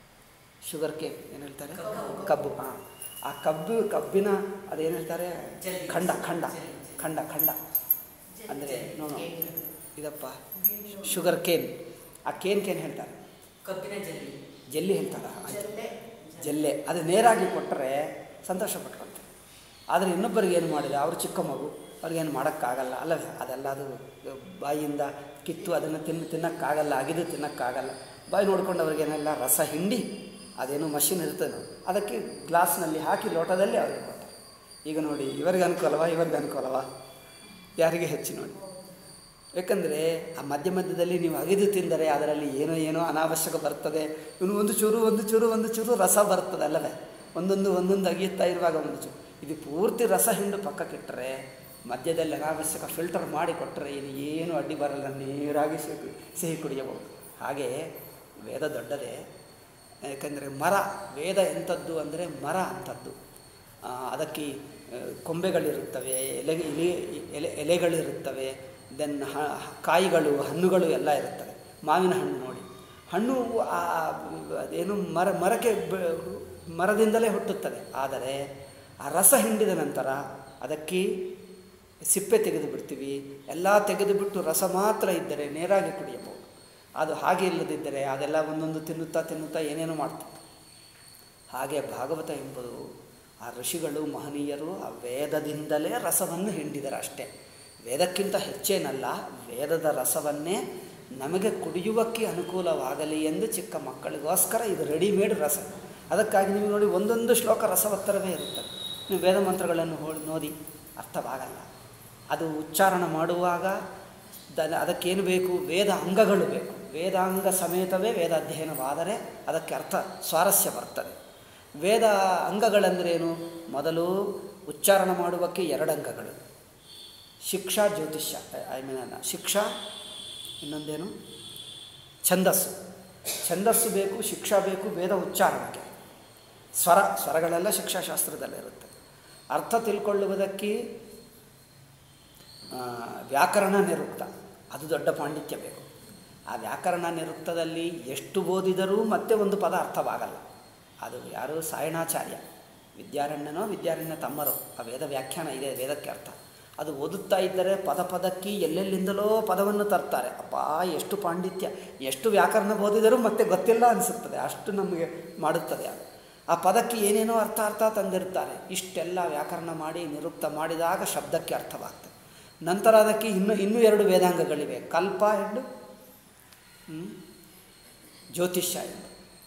ಶುಗರ್ ಕೇನ್ ಏನು ಹೇಳ್ತಾರೆ ಕಬ್ಬು ಹಾಂ ಆ ಕಬ್ಬು ಕಬ್ಬಿನ ಅದೇನು ಹೇಳ್ತಾರೆ ಖಂಡ ಖಂಡ ಖಂಡ ಖಂಡ ಅಂದರೆ ನೋಡು ಇದಪ್ಪ ಶುಗರ್ ಕೇನ್ ಆ ಕೇನ್ ಕೇನ್ ಹೇಳ್ತಾರೆ ಕಬ್ಬಿನ ಜಲ್ಲಿ ಜಲ್ಲಿ ಹೇಳ್ತಾರ ಜಲ್ಲೆ ಜಲ್ಲೆ ಅದು ನೇರಾಗಿ ಕೊಟ್ಟರೆ ಸಂತೋಷ ಪಟ್ಕೊಳ್ತಾರೆ ಆದರೆ ಇನ್ನೊಬ್ಬರಿಗೆ ಏನು ಮಾಡಿದೆ ಅವರು ಚಿಕ್ಕ ಮಗು ಅವ್ರಿಗೇನು ಮಾಡೋಕ್ಕಾಗಲ್ಲ ಅಲ್ಲವೇ ಅದೆಲ್ಲ ಅದು ಬಾಯಿಯಿಂದ ಕಿತ್ತು ಅದನ್ನು ತಿನ್ನು ತಿನ್ನೋಕ್ಕಾಗಲ್ಲ ಅಗಿದು ತಿನ್ನೋಕ್ಕಾಗಲ್ಲ ಬಾಯಿ ನೋಡ್ಕೊಂಡು ಅವ್ರಿಗೇನೆಲ್ಲ ರಸ ಹಿಂಡಿ ಅದೇನೋ ಮಷಿನ್ ಇರ್ತದೆ ನೋಡಿ ಅದಕ್ಕೆ ಗ್ಲಾಸ್ನಲ್ಲಿ ಹಾಕಿ ಲೋಟದಲ್ಲಿ ಅವ್ರಿಗೆ ಕೊಡ್ತಾರೆ ಈಗ ನೋಡಿ ಇವರಿಗೆ ಅನುಕೂಲವಾ ಇವರಿಗೆ ಅನುಕೂಲವಾ ಯಾರಿಗೆ ಹೆಚ್ಚು ನೋಡಿ ಯಾಕಂದರೆ ಆ ಮಧ್ಯ ಮಧ್ಯದಲ್ಲಿ ನೀವು ಅಗಿದು ತಿಂದರೆ ಅದರಲ್ಲಿ ಏನೋ ಏನೋ ಅನಾವಶ್ಯಕ ಬರ್ತದೆ ಇವನು ಒಂದು ಚೂರು ಒಂದು ಚೂರು ಒಂದು ಚೂರು ರಸ ಬರ್ತದೆ ಅಲ್ಲವೇ ಒಂದೊಂದು ಒಂದೊಂದು ಅಗಿಯುತ್ತಾ ಇರುವಾಗ ಒಂದು ಚೂರು ಇದು ಪೂರ್ತಿ ರಸ ಹಿಂಡು ಪಕ್ಕಕ್ಕಿಟ್ಟರೆ ಮಧ್ಯದಲ್ಲಿ ಅನಾವಶ್ಯಕ ಫಿಲ್ಟರ್ ಮಾಡಿ ಕೊಟ್ಟರೆ ಇದು ಏನು ಅಡ್ಡಿ ಬರಲ್ಲ ನೇರಾಗಿ ಸಿಹಿ ಸಿಹಿ ಕುಡಿಯಬಹುದು ಹಾಗೆ ವೇದ ದೊಡ್ಡದೇ ಯಾಕಂದರೆ ಮರ ವೇದ ಎಂಥದ್ದು ಅಂದರೆ ಮರ ಅಂಥದ್ದು ಆ, ಅದಕ್ಕೆ ಆ, ಕೊಂಬೆಗಳಿರುತ್ತವೆ ಎಲೆ ಎಲೆ ಎಲೆ ಎಲೆಗಳಿರುತ್ತವೆ ದೆನ್ ಹ ಕಾಯಿಗಳು ಹಣ್ಣುಗಳು ಎಲ್ಲ ಇರುತ್ತವೆ ಮಾವಿನ ಹಣ್ಣು ನೋಡಿ ಹಣ್ಣು ಆ ಅದೇನು ಮರ ಮರಕ್ಕೆ ಬ- ಮರದಿಂದಲೇ ಹುಟ್ಟುತ್ತದೆ ಆದರೆ ಆ ರಸ ಹಿಂಡಿದ ನಂತರ ಅದಕ್ಕೆ ಸಿಪ್ಪೆ ತೆಗೆದು ಬಿಡ್ತೀವಿ ಎಲ್ಲ ತೆಗೆದು ಬಿಟ್ಟು ರಸ ಮಾತ್ರ ಇದ್ದರೆ ನೇರಾಗಿ ಕುಡಿಯಬಹುದು ಅದು ಹಾಗೆ ಇಲ್ಲದಿದ್ದರೆ ಅದೆಲ್ಲ ಒಂದೊಂದು ತಿನ್ನುತ್ತಾ ತಿನ್ನುತ್ತಾ ಏನೇನೋ ಮಾಡ್ತದೆ ಹಾಗೆ ಭಾಗವತ ಎಂಬುದು ಆ ಋಷಿಗಳು ಮಹನೀಯರು ಆ ವೇದದಿಂದಲೇ ರಸವನ್ನು ಹಿಂಡಿದರು ಅಷ್ಟೇ ವೇದಕ್ಕಿಂತ ಹೆಚ್ಚೇನಲ್ಲ ವೇದದ ರಸವನ್ನೇ ನಮಗೆ ಕುಡಿಯುವಕ್ಕೆ ಅನುಕೂಲವಾಗಲಿ ಎಂದು ಚಿಕ್ಕ ಮಕ್ಕಳಿಗೋಸ್ಕರ ಇದು ರೆಡಿಮೇಡ್ ರಸ ಅದಕ್ಕಾಗಿ ನೀವು ನೋಡಿ ಒಂದೊಂದು ಶ್ಲೋಕ ರಸವತ್ತರವೇ ಇರುತ್ತದೆ ನೀವು ವೇದ ಮಂತ್ರಗಳನ್ನು ಹೋ ನೋಡಿ ಅರ್ಥವಾಗಲ್ಲ ಅದು ಉಚ್ಚಾರಣ ಮಾಡುವಾಗ ದ ಅದಕ್ಕೇನು ಬೇಕು ವೇದ ಅಂಗಗಳು ಬೇಕು ವೇದಾಂಗ ಸಮೇತವೇ ವೇದ ಅಧ್ಯಯನವಾದರೆ ಅದಕ್ಕೆ ಅರ್ಥ ಸ್ವಾರಸ್ಯ ಬರ್ತದೆ ವೇದ ಅಂಗಗಳೆಂದರೇನು ಮೊದಲು ಉಚ್ಚಾರಣ ಮಾಡುವಕ್ಕೆ ಎರಡು ಅಂಗಗಳು ಶಿಕ್ಷಾ ಜ್ಯೋತಿಷ್ಯ ಐ ಮೀನ್ ಶಿಕ್ಷಾ ಇನ್ನೊಂದೇನು ಛಂದಸ್ಸು ಛಂದಸ್ಸು ಬೇಕು ಶಿಕ್ಷಾ ಬೇಕು ವೇದ ಉಚ್ಚಾರಣಕ್ಕೆ ಸ್ವರ ಸ್ವರಗಳೆಲ್ಲ ಶಿಕ್ಷಾಶಾಸ್ತ್ರದಲ್ಲಿರುತ್ತೆ ಅರ್ಥ ತಿಳ್ಕೊಳ್ಳುವುದಕ್ಕೆ ಆ, ವ್ಯಾಕರಣ ನಿರುಕ್ತ ಅದು ದೊಡ್ಡ ಪಾಂಡಿತ್ಯ ಬೇಕು ಆ ವ್ಯಾಕರಣ ನಿರುಕ್ತದಲ್ಲಿ ಎಷ್ಟು ಓದಿದರೂ ಮತ್ತೆ ಒಂದು ಪದ ಅರ್ಥವಾಗಲ್ಲ ಅದು ಯಾರು ಸಾಯಣಾಚಾರ್ಯ ವಿದ್ಯಾರಣ್ಯನೋ ವಿದ್ಯಾರಣ್ಯ ತಮ್ಮರೋ ಆ ವೇದ ವ್ಯಾಖ್ಯಾನ ಇದೆ ವೇದಕ್ಕೆ ಅರ್ಥ ಅದು ಓದುತ್ತಾ ಇದ್ದರೆ ಪದ ಪದಕ್ಕೆ ಎಲ್ಲೆಲ್ಲಿಂದಲೋ ಪದವನ್ನು ತರ್ತಾರೆ ಅಪ್ಪ ಎಷ್ಟು ಪಾಂಡಿತ್ಯ ಎಷ್ಟು ವ್ಯಾಕರಣ ಓದಿದರೂ ಮತ್ತೆ ಗೊತ್ತಿಲ್ಲ ಅನಿಸುತ್ತದೆ ಅಷ್ಟು ನಮಗೆ ಮಾಡುತ್ತದೆ ಅದು ಆ ಪದಕ್ಕೆ ಏನೇನೋ ಅರ್ಥ ಅರ್ಥ ತಂದಿರ್ತಾರೆ ಇಷ್ಟೆಲ್ಲ ವ್ಯಾಕರಣ ಮಾಡಿ ನಿರುಕ್ತ ಮಾಡಿದಾಗ ಶಬ್ದಕ್ಕೆ ಅರ್ಥವಾಗ್ತದೆ ನಂತರ ಅದಕ್ಕೆ ಇನ್ನೂ ಇನ್ನೂ ಎರಡು ವೇದಾಂಗಗಳಿವೆ ಕಲ್ಪ ಎಂದು ಹ್ಮ್? ಜ್ಯೋತಿಷ್ಯ ಎಂದು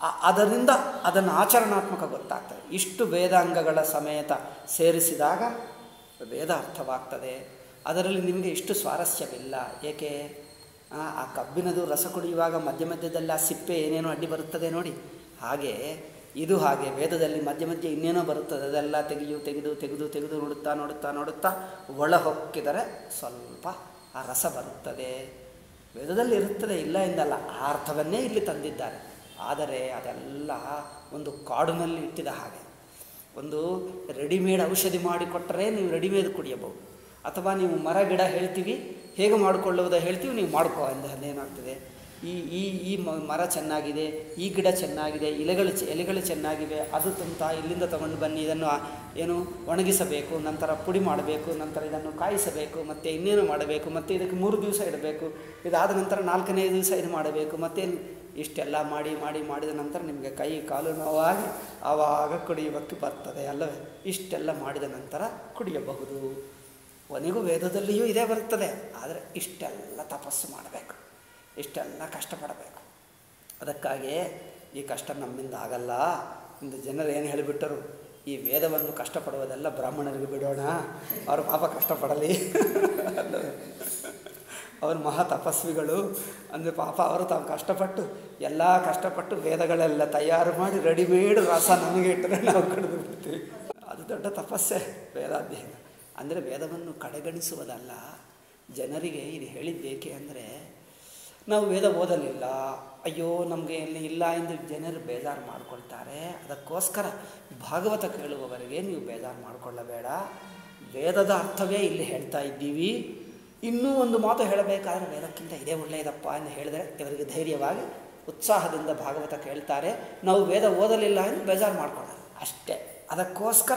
ಆ- ಅದರಿಂದ ಅದನ್ನು ಆಚರಣಾತ್ಮಕ ಗೊತ್ತಾಗ್ತದೆ ಇಷ್ಟು ವೇದಾಂಗಗಳ ಸಮೇತ ಸೇರಿಸಿದಾಗ ವೇದ ಅರ್ಥವಾಗ್ತದೆ ಅದರಲ್ಲಿ ನಿಮಗೆ ಇಷ್ಟು ಸ್ವಾರಸ್ಯವಿಲ್ಲ ಏಕೆ ಆ ಆ ಕಬ್ಬಿನದು ರಸ ಕುಡಿಯುವಾಗ ಮಧ್ಯ ಮಧ್ಯದಲ್ಲಿ ಆ ಸಿಪ್ಪೆ ಏನೇನೋ ಅಡ್ಡಿ ಬರುತ್ತದೆ ನೋಡಿ ಹಾಗೆ ಇದು ಹಾಗೆ ವೇದದಲ್ಲಿ ಮಧ್ಯ ಮಧ್ಯೆ ಇನ್ನೇನೋ ಬರುತ್ತದೆ ಅದೆಲ್ಲ ತೆಗೆಯು ತೆಗೆದು ತೆಗೆದು ತೆಗೆದು ನೋಡುತ್ತಾ ನೋಡುತ್ತಾ ನೋಡುತ್ತಾ ಒಳ ಹೊಕ್ಕಿದರೆ ಸ್ವಲ್ಪ ಆ ರಸ ಬರುತ್ತದೆ ವೇದದಲ್ಲಿ ಇರುತ್ತದೆ ಇಲ್ಲ ಎಂದಲ್ಲ ಆ ಅರ್ಥವನ್ನೇ ಇಲ್ಲಿ ತಂದಿದ್ದಾರೆ ಆದರೆ ಅದೆಲ್ಲ ಒಂದು ಕಾಡಿನಲ್ಲಿ ಇಟ್ಟಿದ ಹಾಗೆ ಒಂದು ರೆಡಿಮೇಡ್ ಔಷಧಿ ಮಾಡಿಕೊಟ್ಟರೆ ನೀವು ರೆಡಿಮೇಡ್ ಕುಡಿಯಬಹುದು ಅಥವಾ ನೀವು ಮರ ಗಿಡ ಹೇಳ್ತೀವಿ ಹೇಗೆ ಮಾಡಿಕೊಳ್ಳುವುದ ಹೇಳ್ತೀವಿ ನೀವು ಮಾಡ್ಕೋ ಅಂದ ಅದೇನಾಗ್ತದೆ ಈ ಈ ಈ ಮ- ಮರ ಚೆನ್ನಾಗಿದೆ ಈ ಗಿಡ ಚೆನ್ನಾಗಿದೆ ಎಲೆಗಳು ಚೆ- ಎಲೆಗಳು ಚೆನ್ನಾಗಿವೆ ಅದು ತಂತ ಇಲ್ಲಿಂದ ತಗೊಂಡು ಬನ್ನಿ ಇದನ್ನು ಆ- ಏನು ಒಣಗಿಸಬೇಕು ನಂತರ ಪುಡಿ ಮಾಡಬೇಕು ನಂತರ ಇದನ್ನು ಕಾಯಿಸಬೇಕು ಮತ್ತು ಇನ್ನೇನು ಮಾಡಬೇಕು ಮತ್ತು ಇದಕ್ಕೆ ಮೂರು ದಿವಸ ಇಡಬೇಕು ಇದಾದ ನಂತರ ನಾಲ್ಕನೇ ದಿವಸ ಇದು ಮಾಡಬೇಕು ಮತ್ತು ಇಷ್ಟೆಲ್ಲ ಮಾಡಿ ಮಾಡಿ ಮಾಡಿದ ನಂತರ ನಿಮಗೆ ಕೈ ಕಾಲು ನೋವಾಗಿ ಆವಾಗ ಕುಡಿಯುವಕ್ಕೆ ಬರ್ತದೆ ಅಲ್ಲವೇ ಇಷ್ಟೆಲ್ಲ ಮಾಡಿದ ನಂತರ ಕುಡಿಯಬಹುದು ಕೊನೆಗೂ ವೇದದಲ್ಲಿಯೂ ಇದೇ ಬರುತ್ತದೆ ಆದರೆ ಇಷ್ಟೆಲ್ಲ ತಪಸ್ಸು ಮಾಡಬೇಕು ಇಷ್ಟೆಲ್ಲ ಕಷ್ಟಪಡಬೇಕು ಅದಕ್ಕಾಗಿಯೇ ಈ ಕಷ್ಟ ನಮ್ಮಿಂದ ಆಗಲ್ಲ ಇಂದು ಜನರು ಏನು ಹೇಳಿಬಿಟ್ಟರು ಈ ವೇದವನ್ನು ಕಷ್ಟಪಡುವುದೆಲ್ಲ ಬ್ರಾಹ್ಮಣರಿಗೆ ಬಿಡೋಣ ಅವರು ಪಾಪ ಕಷ್ಟಪಡಲಿ ಅವರು ಮಹಾ ತಪಸ್ವಿಗಳು ಅಂದರೆ ಪಾಪ ಅವರು ತಾವು ಕಷ್ಟಪಟ್ಟು ಎಲ್ಲ ಕಷ್ಟಪಟ್ಟು ವೇದಗಳೆಲ್ಲ ತಯಾರು ಮಾಡಿ ರೆಡಿಮೇಡ್ ರಸ ನಮಗೆ ಇಟ್ಟರೆ ನಾವು ಕಡಿದು ಬಿಡ್ತೀವಿ ಅದು ದೊಡ್ಡ ತಪಸ್ಸೆ ವೇದಾಧ್ಯಯನ ಅಂದರೆ ವೇದವನ್ನು ಕಡೆಗಣಿಸುವುದಲ್ಲ ಜನರಿಗೆ ಇದು ಹೇಳಿದ್ದೇಕೆ ಅಂದರೆ ನಾವು ವೇದ ಓದಲಿಲ್ಲ ಅಯ್ಯೋ ನಮಗೆ ಇಲ್ಲಿ ಇಲ್ಲ ಎಂದು ಜನರು ಬೇಜಾರು ಮಾಡಿಕೊಳ್ತಾರೆ ಅದಕ್ಕೋಸ್ಕರ ಭಾಗವತ ಕೇಳುವವರಿಗೆ ನೀವು ಬೇಜಾರು ಮಾಡಿಕೊಳ್ಳಬೇಡ ವೇದದ ಅರ್ಥವೇ ಇಲ್ಲಿ ಹೇಳ್ತಾ ಇದ್ದೀವಿ ಇನ್ನೂ ಒಂದು ಮಾತು ಹೇಳಬೇಕಾದ್ರೆ ವೇದಕ್ಕಿಂತ ಇದೇ ಒಳ್ಳೆಯದಪ್ಪ ಎಂದು ಹೇಳಿದರೆ ಇವರಿಗೆ ಧೈರ್ಯವಾಗಿ ಉತ್ಸಾಹದಿಂದ ಭಾಗವತ ಕೇಳ್ತಾರೆ ನಾವು ವೇದ ಓದಲಿಲ್ಲ ಎಂದು ಬೇಜಾರು ಮಾಡ್ಕೊಳ್ಳೋದು ಅಷ್ಟೇ ಅದಕ್ಕೋಸ್ಕರ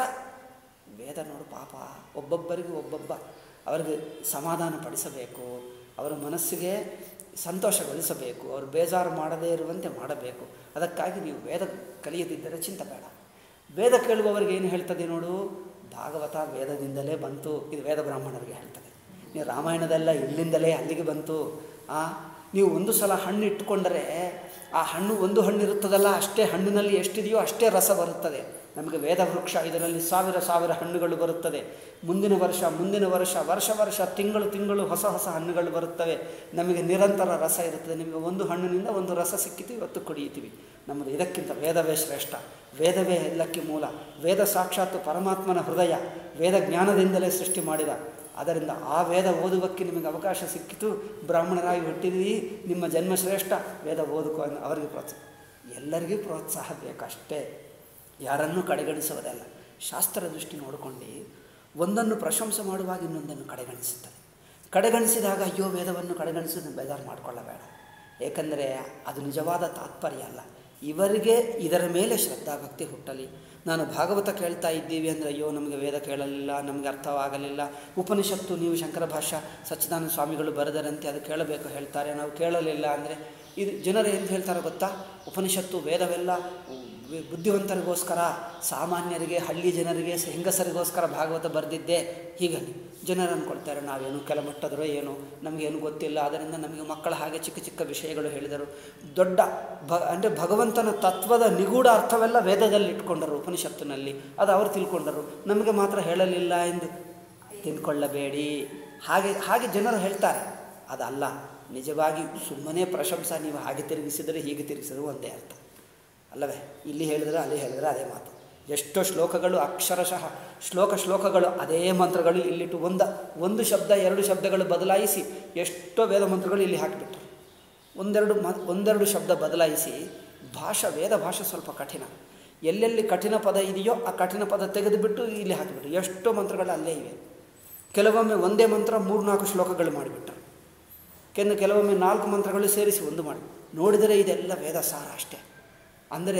ವೇದ ನೋಡು ಪಾಪ ಒಬ್ಬೊಬ್ಬರಿಗೂ ಒಬ್ಬೊಬ್ಬ ಅವರಿಗೆ ಸಮಾಧಾನ ಪಡಿಸಬೇಕು ಅವರ ಮನಸ್ಸಿಗೆ ಸಂತೋಷಗೊಳಿಸಬೇಕು ಅವರು ಬೇಜಾರು ಮಾಡದೇ ಇರುವಂತೆ ಮಾಡಬೇಕು ಅದಕ್ಕಾಗಿ ನೀವು ವೇದ ಕಲಿಯದಿದ್ದರೆ ಚಿಂತೆ ಬೇಡ ವೇದ ಕೇಳುವವರಿಗೆ ಏನು ಹೇಳ್ತದೆ ನೋಡು ಭಾಗವತ ವೇದದಿಂದಲೇ ಬಂತು ಇದು ವೇದ ಬ್ರಾಹ್ಮಣರಿಗೆ ಹೇಳ್ತದೆ ನೀವು ರಾಮಾಯಣದೆಲ್ಲ ಇಲ್ಲಿಂದಲೇ ಅಲ್ಲಿಗೆ ಬಂತು ಆ ನೀವು ಒಂದು ಸಲ ಹಣ್ಣು ಇಟ್ಟುಕೊಂಡರೆ ಆ ಹಣ್ಣು ಒಂದು ಹಣ್ಣು ಇರುತ್ತದಲ್ಲ ಅಷ್ಟೇ ಹಣ್ಣಿನಲ್ಲಿ ಎಷ್ಟಿದೆಯೋ ಅಷ್ಟೇ ರಸ ಬರುತ್ತದೆ ನಮಗೆ ವೇದ ವೃಕ್ಷ ಇದರಲ್ಲಿ ಸಾವಿರ ಸಾವಿರ ಹಣ್ಣುಗಳು ಬರುತ್ತದೆ ಮುಂದಿನ ವರ್ಷ ಮುಂದಿನ ವರ್ಷ ವರ್ಷ ವರ್ಷ ತಿಂಗಳು ತಿಂಗಳು ಹೊಸ ಹೊಸ ಹಣ್ಣುಗಳು ಬರುತ್ತವೆ ನಮಗೆ ನಿರಂತರ ರಸ ಇರುತ್ತದೆ ನಿಮಗೆ ಒಂದು ಹಣ್ಣಿನಿಂದ ಒಂದು ರಸ ಸಿಕ್ಕಿತು ಇವತ್ತು ಕುಡಿಯುತ್ತೀವಿ ನಮ್ಮದು ಇದಕ್ಕಿಂತ ವೇದವೇ ಶ್ರೇಷ್ಠ ವೇದವೇ ಎಲ್ಲಕ್ಕೆ ಮೂಲ ವೇದ ಸಾಕ್ಷಾತ್ ಪರಮಾತ್ಮನ ಹೃದಯ ವೇದ ಜ್ಞಾನದಿಂದಲೇ ಸೃಷ್ಟಿ ಮಾಡಿದ ಅದರಿಂದ ಆ ವೇದ ಓದುವಕ್ಕೆ ನಿಮಗೆ ಅವಕಾಶ ಸಿಕ್ಕಿತು ಬ್ರಾಹ್ಮಣರಾಗಿ ಹುಟ್ಟಿದ್ವಿ ನಿಮ್ಮ ಜನ್ಮ ಶ್ರೇಷ್ಠ ವೇದ ಓದುಕೋ ಅನ್ನೋ ಅವರಿಗೆ ಪ್ರೋತ್ಸಾಹ ಎಲ್ಲರಿಗೂ ಪ್ರೋತ್ಸಾಹ ಬೇಕಷ್ಟೇ ಯಾರನ್ನೂ ಕಡೆಗಣಿಸುವುದಲ್ಲ ಶಾಸ್ತ್ರ ದೃಷ್ಟಿ ನೋಡಿಕೊಂಡು ಒಂದನ್ನು ಪ್ರಶಂಸೆ ಮಾಡುವಾಗ ಇನ್ನೊಂದನ್ನು ಕಡೆಗಣಿಸುತ್ತದೆ ಕಡೆಗಣಿಸಿದಾಗ ಅಯ್ಯೋ ವೇದವನ್ನು ಕಡೆಗಣಿಸೋದು ಬೇಜಾರು ಮಾಡಿಕೊಳ್ಳಬೇಡ ಏಕೆಂದರೆ ಅದು ನಿಜವಾದ ತಾತ್ಪರ್ಯ ಅಲ್ಲ ಇವರಿಗೆ ಇದರ ಮೇಲೆ ಶ್ರದ್ಧಾಭಕ್ತಿ ಹುಟ್ಟಲಿ ನಾನು ಭಾಗವತ ಕೇಳ್ತಾ ಇದ್ದೀವಿ ಅಂದರೆ ಅಯ್ಯೋ ನಮಗೆ ವೇದ ಕೇಳಲಿಲ್ಲ ನಮಗೆ ಅರ್ಥವಾಗಲಿಲ್ಲ ಉಪನಿಷತ್ತು ನೀವು ಶಂಕರ ಭಾಷಾ ಸಚ್ಚಿದಾನಂದ ಸ್ವಾಮಿಗಳು ಬರೆದರಂತೆ ಅದು ಕೇಳಬೇಕು ಹೇಳ್ತಾರೆ ನಾವು ಕೇಳಲಿಲ್ಲ ಅಂದರೆ ಇದು ಜನರು ಏನು ಹೇಳ್ತಾರೆ ಗೊತ್ತಾ ಉಪನಿಷತ್ತು ವೇದವೆಲ್ಲ ಬು- ಬುದ್ಧಿವಂತರಿಗೋಸ್ಕರ ಸಾಮಾನ್ಯರಿಗೆ ಹಳ್ಳಿ ಜನರಿಗೆ ಹೆಂಗಸರಿಗೋಸ್ಕರ ಭಾಗವತ ಬರೆದಿದ್ದೆ ಹೀಗಲ್ಲಿ ಜನರು ಅಂದ್ಕೊಳ್ತಾರೆ ನಾವೇನು ಕೆಳಮಟ್ಟದರೋ ಏನೋ ನಮಗೇನು ಗೊತ್ತಿಲ್ಲ ಅದರಿಂದ ನಮಗೆ ಮಕ್ಕಳ ಹಾಗೆ ಚಿಕ್ಕ ಚಿಕ್ಕ ವಿಷಯಗಳು ಹೇಳಿದರು ದೊಡ್ಡ ಭ ಅಂದರೆ ಭಗವಂತನ ತತ್ವದ ನಿಗೂಢ ಅರ್ಥವೆಲ್ಲ ವೇದದಲ್ಲಿ ಇಟ್ಕೊಂಡರು ಉಪನಿಷತ್ತಿನಲ್ಲಿ ಅದು ಅವರು ತಿಳ್ಕೊಂಡರು ನಮಗೆ ಮಾತ್ರ ಹೇಳಲಿಲ್ಲ ಎಂದು ತಿಳ್ಕೊಳ್ಳಬೇಡಿ ಹಾಗೆ ಹಾಗೆ ಜನರು ಹೇಳ್ತಾರೆ ಅದಲ್ಲ ನಿಜವಾಗಿ ಸುಮ್ಮನೆ ಪ್ರಶಂಸೆ ನೀವು ಹಾಗೆ ತಿರುಗಿಸಿದರೆ ಹೀಗೆ ತಿರುಗಿಸಿದ್ರು ಒಂದೇ ಅರ್ಥ ಅಲ್ಲವೇ ಇಲ್ಲಿ ಹೇಳಿದರೆ ಅಲ್ಲಿ ಹೇಳಿದರೆ ಅದೇ ಮಾತು ಎಷ್ಟೋ ಶ್ಲೋಕಗಳು ಅಕ್ಷರಶಃ ಶ್ಲೋಕ ಶ್ಲೋಕಗಳು ಅದೇ ಮಂತ್ರಗಳು ಇಲ್ಲಿಟ್ಟು ಒಂದ ಒಂದು ಶಬ್ದ ಎರಡು ಶಬ್ದಗಳು ಬದಲಾಯಿಸಿ ಎಷ್ಟೋ ವೇದ ಮಂತ್ರಗಳು ಇಲ್ಲಿ ಹಾಕಿಬಿಟ್ರು ಒಂದೆರಡು ಮ ಒಂದೆರಡು ಶಬ್ದ ಬದಲಾಯಿಸಿ ಭಾಷಾ ವೇದ ಭಾಷೆ ಸ್ವಲ್ಪ ಕಠಿಣ ಎಲ್ಲೆಲ್ಲಿ ಕಠಿಣ ಪದ ಇದೆಯೋ ಆ ಕಠಿಣ ಪದ ತೆಗೆದುಬಿಟ್ಟು ಇಲ್ಲಿ ಹಾಕಿಬಿಟ್ರು ಎಷ್ಟೋ ಮಂತ್ರಗಳು ಅಲ್ಲೇ ಇವೆ ಕೆಲವೊಮ್ಮೆ ಒಂದೇ ಮಂತ್ರ ಮೂರ್ನಾಲ್ಕು ಶ್ಲೋಕಗಳು ಮಾಡಿಬಿಟ್ಟರು ಕೆಂದು ಕೆಲವೊಮ್ಮೆ ನಾಲ್ಕು ಮಂತ್ರಗಳು ಸೇರಿಸಿ ಒಂದು ಮಾಡಿ ನೋಡಿದರೆ ಇದೆಲ್ಲ ವೇದ ಸಾರ ಅಷ್ಟೇ ಅಂದರೆ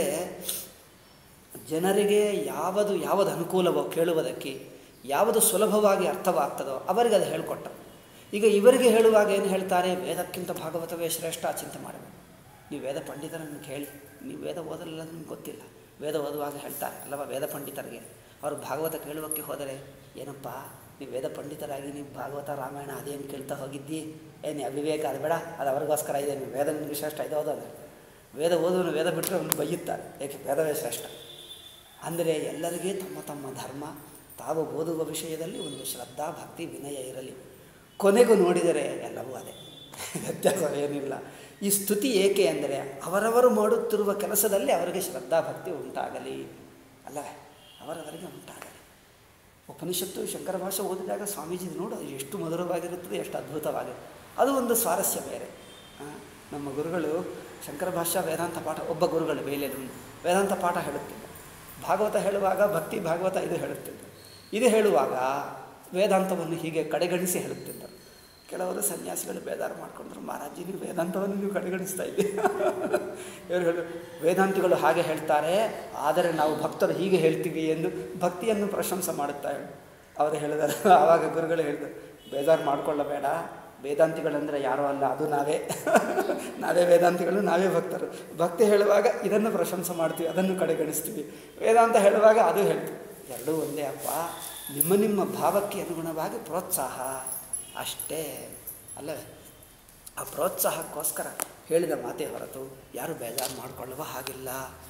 ಜನರಿಗೆ ಯಾವುದು ಯಾವುದು ಅನುಕೂಲವೋ ಕೇಳುವುದಕ್ಕೆ ಯಾವುದು ಸುಲಭವಾಗಿ ಅರ್ಥವಾಗ್ತದೋ ಅವರಿಗೆ ಅದು ಹೇಳಿಕೊಟ್ಟರು ಈಗ ಇವರಿಗೆ ಹೇಳುವಾಗ ಏನು ಹೇಳ್ತಾರೆ ವೇದಕ್ಕಿಂತ ಭಾಗವತವೇ ಶ್ರೇಷ್ಠ ಚಿಂತೆ ಮಾಡಬೇಕು ನೀವು ವೇದ ಪಂಡಿತರನ್ನು ಕೇಳಿ ನೀವು ವೇದ ಓದಲಿಲ್ಲ ನಿಮ್ಗೆ ಗೊತ್ತಿಲ್ಲ ವೇದ ಓದುವಾಗ ಹೇಳ್ತಾರೆ ಅಲ್ಲವ ವೇದ ಪಂಡಿತರಿಗೆ ಅವರು ಭಾಗವತ ಕೇಳುವಕ್ಕೆ ಹೋದರೆ ಏನಪ್ಪ ನೀವು ವೇದ ಪಂಡಿತರಾಗಿ ನೀವು ಭಾಗವತ ರಾಮಾಯಣ ಅದೇನು ಕೇಳ್ತಾ ಹೋಗಿದ್ದಿ ಏನು ಅವಿವೇಕ ಅದು ಬೇಡ ಅದು ಅವ್ರಿಗೋಸ್ಕರ ಇದೆ ನೀವು ವೇದ ನಿಮಗೆ ಶ್ರೇಷ್ಠ ಇದು ಹೌದು ಅಂದರೆ ವೇದ ಓದುವನು ವೇದ ಬಿಟ್ಟರೆ ಅವನು ಬೈಯುತ್ತಾರೆ ಏಕೆ ವೇದವೇ ಶ್ರೇಷ್ಠ ಅಂದರೆ ಎಲ್ಲರಿಗೆ ತಮ್ಮ ತಮ್ಮ ಧರ್ಮ ತಾವು ಓದುವ ವಿಷಯದಲ್ಲಿ ಒಂದು ಶ್ರದ್ಧಾ ಭಕ್ತಿ ವಿನಯ ಇರಲಿ ಕೊನೆಗೂ ನೋಡಿದರೆ ಎಲ್ಲವೂ ಅದೇ ವ್ಯತ್ಯಾಸವೇನಿಲ್ಲ ಈ ಸ್ತುತಿ ಏಕೆ ಅಂದರೆ ಅವರವರು ಮಾಡುತ್ತಿರುವ ಕೆಲಸದಲ್ಲಿ ಅವರಿಗೆ ಶ್ರದ್ಧಾ ಭಕ್ತಿ ಉಂಟಾಗಲಿ ಅಲ್ಲವೇ ಅವರವರಿಗೆ ಉಂಟಾಗಲಿ ಉಪನಿಷತ್ತು ಶಂಕರ ಭಾಷೆ ಓದಿದಾಗ ಸ್ವಾಮೀಜಿ ನೋಡು ಅದು ಎಷ್ಟು ಮಧುರವಾಗಿರುತ್ತದೆ ಎಷ್ಟು ಅದ್ಭುತವಾಗಿರುತ್ತೆ ಅದು ಒಂದು ಸ್ವಾರಸ್ಯ ಬೇರೆ ಆ, ನಮ್ಮ ಗುರುಗಳು ಶಂಕರ ಭಾಷಾ ವೇದಾಂತ ಪಾಠ ಒಬ್ಬ ಗುರುಗಳು ಬೇಲೇರು ವೇದಾಂತ ಪಾಠ ಹೇಳುತ್ತಿದ್ದ ಭಾಗವತ ಹೇಳುವಾಗ ಭಕ್ತಿ ಭಾಗವತ ಇದು ಹೇಳುತ್ತಿದ್ದರು ಇದು ಹೇಳುವಾಗ ವೇದಾಂತವನ್ನು ಹೀಗೆ ಕಡೆಗಣಿಸಿ ಹೇಳುತ್ತಿದ್ದರು ಕೆಲವರು ಸನ್ಯಾಸಿಗಳು ಬೇದಾರ ಮಾಡಿಕೊಂಡ್ರು ಮಹಾರಾಜಿ ನೀವು ವೇದಾಂತವನ್ನು ನೀವು ಕಡೆಗಣಿಸ್ತಾ ಇದ್ದೀರಿ ಇವರು ಹೇಳು ವೇದಾಂತಿಗಳು ಹಾಗೆ ಹೇಳ್ತಾರೆ ಆದರೆ ನಾವು ಭಕ್ತರು ಹೀಗೆ ಹೇಳ್ತೀವಿ ಎಂದು ಭಕ್ತಿಯನ್ನು ಪ್ರಶಂಸೆ ಮಾಡುತ್ತಾ ಹೇಳಿ ಅವರು ಹೇಳಿದರು ಆವಾಗ ಗುರುಗಳು ಹೇಳಿದರು ಬೇಜಾರು ಮಾಡಿಕೊಳ್ಳಬೇಡ ವೇದಾಂತಿಗಳಂದರೆ ಯಾರೂ ಅಲ್ಲ ಅದು ನಾವೇ ನಾವೇ ವೇದಾಂತಿಗಳು ನಾವೇ ಭಕ್ತರು ಭಕ್ತಿ ಹೇಳುವಾಗ ಇದನ್ನು ಪ್ರಶಂಸೆ ಮಾಡ್ತೀವಿ ಅದನ್ನು ಕಡೆಗಣಿಸ್ತೀವಿ ವೇದಾಂತ ಹೇಳುವಾಗ ಅದು ಹೇಳ್ತೀವಿ ಎರಡೂ ಒಂದೇ ಅಪ್ಪ ನಿಮ್ಮ ನಿಮ್ಮ ಭಾವಕ್ಕೆ ಅನುಗುಣವಾಗಿ ಪ್ರೋತ್ಸಾಹ ಅಷ್ಟೇ ಅಲ್ಲವೇ ಆ ಪ್ರೋತ್ಸಾಹಕ್ಕೋಸ್ಕರ ಹೇಳಿದ ಮಾತೇ ಹೊರತು ಯಾರು ಬೇಜಾರು ಮಾಡಿಕೊಳ್ಳುವ ಹಾಗಿಲ್ಲ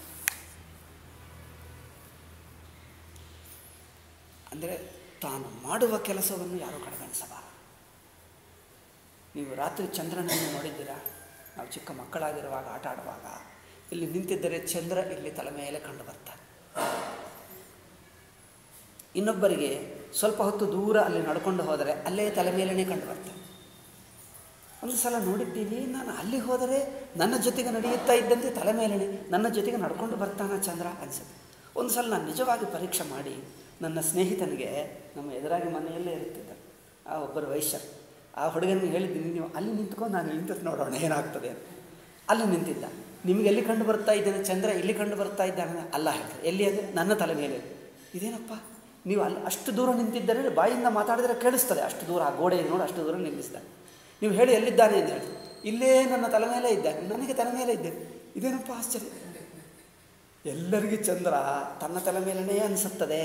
ಅಂದರೆ ತಾನು ಮಾಡುವ ಕೆಲಸವನ್ನು ಯಾರೂ ಕಡೆಗಣಿಸಬಾರದು ನೀವು ರಾತ್ರಿ ಚಂದ್ರನನ್ನು ನೋಡಿದ್ದೀರಾ ನಾವು ಚಿಕ್ಕ ಮಕ್ಕಳಾಗಿರುವಾಗ ಆಟ ಆಡುವಾಗ ಇಲ್ಲಿ ನಿಂತಿದ್ದರೆ ಚಂದ್ರ ಇಲ್ಲಿ ತಲೆ ಮೇಲೆ ಕಂಡು ಬರ್ತಾನೆ ಇನ್ನೊಬ್ಬರಿಗೆ ಸ್ವಲ್ಪ ಹೊತ್ತು ದೂರ ಅಲ್ಲಿ ನಡ್ಕೊಂಡು ಹೋದರೆ ಅಲ್ಲೇ ತಲೆ ಮೇಲೇ ಕಂಡು ಬರ್ತಾನೆ ಒಂದು ಸಲ ನೋಡಿದ್ದೀವಿ ನಾನು ಅಲ್ಲಿ ಹೋದರೆ ನನ್ನ ಜೊತೆಗೆ ನಡೆಯುತ್ತಾ ಇದ್ದಂತೆ ತಲೆ ಮೇಲನೆ ನನ್ನ ಜೊತೆಗೆ ನಡ್ಕೊಂಡು ಬರ್ತಾನ ಚಂದ್ರ ಅನಿಸುತ್ತೆ ಒಂದು ಸಲ ನಾನು ನಿಜವಾಗಿ ಪರೀಕ್ಷೆ ಮಾಡಿ ನನ್ನ ಸ್ನೇಹಿತನಿಗೆ ನಮ್ಮ ಎದುರಾಗಿ ಮನೆಯಲ್ಲೇ ಇರ್ತಿದ್ದ ಆ ಒಬ್ಬರು ವೈಶ್ಯರು ಆ ಹುಡುಗನಿಗೆ ಹೇಳಿದ್ದೀನಿ ನೀವು ಅಲ್ಲಿ ನಿಂತ್ಕೊಂಡು ನಾನು ನಿಂತದ್ದು ನೋಡೋಣ ಏನಾಗ್ತದೆ ಅಂತ ಅಲ್ಲಿ ನಿಂತಿದ್ದ ನಿಮಗೆ ಎಲ್ಲಿ ಕಂಡು ಬರ್ತಾ ಇದ್ದಾನೆ ಚಂದ್ರ ಇಲ್ಲಿ ಕಂಡು ಬರ್ತಾ ಇದ್ದಾನೆ ಅಲ್ಲ ಹೇಳ್ತಾರೆ ಎಲ್ಲಿ ಅಂದರೆ ನನ್ನ ತಲೆ ಮೇಲೆ ಇದೇನಪ್ಪ ನೀವು ಅಲ್ಲಿ ಅಷ್ಟು ದೂರ ನಿಂತಿದ್ದರೆ ಬಾಯಿಂದ ಮಾತಾಡಿದರೆ ಕೇಳಿಸ್ತದೆ ಅಷ್ಟು ದೂರ ಆ ಗೋಡೆ ನೋಡಿ ಅಷ್ಟು ದೂರ ನಿಲ್ಲಿಸ್ತಾನೆ ನೀವು ಹೇಳಿ ಎಲ್ಲಿದ್ದಾನೆ ಅಂತ ಹೇಳಿ ಇಲ್ಲೇ ನನ್ನ ತಲೆ ಮೇಲೆ ಇದ್ದಾನೆ ನನಗೆ ತಲೆ ಮೇಲೆ ಇದ್ದೇನೆ ಇದೇನಪ್ಪ ಆಶ್ಚರ್ಯ ಎಲ್ಲರಿಗೂ ಚಂದ್ರ ತನ್ನ ತಲೆ ಮೇಲೇ ಅನಿಸುತ್ತದೆ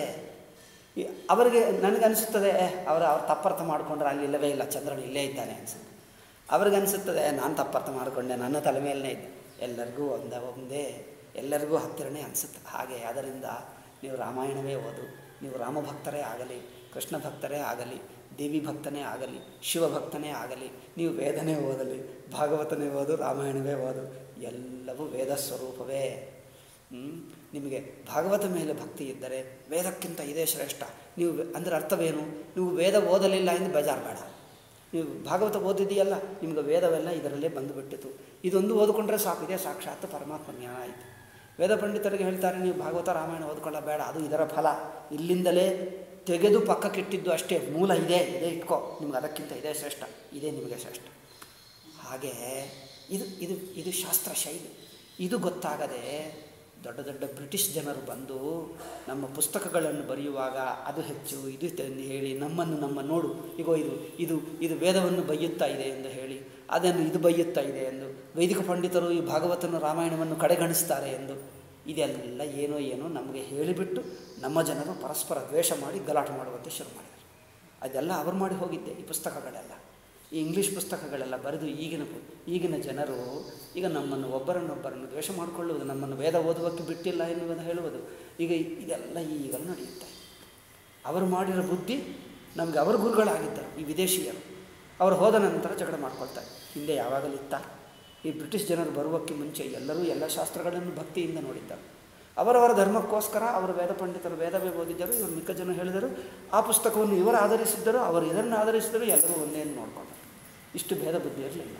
ಈ ಅವರಿಗೆ ನನಗೆ ಅನಿಸುತ್ತದೆ "ಏ, ಅವರ ಅವ್ರು ತಪ್ಪರ್ಥ ಮಾಡಿಕೊಂಡ್ರೆ ಅಲ್ಲಿ ಇಲ್ಲವೇ ಇಲ್ಲ ಚಂದ್ರನು ಇಲ್ಲೇ ಇದ್ದಾನೆ ಅನಿಸುತ್ತೆ ಅವ್ರಿಗೆ ಅನಿಸುತ್ತದೆ ನಾನು ತಪ್ಪರ್ಥ ಮಾಡಿಕೊಂಡೆ ನನ್ನ ತಲೆ ಮೇಲೇ ಇದ್ದೆ ಎಲ್ಲರಿಗೂ ಒಂದೇ ಒಂದೇ ಎಲ್ಲರಿಗೂ ಹತ್ತಿರನೇ ಅನಿಸುತ್ತೆ ಹಾಗೆ ಅದರಿಂದ ನೀವು ರಾಮಾಯಣವೇ ಓದು ನೀವು ರಾಮಭಕ್ತರೇ ಆಗಲಿ ಕೃಷ್ಣ ಭಕ್ತರೇ ಆಗಲಿ ದೇವಿ ಭಕ್ತನೇ ಆಗಲಿ ಶಿವಭಕ್ತನೇ ಆಗಲಿ ನೀವು ವೇದನೆ ಓದಲಿ ಭಾಗವತನೇ ಓದು ರಾಮಾಯಣವೇ ಓದು ಎಲ್ಲವೂ ವೇದ ಸ್ವರೂಪವೇ ಹ್ಮ್? ನಿಮಗೆ ಭಾಗವತ ಮೇಲೆ ಭಕ್ತಿ ಇದ್ದರೆ ವೇದಕ್ಕಿಂತ ಇದೇ ಶ್ರೇಷ್ಠ ನೀವು ಅಂದರೆ ಅರ್ಥವೇನು ನೀವು ವೇದ ಓದಲಿಲ್ಲ ಎಂದು ಬೇಜಾರು ಬೇಡ ನೀವು ಭಾಗವತ ಓದಿದೆಯಲ್ಲ ನಿಮಗೆ ವೇದವೆಲ್ಲ ಇದರಲ್ಲೇ ಬಂದುಬಿಟ್ಟಿತು ಇದೊಂದು ಓದಿಕೊಂಡ್ರೆ ಸಾಕು ಇದೇ ಸಾಕ್ಷಾತ್ ಪರಮಾತ್ಮ ಜ್ಞಾನ ಆಯಿತು ವೇದ ಪಂಡಿತರಿಗೆ ಹೇಳ್ತಾರೆ ನೀವು ಭಾಗವತ ರಾಮಾಯಣ ಓದ್ಕೊಳ್ಳಬೇಡ ಅದು ಇದರ ಫಲ ಇಲ್ಲಿಂದಲೇ ತೆಗೆದು ಪಕ್ಕಕ್ಕಿಟ್ಟಿದ್ದು ಅಷ್ಟೇ ಮೂಲ ಇದೆ ಇದೇ ಇಟ್ಕೋ ನಿಮ್ಗೆ ಅದಕ್ಕಿಂತ ಇದೇ ಶ್ರೇಷ್ಠ ಇದೇ ನಿಮಗೆ ಶ್ರೇಷ್ಠ ಹಾಗೆ ಇದು ಇದು ಇದು ಶಾಸ್ತ್ರ ಶೈಲಿ ಇದು ಗೊತ್ತಾಗದೆ ದೊಡ್ಡ ದೊಡ್ಡ ಬ್ರಿಟಿಷ್ ಜನರು ಬಂದು ನಮ್ಮ ಪುಸ್ತಕಗಳನ್ನು ಬರೆಯುವಾಗ ಅದು ಹೆಚ್ಚು ಇದು ಎಂದು ಹೇಳಿ ನಮ್ಮನ್ನು ನಮ್ಮ ನೋಡು ಇಗೋ ಇದು ಇದು ಇದು ವೇದವನ್ನು ಬೈಯುತ್ತಾ ಇದೆ ಎಂದು ಹೇಳಿ ಅದನ್ನು ಇದು ಬೈಯುತ್ತಾ ಇದೆ ಎಂದು ವೈದಿಕ ಪಂಡಿತರು ಈ ಭಾಗವತನ ರಾಮಾಯಣವನ್ನು ಕಡೆಗಣಿಸ್ತಾರೆ ಎಂದು ಇದೆಲ್ಲ ಏನೋ ಏನೋ ನಮಗೆ ಹೇಳಿಬಿಟ್ಟು ನಮ್ಮ ಜನರು ಪರಸ್ಪರ ದ್ವೇಷ ಮಾಡಿ ಗಲಾಟೆ ಮಾಡುವಂತೆ ಶುರು ಮಾಡಿದರು ಅದೆಲ್ಲ ಅವರು ಮಾಡಿ ಹೋಗಿದ್ದೆ ಈ ಪುಸ್ತಕಗಳೆಲ್ಲ ಈ ಇಂಗ್ಲೀಷ್ ಪುಸ್ತಕಗಳೆಲ್ಲ ಬರೆದು ಈಗಿನ ಪು- ಈಗಿನ ಜನರು ಈಗ ನಮ್ಮನ್ನು ಒಬ್ಬರನ್ನೊಬ್ಬರನ್ನು ದ್ವೇಷ ಮಾಡಿಕೊಳ್ಳುವುದು ನಮ್ಮನ್ನು ವೇದ ಓದುವಕ್ಕೆ ಬಿಟ್ಟಿಲ್ಲ ಎನ್ನುವುದು ಹೇಳುವುದು ಈಗ ಇದೆಲ್ಲ ಈಗ ನಡೆಯುತ್ತೆ ಅವರು ಮಾಡಿರೋ ಬುದ್ಧಿ ನಮಗೆ ಅವರು ಗುರುಗಳಾಗಿದ್ದರು ಈ ವಿದೇಶಿಯರು ಅವರು ಹೋದ ನಂತರ ಜಗಳ ಮಾಡ್ಕೊಳ್ತಾರೆ ಹಿಂದೆ ಯಾವಾಗಲಿತ್ತ ಈ ಬ್ರಿಟಿಷ್ ಜನರು ಬರುವಕ್ಕೆ ಮುಂಚೆ ಎಲ್ಲರೂ ಎಲ್ಲ ಶಾಸ್ತ್ರಗಳನ್ನು ಭಕ್ತಿಯಿಂದ ನೋಡಿದ್ದರು ಅವರವರ ಧರ್ಮಕ್ಕೋಸ್ಕರ ಅವರು ವೇದ ಪಂಡಿತರು ವೇದವೇ ಓದಿದ್ದರು ಇವರು ಮಿಕ್ಕ ಜನ ಹೇಳಿದರು ಆ ಪುಸ್ತಕವನ್ನು ಇವರು ಆಧರಿಸಿದ್ದರು ಅವರು ಇದನ್ನು ಆಧರಿಸಿದರು ಎಲ್ಲರೂ ಒಂದೇನು ನೋಡಿಕೊಂಡರು ಇಷ್ಟು ಭೇದ ಬುದ್ಧಿ ಇರಲಿಲ್ಲ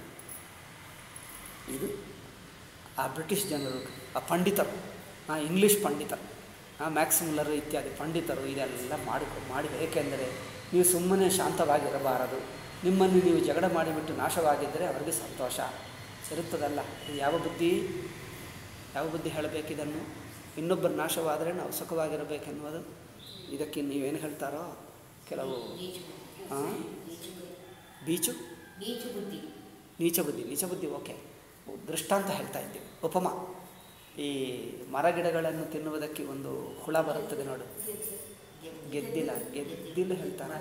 ಇದು ಆ ಬ್ರಿಟಿಷ್ ಜನರು ಆ ಪಂಡಿತರು ಆ ಇಂಗ್ಲೀಷ್ ಪಂಡಿತರು ಆ ಮ್ಯಾಕ್ಸ್ ಮುಲ್ಲರು ಇತ್ಯಾದಿ ಪಂಡಿತರು ಇದೆಲ್ಲ ಮಾಡಿ ಮಾಡಿ ಏಕೆಂದರೆ ನೀವು ಸುಮ್ಮನೆ ಶಾಂತವಾಗಿರಬಾರದು ನಿಮ್ಮನ್ನು ನೀವು ಜಗಳ ಮಾಡಿಬಿಟ್ಟು ನಾಶವಾಗಿದ್ದರೆ ಅವರಿಗೆ ಸಂತೋಷ ಇರುತ್ತದಲ್ಲ ಇದು ಯಾವ ಬುದ್ಧಿ ಯಾವ ಬುದ್ಧಿ ಹೇಳಬೇಕಿದನ್ನು ಇನ್ನೊಬ್ಬರು ನಾಶವಾದರೆ ನಾವು ಸುಖವಾಗಿರಬೇಕೆನ್ನುವುದು ಇದಕ್ಕೆ ನೀವೇನು ಹೇಳ್ತಾರೋ ಕೆಲವು ಹಾಂ ಬೀಚು ನೀಚು ಬುದ್ಧಿ ನೀಚ ಬುದ್ಧಿ ನೀಚ ಬುದ್ಧಿ ಓಕೆ ದೃಷ್ಟಾಂತ ಹೇಳ್ತಾ ಇದ್ದೀವಿ ಉಪಮ ಈ ಮರಗಿಡಗಳನ್ನು ತಿನ್ನುವುದಕ್ಕೆ ಒಂದು ಹುಳ ಬರುತ್ತದೆ ನೋಡು ಗೆದ್ದಿಲ್ಲ ಗೆದ್ದಿಲ್ಲ ಹೇಳ್ತಾರೆ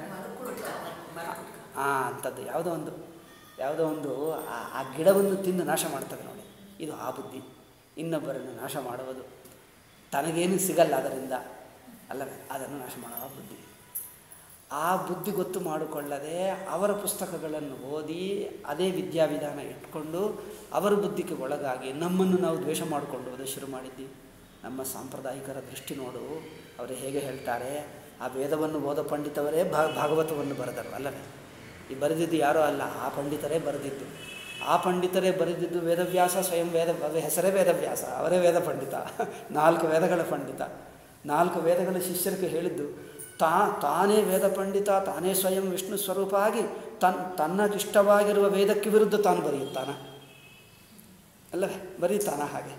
ಆ ಅಂಥದ್ದು ಯಾವುದೋ ಒಂದು ಯಾವುದೋ ಒಂದು ಆ- ಆ ಗಿಡವನ್ನು ತಿಂದು ನಾಶ ಮಾಡ್ತದೆ ನೋಡಿ ಇದು ಆ ಬುದ್ಧಿ ಇನ್ನೊಬ್ಬರನ್ನು ನಾಶ ಮಾಡುವುದು ತನಗೇನು ಸಿಗಲ್ಲ ಅದರಿಂದ ಅಲ್ಲವೇ ಅದನ್ನು ನಾಶ ಮಾಡುವ ಬುದ್ಧಿ ಆ ಬುದ್ಧಿ ಗೊತ್ತು ಮಾಡಿಕೊಳ್ಳದೆ ಅವರ ಪುಸ್ತಕಗಳನ್ನು ಓದಿ ಅದೇ ವಿದ್ಯಾವಿಧಾನ ಇಟ್ಕೊಂಡು ಅವರ ಬುದ್ಧಿಗೆ ಒಳಗಾಗಿ ನಮ್ಮನ್ನು ನಾವು ದ್ವೇಷ ಮಾಡಿಕೊಳ್ಳುವುದು ಶುರು ಮಾಡಿದ್ದೀವಿ ನಮ್ಮ ಸಾಂಪ್ರದಾಯಿಕರ ದೃಷ್ಟಿ ನೋಡು ಅವರು ಹೇಗೆ ಹೇಳ್ತಾರೆ ಆ ವೇದವನ್ನು ಓದ ಪಂಡಿತವರೇ ಭಾ ಭಾಗವತವನ್ನು ಬರೆದರು ಅಲ್ಲವೇ ಈ ಬರೆದಿದ್ದು ಯಾರೋ ಅಲ್ಲ ಆ ಪಂಡಿತರೇ ಬರೆದಿದ್ದು ಆ ಪಂಡಿತರೇ ಬರೆದಿದ್ದು ವೇದವ್ಯಾಸ ಸ್ವಯಂ ವೇದ ಅವರ ಹೆಸರೇ ವೇದವ್ಯಾಸ ಅವರೇ ವೇದ ಪಂಡಿತ ನಾಲ್ಕು ವೇದಗಳ ಪಂಡಿತ ನಾಲ್ಕು ವೇದಗಳ ಶಿಷ್ಯರಿಗೆ ಹೇಳಿದ್ದು ತಾ ತಾನೇ ವೇದ ಪಂಡಿತ ತಾನೇ ಸ್ವಯಂ ವಿಷ್ಣು ಸ್ವರೂಪ ಆಗಿ ತನ್ ತನ್ನಗಿಷ್ಟವಾಗಿರುವ ವೇದಕ್ಕೆ ವಿರುದ್ಧ ತಾನು ಬರೆಯುತ್ತಾನ ಅಲ್ಲವೇ ಬರೀತಾನ ಹಾಗೆ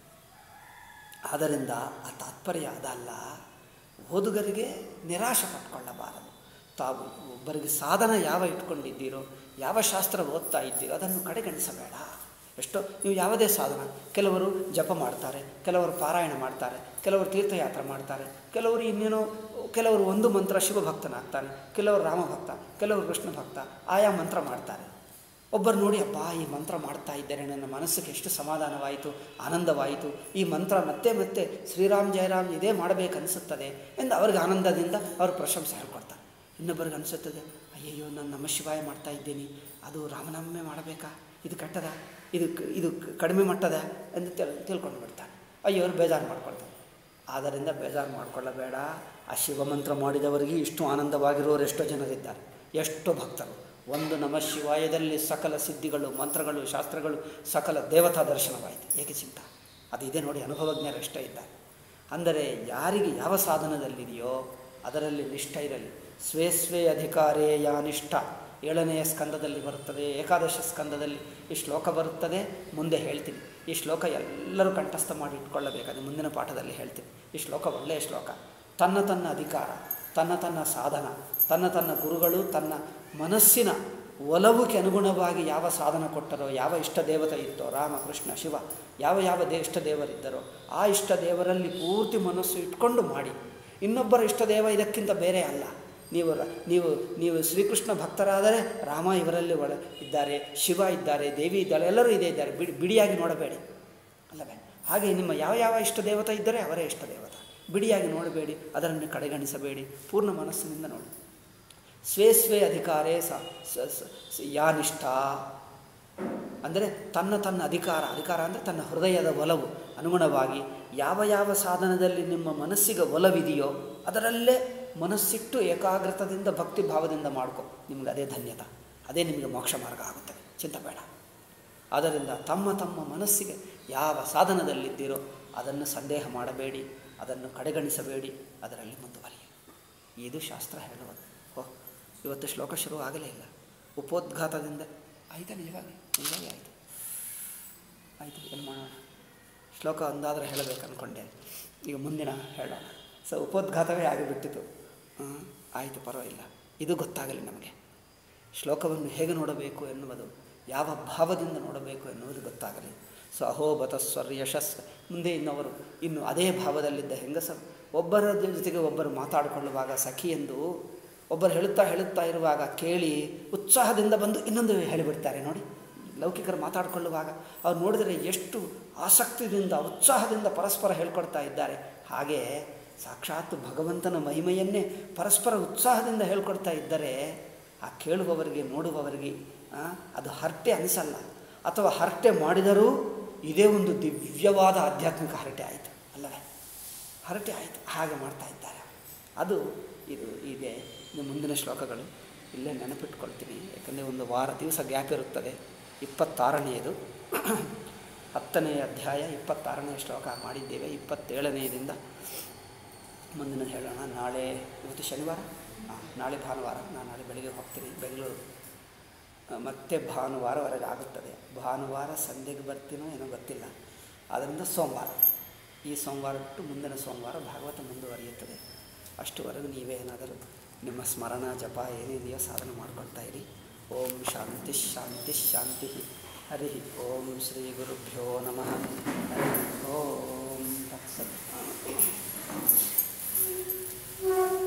ಆದ್ದರಿಂದ ಆ ತಾತ್ಪರ್ಯ ಅದಲ್ಲ ಓದುಗರಿಗೆ ನಿರಾಶೆ ಪಟ್ಕೊಳ್ಳಬಾರದು ತಾವು ಒಬ್ಬರಿಗೆ ಸಾಧನ ಯಾವ ಇಟ್ಕೊಂಡಿದ್ದೀರೋ ಯಾವ ಶಾಸ್ತ್ರ ಓದ್ತಾ ಇದ್ದೀರೋ ಅದನ್ನು ಕಡೆಗಣಿಸಬೇಡ ಎಷ್ಟೋ ನೀವು ಯಾವುದೇ ಸಾಧನ ಕೆಲವರು ಜಪ ಮಾಡ್ತಾರೆ ಕೆಲವರು ಪಾರಾಯಣ ಮಾಡ್ತಾರೆ ಕೆಲವರು ತೀರ್ಥಯಾತ್ರೆ ಮಾಡ್ತಾರೆ ಕೆಲವರು ಇನ್ನೇನೋ ಕೆಲವರು ಒಂದು ಮಂತ್ರ ಶಿವಭಕ್ತನಾಗ್ತಾನೆ ಕೆಲವರು ರಾಮಭಕ್ತ ಕೆಲವರು ಕೃಷ್ಣ ಭಕ್ತ ಆಯಾ ಮಂತ್ರ ಮಾಡ್ತಾರೆ ಒಬ್ಬರು ನೋಡಿ ಅಪ್ಪ ಈ ಮಂತ್ರ ಮಾಡ್ತಾ ಇದ್ದಾರೆ ನನ್ನ ಮನಸ್ಸಿಗೆ ಎಷ್ಟು ಸಮಾಧಾನವಾಯಿತು ಆನಂದವಾಯಿತು ಈ ಮಂತ್ರ ಮತ್ತೆ ಮತ್ತೆ ಶ್ರೀರಾಮ್ ಜಯರಾಮ್ ಇದೇ ಮಾಡಬೇಕನ್ನಿಸುತ್ತದೆ ಎಂದು ಅವ್ರಿಗೆ ಆನಂದದಿಂದ ಅವರು ಪ್ರಶಂಸೆ ಹೇಳ್ಕೊಡ್ತಾರೆ ಇನ್ನೊಬ್ಬರಿಗೆ ಅನಿಸುತ್ತದೆ ಅಯ್ಯಯ್ಯೋ ನಾನು ನಮ ಶಿವಾಯ ಮಾಡ್ತಾ ಇದ್ದೀನಿ ಅದು ರಾಮನಾಮೆ ಮಾಡಬೇಕಾ ಇದು ಕೆಟ್ಟದ ಇದು ಇದು ಕಡಿಮೆ ಮಟ್ಟದ ಎಂದು ತಿಳ್ ತಿಳ್ಕೊಂಡು ಬಿಡ್ತಾನೆ ಅಯ್ಯೋ ಅವ್ರು ಬೇಜಾರು ಮಾಡ್ಕೊಳ್ತಾರೆ ಆದ್ದರಿಂದ ಬೇಜಾರು ಮಾಡಿಕೊಳ್ಳಬೇಡ ಆ ಶಿವಮಂತ್ರ ಮಾಡಿದವರಿಗೆ ಇಷ್ಟು ಆನಂದವಾಗಿರೋರು ಎಷ್ಟೋ ಜನರಿದ್ದಾರೆ ಎಷ್ಟೋ ಭಕ್ತರು ಒಂದು ನಮ ಶಿವಾಯದಲ್ಲಿ ಸಕಲ ಸಿದ್ಧಿಗಳು ಮಂತ್ರಗಳು ಶಾಸ್ತ್ರಗಳು ಸಕಲ ದೇವತಾ ದರ್ಶನವಾಯಿತು ಏಕೆ ಚಿಂತ ಅದು ಇದೆ ನೋಡಿ ಅನುಭವಜ್ಞರು ಎಷ್ಟೇ ಇದ್ದಾರೆ ಅಂದರೆ ಯಾರಿಗೆ ಯಾವ ಸಾಧನದಲ್ಲಿದೆಯೋ ಅದರಲ್ಲಿ ನಿಷ್ಠ ಇರಲಿ ಸ್ವೇ ಸ್ವೇ ಅಧಿಕಾರೇ ಯಾ ನಿಷ್ಠ ಏಳನೆಯ ಸ್ಕಂದದಲ್ಲಿ ಬರುತ್ತದೆ ಏಕಾದಶ ಸ್ಕಂದದಲ್ಲಿ ಈ ಶ್ಲೋಕ ಬರುತ್ತದೆ ಮುಂದೆ ಹೇಳ್ತೀನಿ ಈ ಶ್ಲೋಕ ಎಲ್ಲರೂ ಕಂಠಸ್ಥ ಮಾಡಿ ಇಟ್ಕೊಳ್ಳಬೇಕು ಅದು ಮುಂದಿನ ಪಾಠದಲ್ಲಿ ಹೇಳ್ತೀನಿ ಈ ಶ್ಲೋಕ ಒಳ್ಳೆಯ ಶ್ಲೋಕ ತನ್ನ ತನ್ನ ಅಧಿಕಾರ ತನ್ನ ತನ್ನ ಸಾಧನ ತನ್ನ ತನ್ನ ಗುರುಗಳು ತನ್ನ ಮನಸ್ಸಿನ ಒಲವುಗೆ ಅನುಗುಣವಾಗಿ ಯಾವ ಸಾಧನ ಕೊಟ್ಟರೋ ಯಾವ ಇಷ್ಟ ದೇವತೆ ಇತ್ತೋ ರಾಮ ಕೃಷ್ಣ ಶಿವ ಯಾವ ಯಾವ ದೇ ಇಷ್ಟ ದೇವರಿದ್ದರೋ ಆ ಇಷ್ಟ ದೇವರಲ್ಲಿ ಪೂರ್ತಿ ಮನಸ್ಸು ಇಟ್ಕೊಂಡು ಮಾಡಿ ಇನ್ನೊಬ್ಬರ ಇಷ್ಟ ದೇವ ಇದಕ್ಕಿಂತ ಬೇರೆ ಅಲ್ಲ ನೀವು ರ- ನೀವು ನೀವು ಶ್ರೀಕೃಷ್ಣ ಭಕ್ತರಾದರೆ ರಾಮ ಇವರಲ್ಲಿ ಒಳ ಇದ್ದಾರೆ ಶಿವ ಇದ್ದಾರೆ ದೇವಿ ಇದ್ದಾರೆ ಎಲ್ಲರೂ ಇದೇ ಇದ್ದಾರೆ ಬಿಡಿ ಬಿಡಿಯಾಗಿ ನೋಡಬೇಡಿ ಅಲ್ಲವೇ ಹಾಗೆ ನಿಮ್ಮ ಯಾವ ಯಾವ ಇಷ್ಟ ದೇವತೆ ಇದ್ದರೆ ಅವರೇ ಇಷ್ಟ ದೇವತ ಬಿಡಿಯಾಗಿ ನೋಡಬೇಡಿ ಅದನ್ನು ಕಡೆಗಣಿಸಬೇಡಿ ಪೂರ್ಣ ಮನಸ್ಸಿನಿಂದ ನೋಡಿ ಸ್ವೇ ಸ್ವೇ ಅಧಿಕಾರೇ ಸ ಸ- ಸ- ಸ- ಯಾನಿಷ್ಠ ಅಂದರೆ ತನ್ನ ತನ್ನ ಅಧಿಕಾರ ಅಧಿಕಾರ ಅಂದರೆ ತನ್ನ ಹೃದಯದ ಒಲವು ಅನುಗುಣವಾಗಿ ಯಾವ ಯಾವ ಸಾಧನದಲ್ಲಿ ನಿಮ್ಮ ಮನಸ್ಸಿಗೆ ಒಲವಿದೆಯೋ ಅದರಲ್ಲೇ ಮನಸ್ಸಿಟ್ಟು ಏಕಾಗ್ರತದಿಂದ ಭಕ್ತಿ ಭಾವದಿಂದ ಮಾಡ್ಕೊ ನಿಮ್ಗೆ ಅದೇ ಧನ್ಯತ ಅದೇ ನಿಮಗೆ ಮೋಕ್ಷ ಮಾರ್ಗ ಆಗುತ್ತದೆ ಚಿಂತಬೇಡ ಆದ್ದರಿಂದ ತಮ್ಮ ತಮ್ಮ ಮನಸ್ಸಿಗೆ ಯಾವ ಸಾಧನದಲ್ಲಿದ್ದೀರೋ ಅದನ್ನು ಸಂದೇಹ ಮಾಡಬೇಡಿ ಅದನ್ನು ಕಡೆಗಣಿಸಬೇಡಿ ಅದರಲ್ಲಿ ಮುಂದುವರಿಯಿ ಇದು ಶಾಸ್ತ್ರ ಹೇಳುವುದು ಓ ಇವತ್ತು ಶ್ಲೋಕ ಶುರು ಆಗಲೇ ಇಲ್ಲ ಉಪೋದ್ಘಾತದಿಂದ ಆಯಿತಾ ನಿಜವಾಗಿ ನಿಜವಾಗಿ ಆಯಿತು ಆಯಿತು ಏನು ಮಾಡೋಣ ಶ್ಲೋಕ ಒಂದಾದರೆ ಹೇಳಬೇಕು ಅಂದ್ಕೊಂಡೆ ಈಗ ಮುಂದಿನ ಹೇಳೋಣ ಸೊ ಉಪೋದ್ಘಾತವೇ ಆಗಿಬಿಟ್ಟಿತು ಹಾಂ ಆಯಿತು ಪರವಾಗಿಲ್ಲ ಇದು ಗೊತ್ತಾಗಲಿ ನಮಗೆ ಶ್ಲೋಕವನ್ನು ಹೇಗೆ ನೋಡಬೇಕು ಎನ್ನುವುದು ಯಾವ ಭಾವದಿಂದ ನೋಡಬೇಕು ಎನ್ನುವುದು ಗೊತ್ತಾಗಲಿ ಸೊ ಅಹೋಬತ ಸ್ವರ್ ಯಶಸ್ ಮುಂದೆ ಇನ್ನವರು ಇನ್ನು ಅದೇ ಭಾವದಲ್ಲಿದ್ದ ಹೆಂಗಸರು ಒಬ್ಬರ ಜೊತೆಗೆ ಒಬ್ಬರು ಮಾತಾಡಿಕೊಳ್ಳುವಾಗ ಸಖಿ ಎಂದು ಒಬ್ಬರು ಹೇಳುತ್ತಾ ಹೇಳುತ್ತಾ ಇರುವಾಗ ಕೇಳಿ ಉತ್ಸಾಹದಿಂದ ಬಂದು ಇನ್ನೊಂದು ಹೇಳಿಬಿಡ್ತಾರೆ ನೋಡಿ ಲೌಕಿಕರು ಮಾತಾಡಿಕೊಳ್ಳುವಾಗ ಅವ್ರು ನೋಡಿದರೆ ಎಷ್ಟು ಆಸಕ್ತಿಯಿಂದ ಉತ್ಸಾಹದಿಂದ ಪರಸ್ಪರ ಹೇಳ್ಕೊಡ್ತಾ ಇದ್ದಾರೆ ಹಾಗೆ ಸಾಕ್ಷಾತ್ ಭಗವಂತನ ಮಹಿಮೆಯನ್ನೇ ಪರಸ್ಪರ ಉತ್ಸಾಹದಿಂದ ಹೇಳ್ಕೊಡ್ತಾ ಇದ್ದರೆ ಆ ಕೇಳುವವರಿಗೆ ನೋಡುವವರಿಗೆ ಆ, ಅದು ಹರಟೆ ಅನಿಸಲ್ಲ ಅಥವಾ ಹರಟೆ ಮಾಡಿದರೂ ಇದೇ ಒಂದು ದಿವ್ಯವಾದ ಆಧ್ಯಾತ್ಮಿಕ ಹರಟೆ ಆಯಿತು ಅಲ್ಲವೇ ಹರಟೆ ಆಯಿತು ಹಾಗೆ ಮಾಡ್ತಾ ಇದ್ದಾರೆ ಅದು ಇದು ಇದೆ ಇದು ಮುಂದಿನ ಶ್ಲೋಕಗಳು ಇಲ್ಲೇ ನೆನಪಿಟ್ಕೊಳ್ತೀನಿ ಯಾಕಂದರೆ ಒಂದು ವಾರ ದಿವಸ ಗ್ಯಾಪ್ ಇರುತ್ತದೆ ಇಪ್ಪತ್ತಾರನೆಯದು ಹತ್ತನೇ ಅಧ್ಯಾಯ ಇಪ್ಪತ್ತಾರನೇ ಶ್ಲೋಕ ಮಾಡಿದ್ದೇವೆ ಇಪ್ಪತ್ತೇಳನೆಯದಿಂದ ಮುಂದಿನ ಹೇಳೋಣ ನಾಳೆ ಇವತ್ತು ಶನಿವಾರ ಹಾಂ ನಾಳೆ ಭಾನುವಾರ ನಾನು ನಾಳೆ ಬೆಳಿಗ್ಗೆ ಹೋಗ್ತೀನಿ ಬೆಂಗಳೂರು ಆ, ಮತ್ತೆ ಭಾನುವಾರವರೆಗೆ ಆಗುತ್ತದೆ ಭಾನುವಾರ ಸಂಧ್ಯೆಗೆ ಬರ್ತೀನೋ ಏನೋ ಗೊತ್ತಿಲ್ಲ ಆದ್ದರಿಂದ ಸೋಮವಾರ ಈ ಸೋಮವಾರ ಬಿಟ್ಟು ಮುಂದಿನ ಸೋಮವಾರ ಭಾಗವತ ಮುಂದುವರಿಯುತ್ತದೆ ಅಷ್ಟುವರೆಗೂ ನೀವೇ ಏನಾದರೂ ನಿಮ್ಮ ಸ್ಮರಣ ಜಪ ಏನಿದೆಯೋ ಸಾಧನೆ ಮಾಡ್ಕೊಳ್ತಾ ಇರಿ ಓಂ ಶಾಂತಿ ಶಾಂತಿ ಶಾಂತಿ ಹರಿ ಓಂ ಶ್ರೀ ಗುರುಭ್ಯೋ ನಮಃ ಹರಿ ಓಂ ತತ್ಸತ್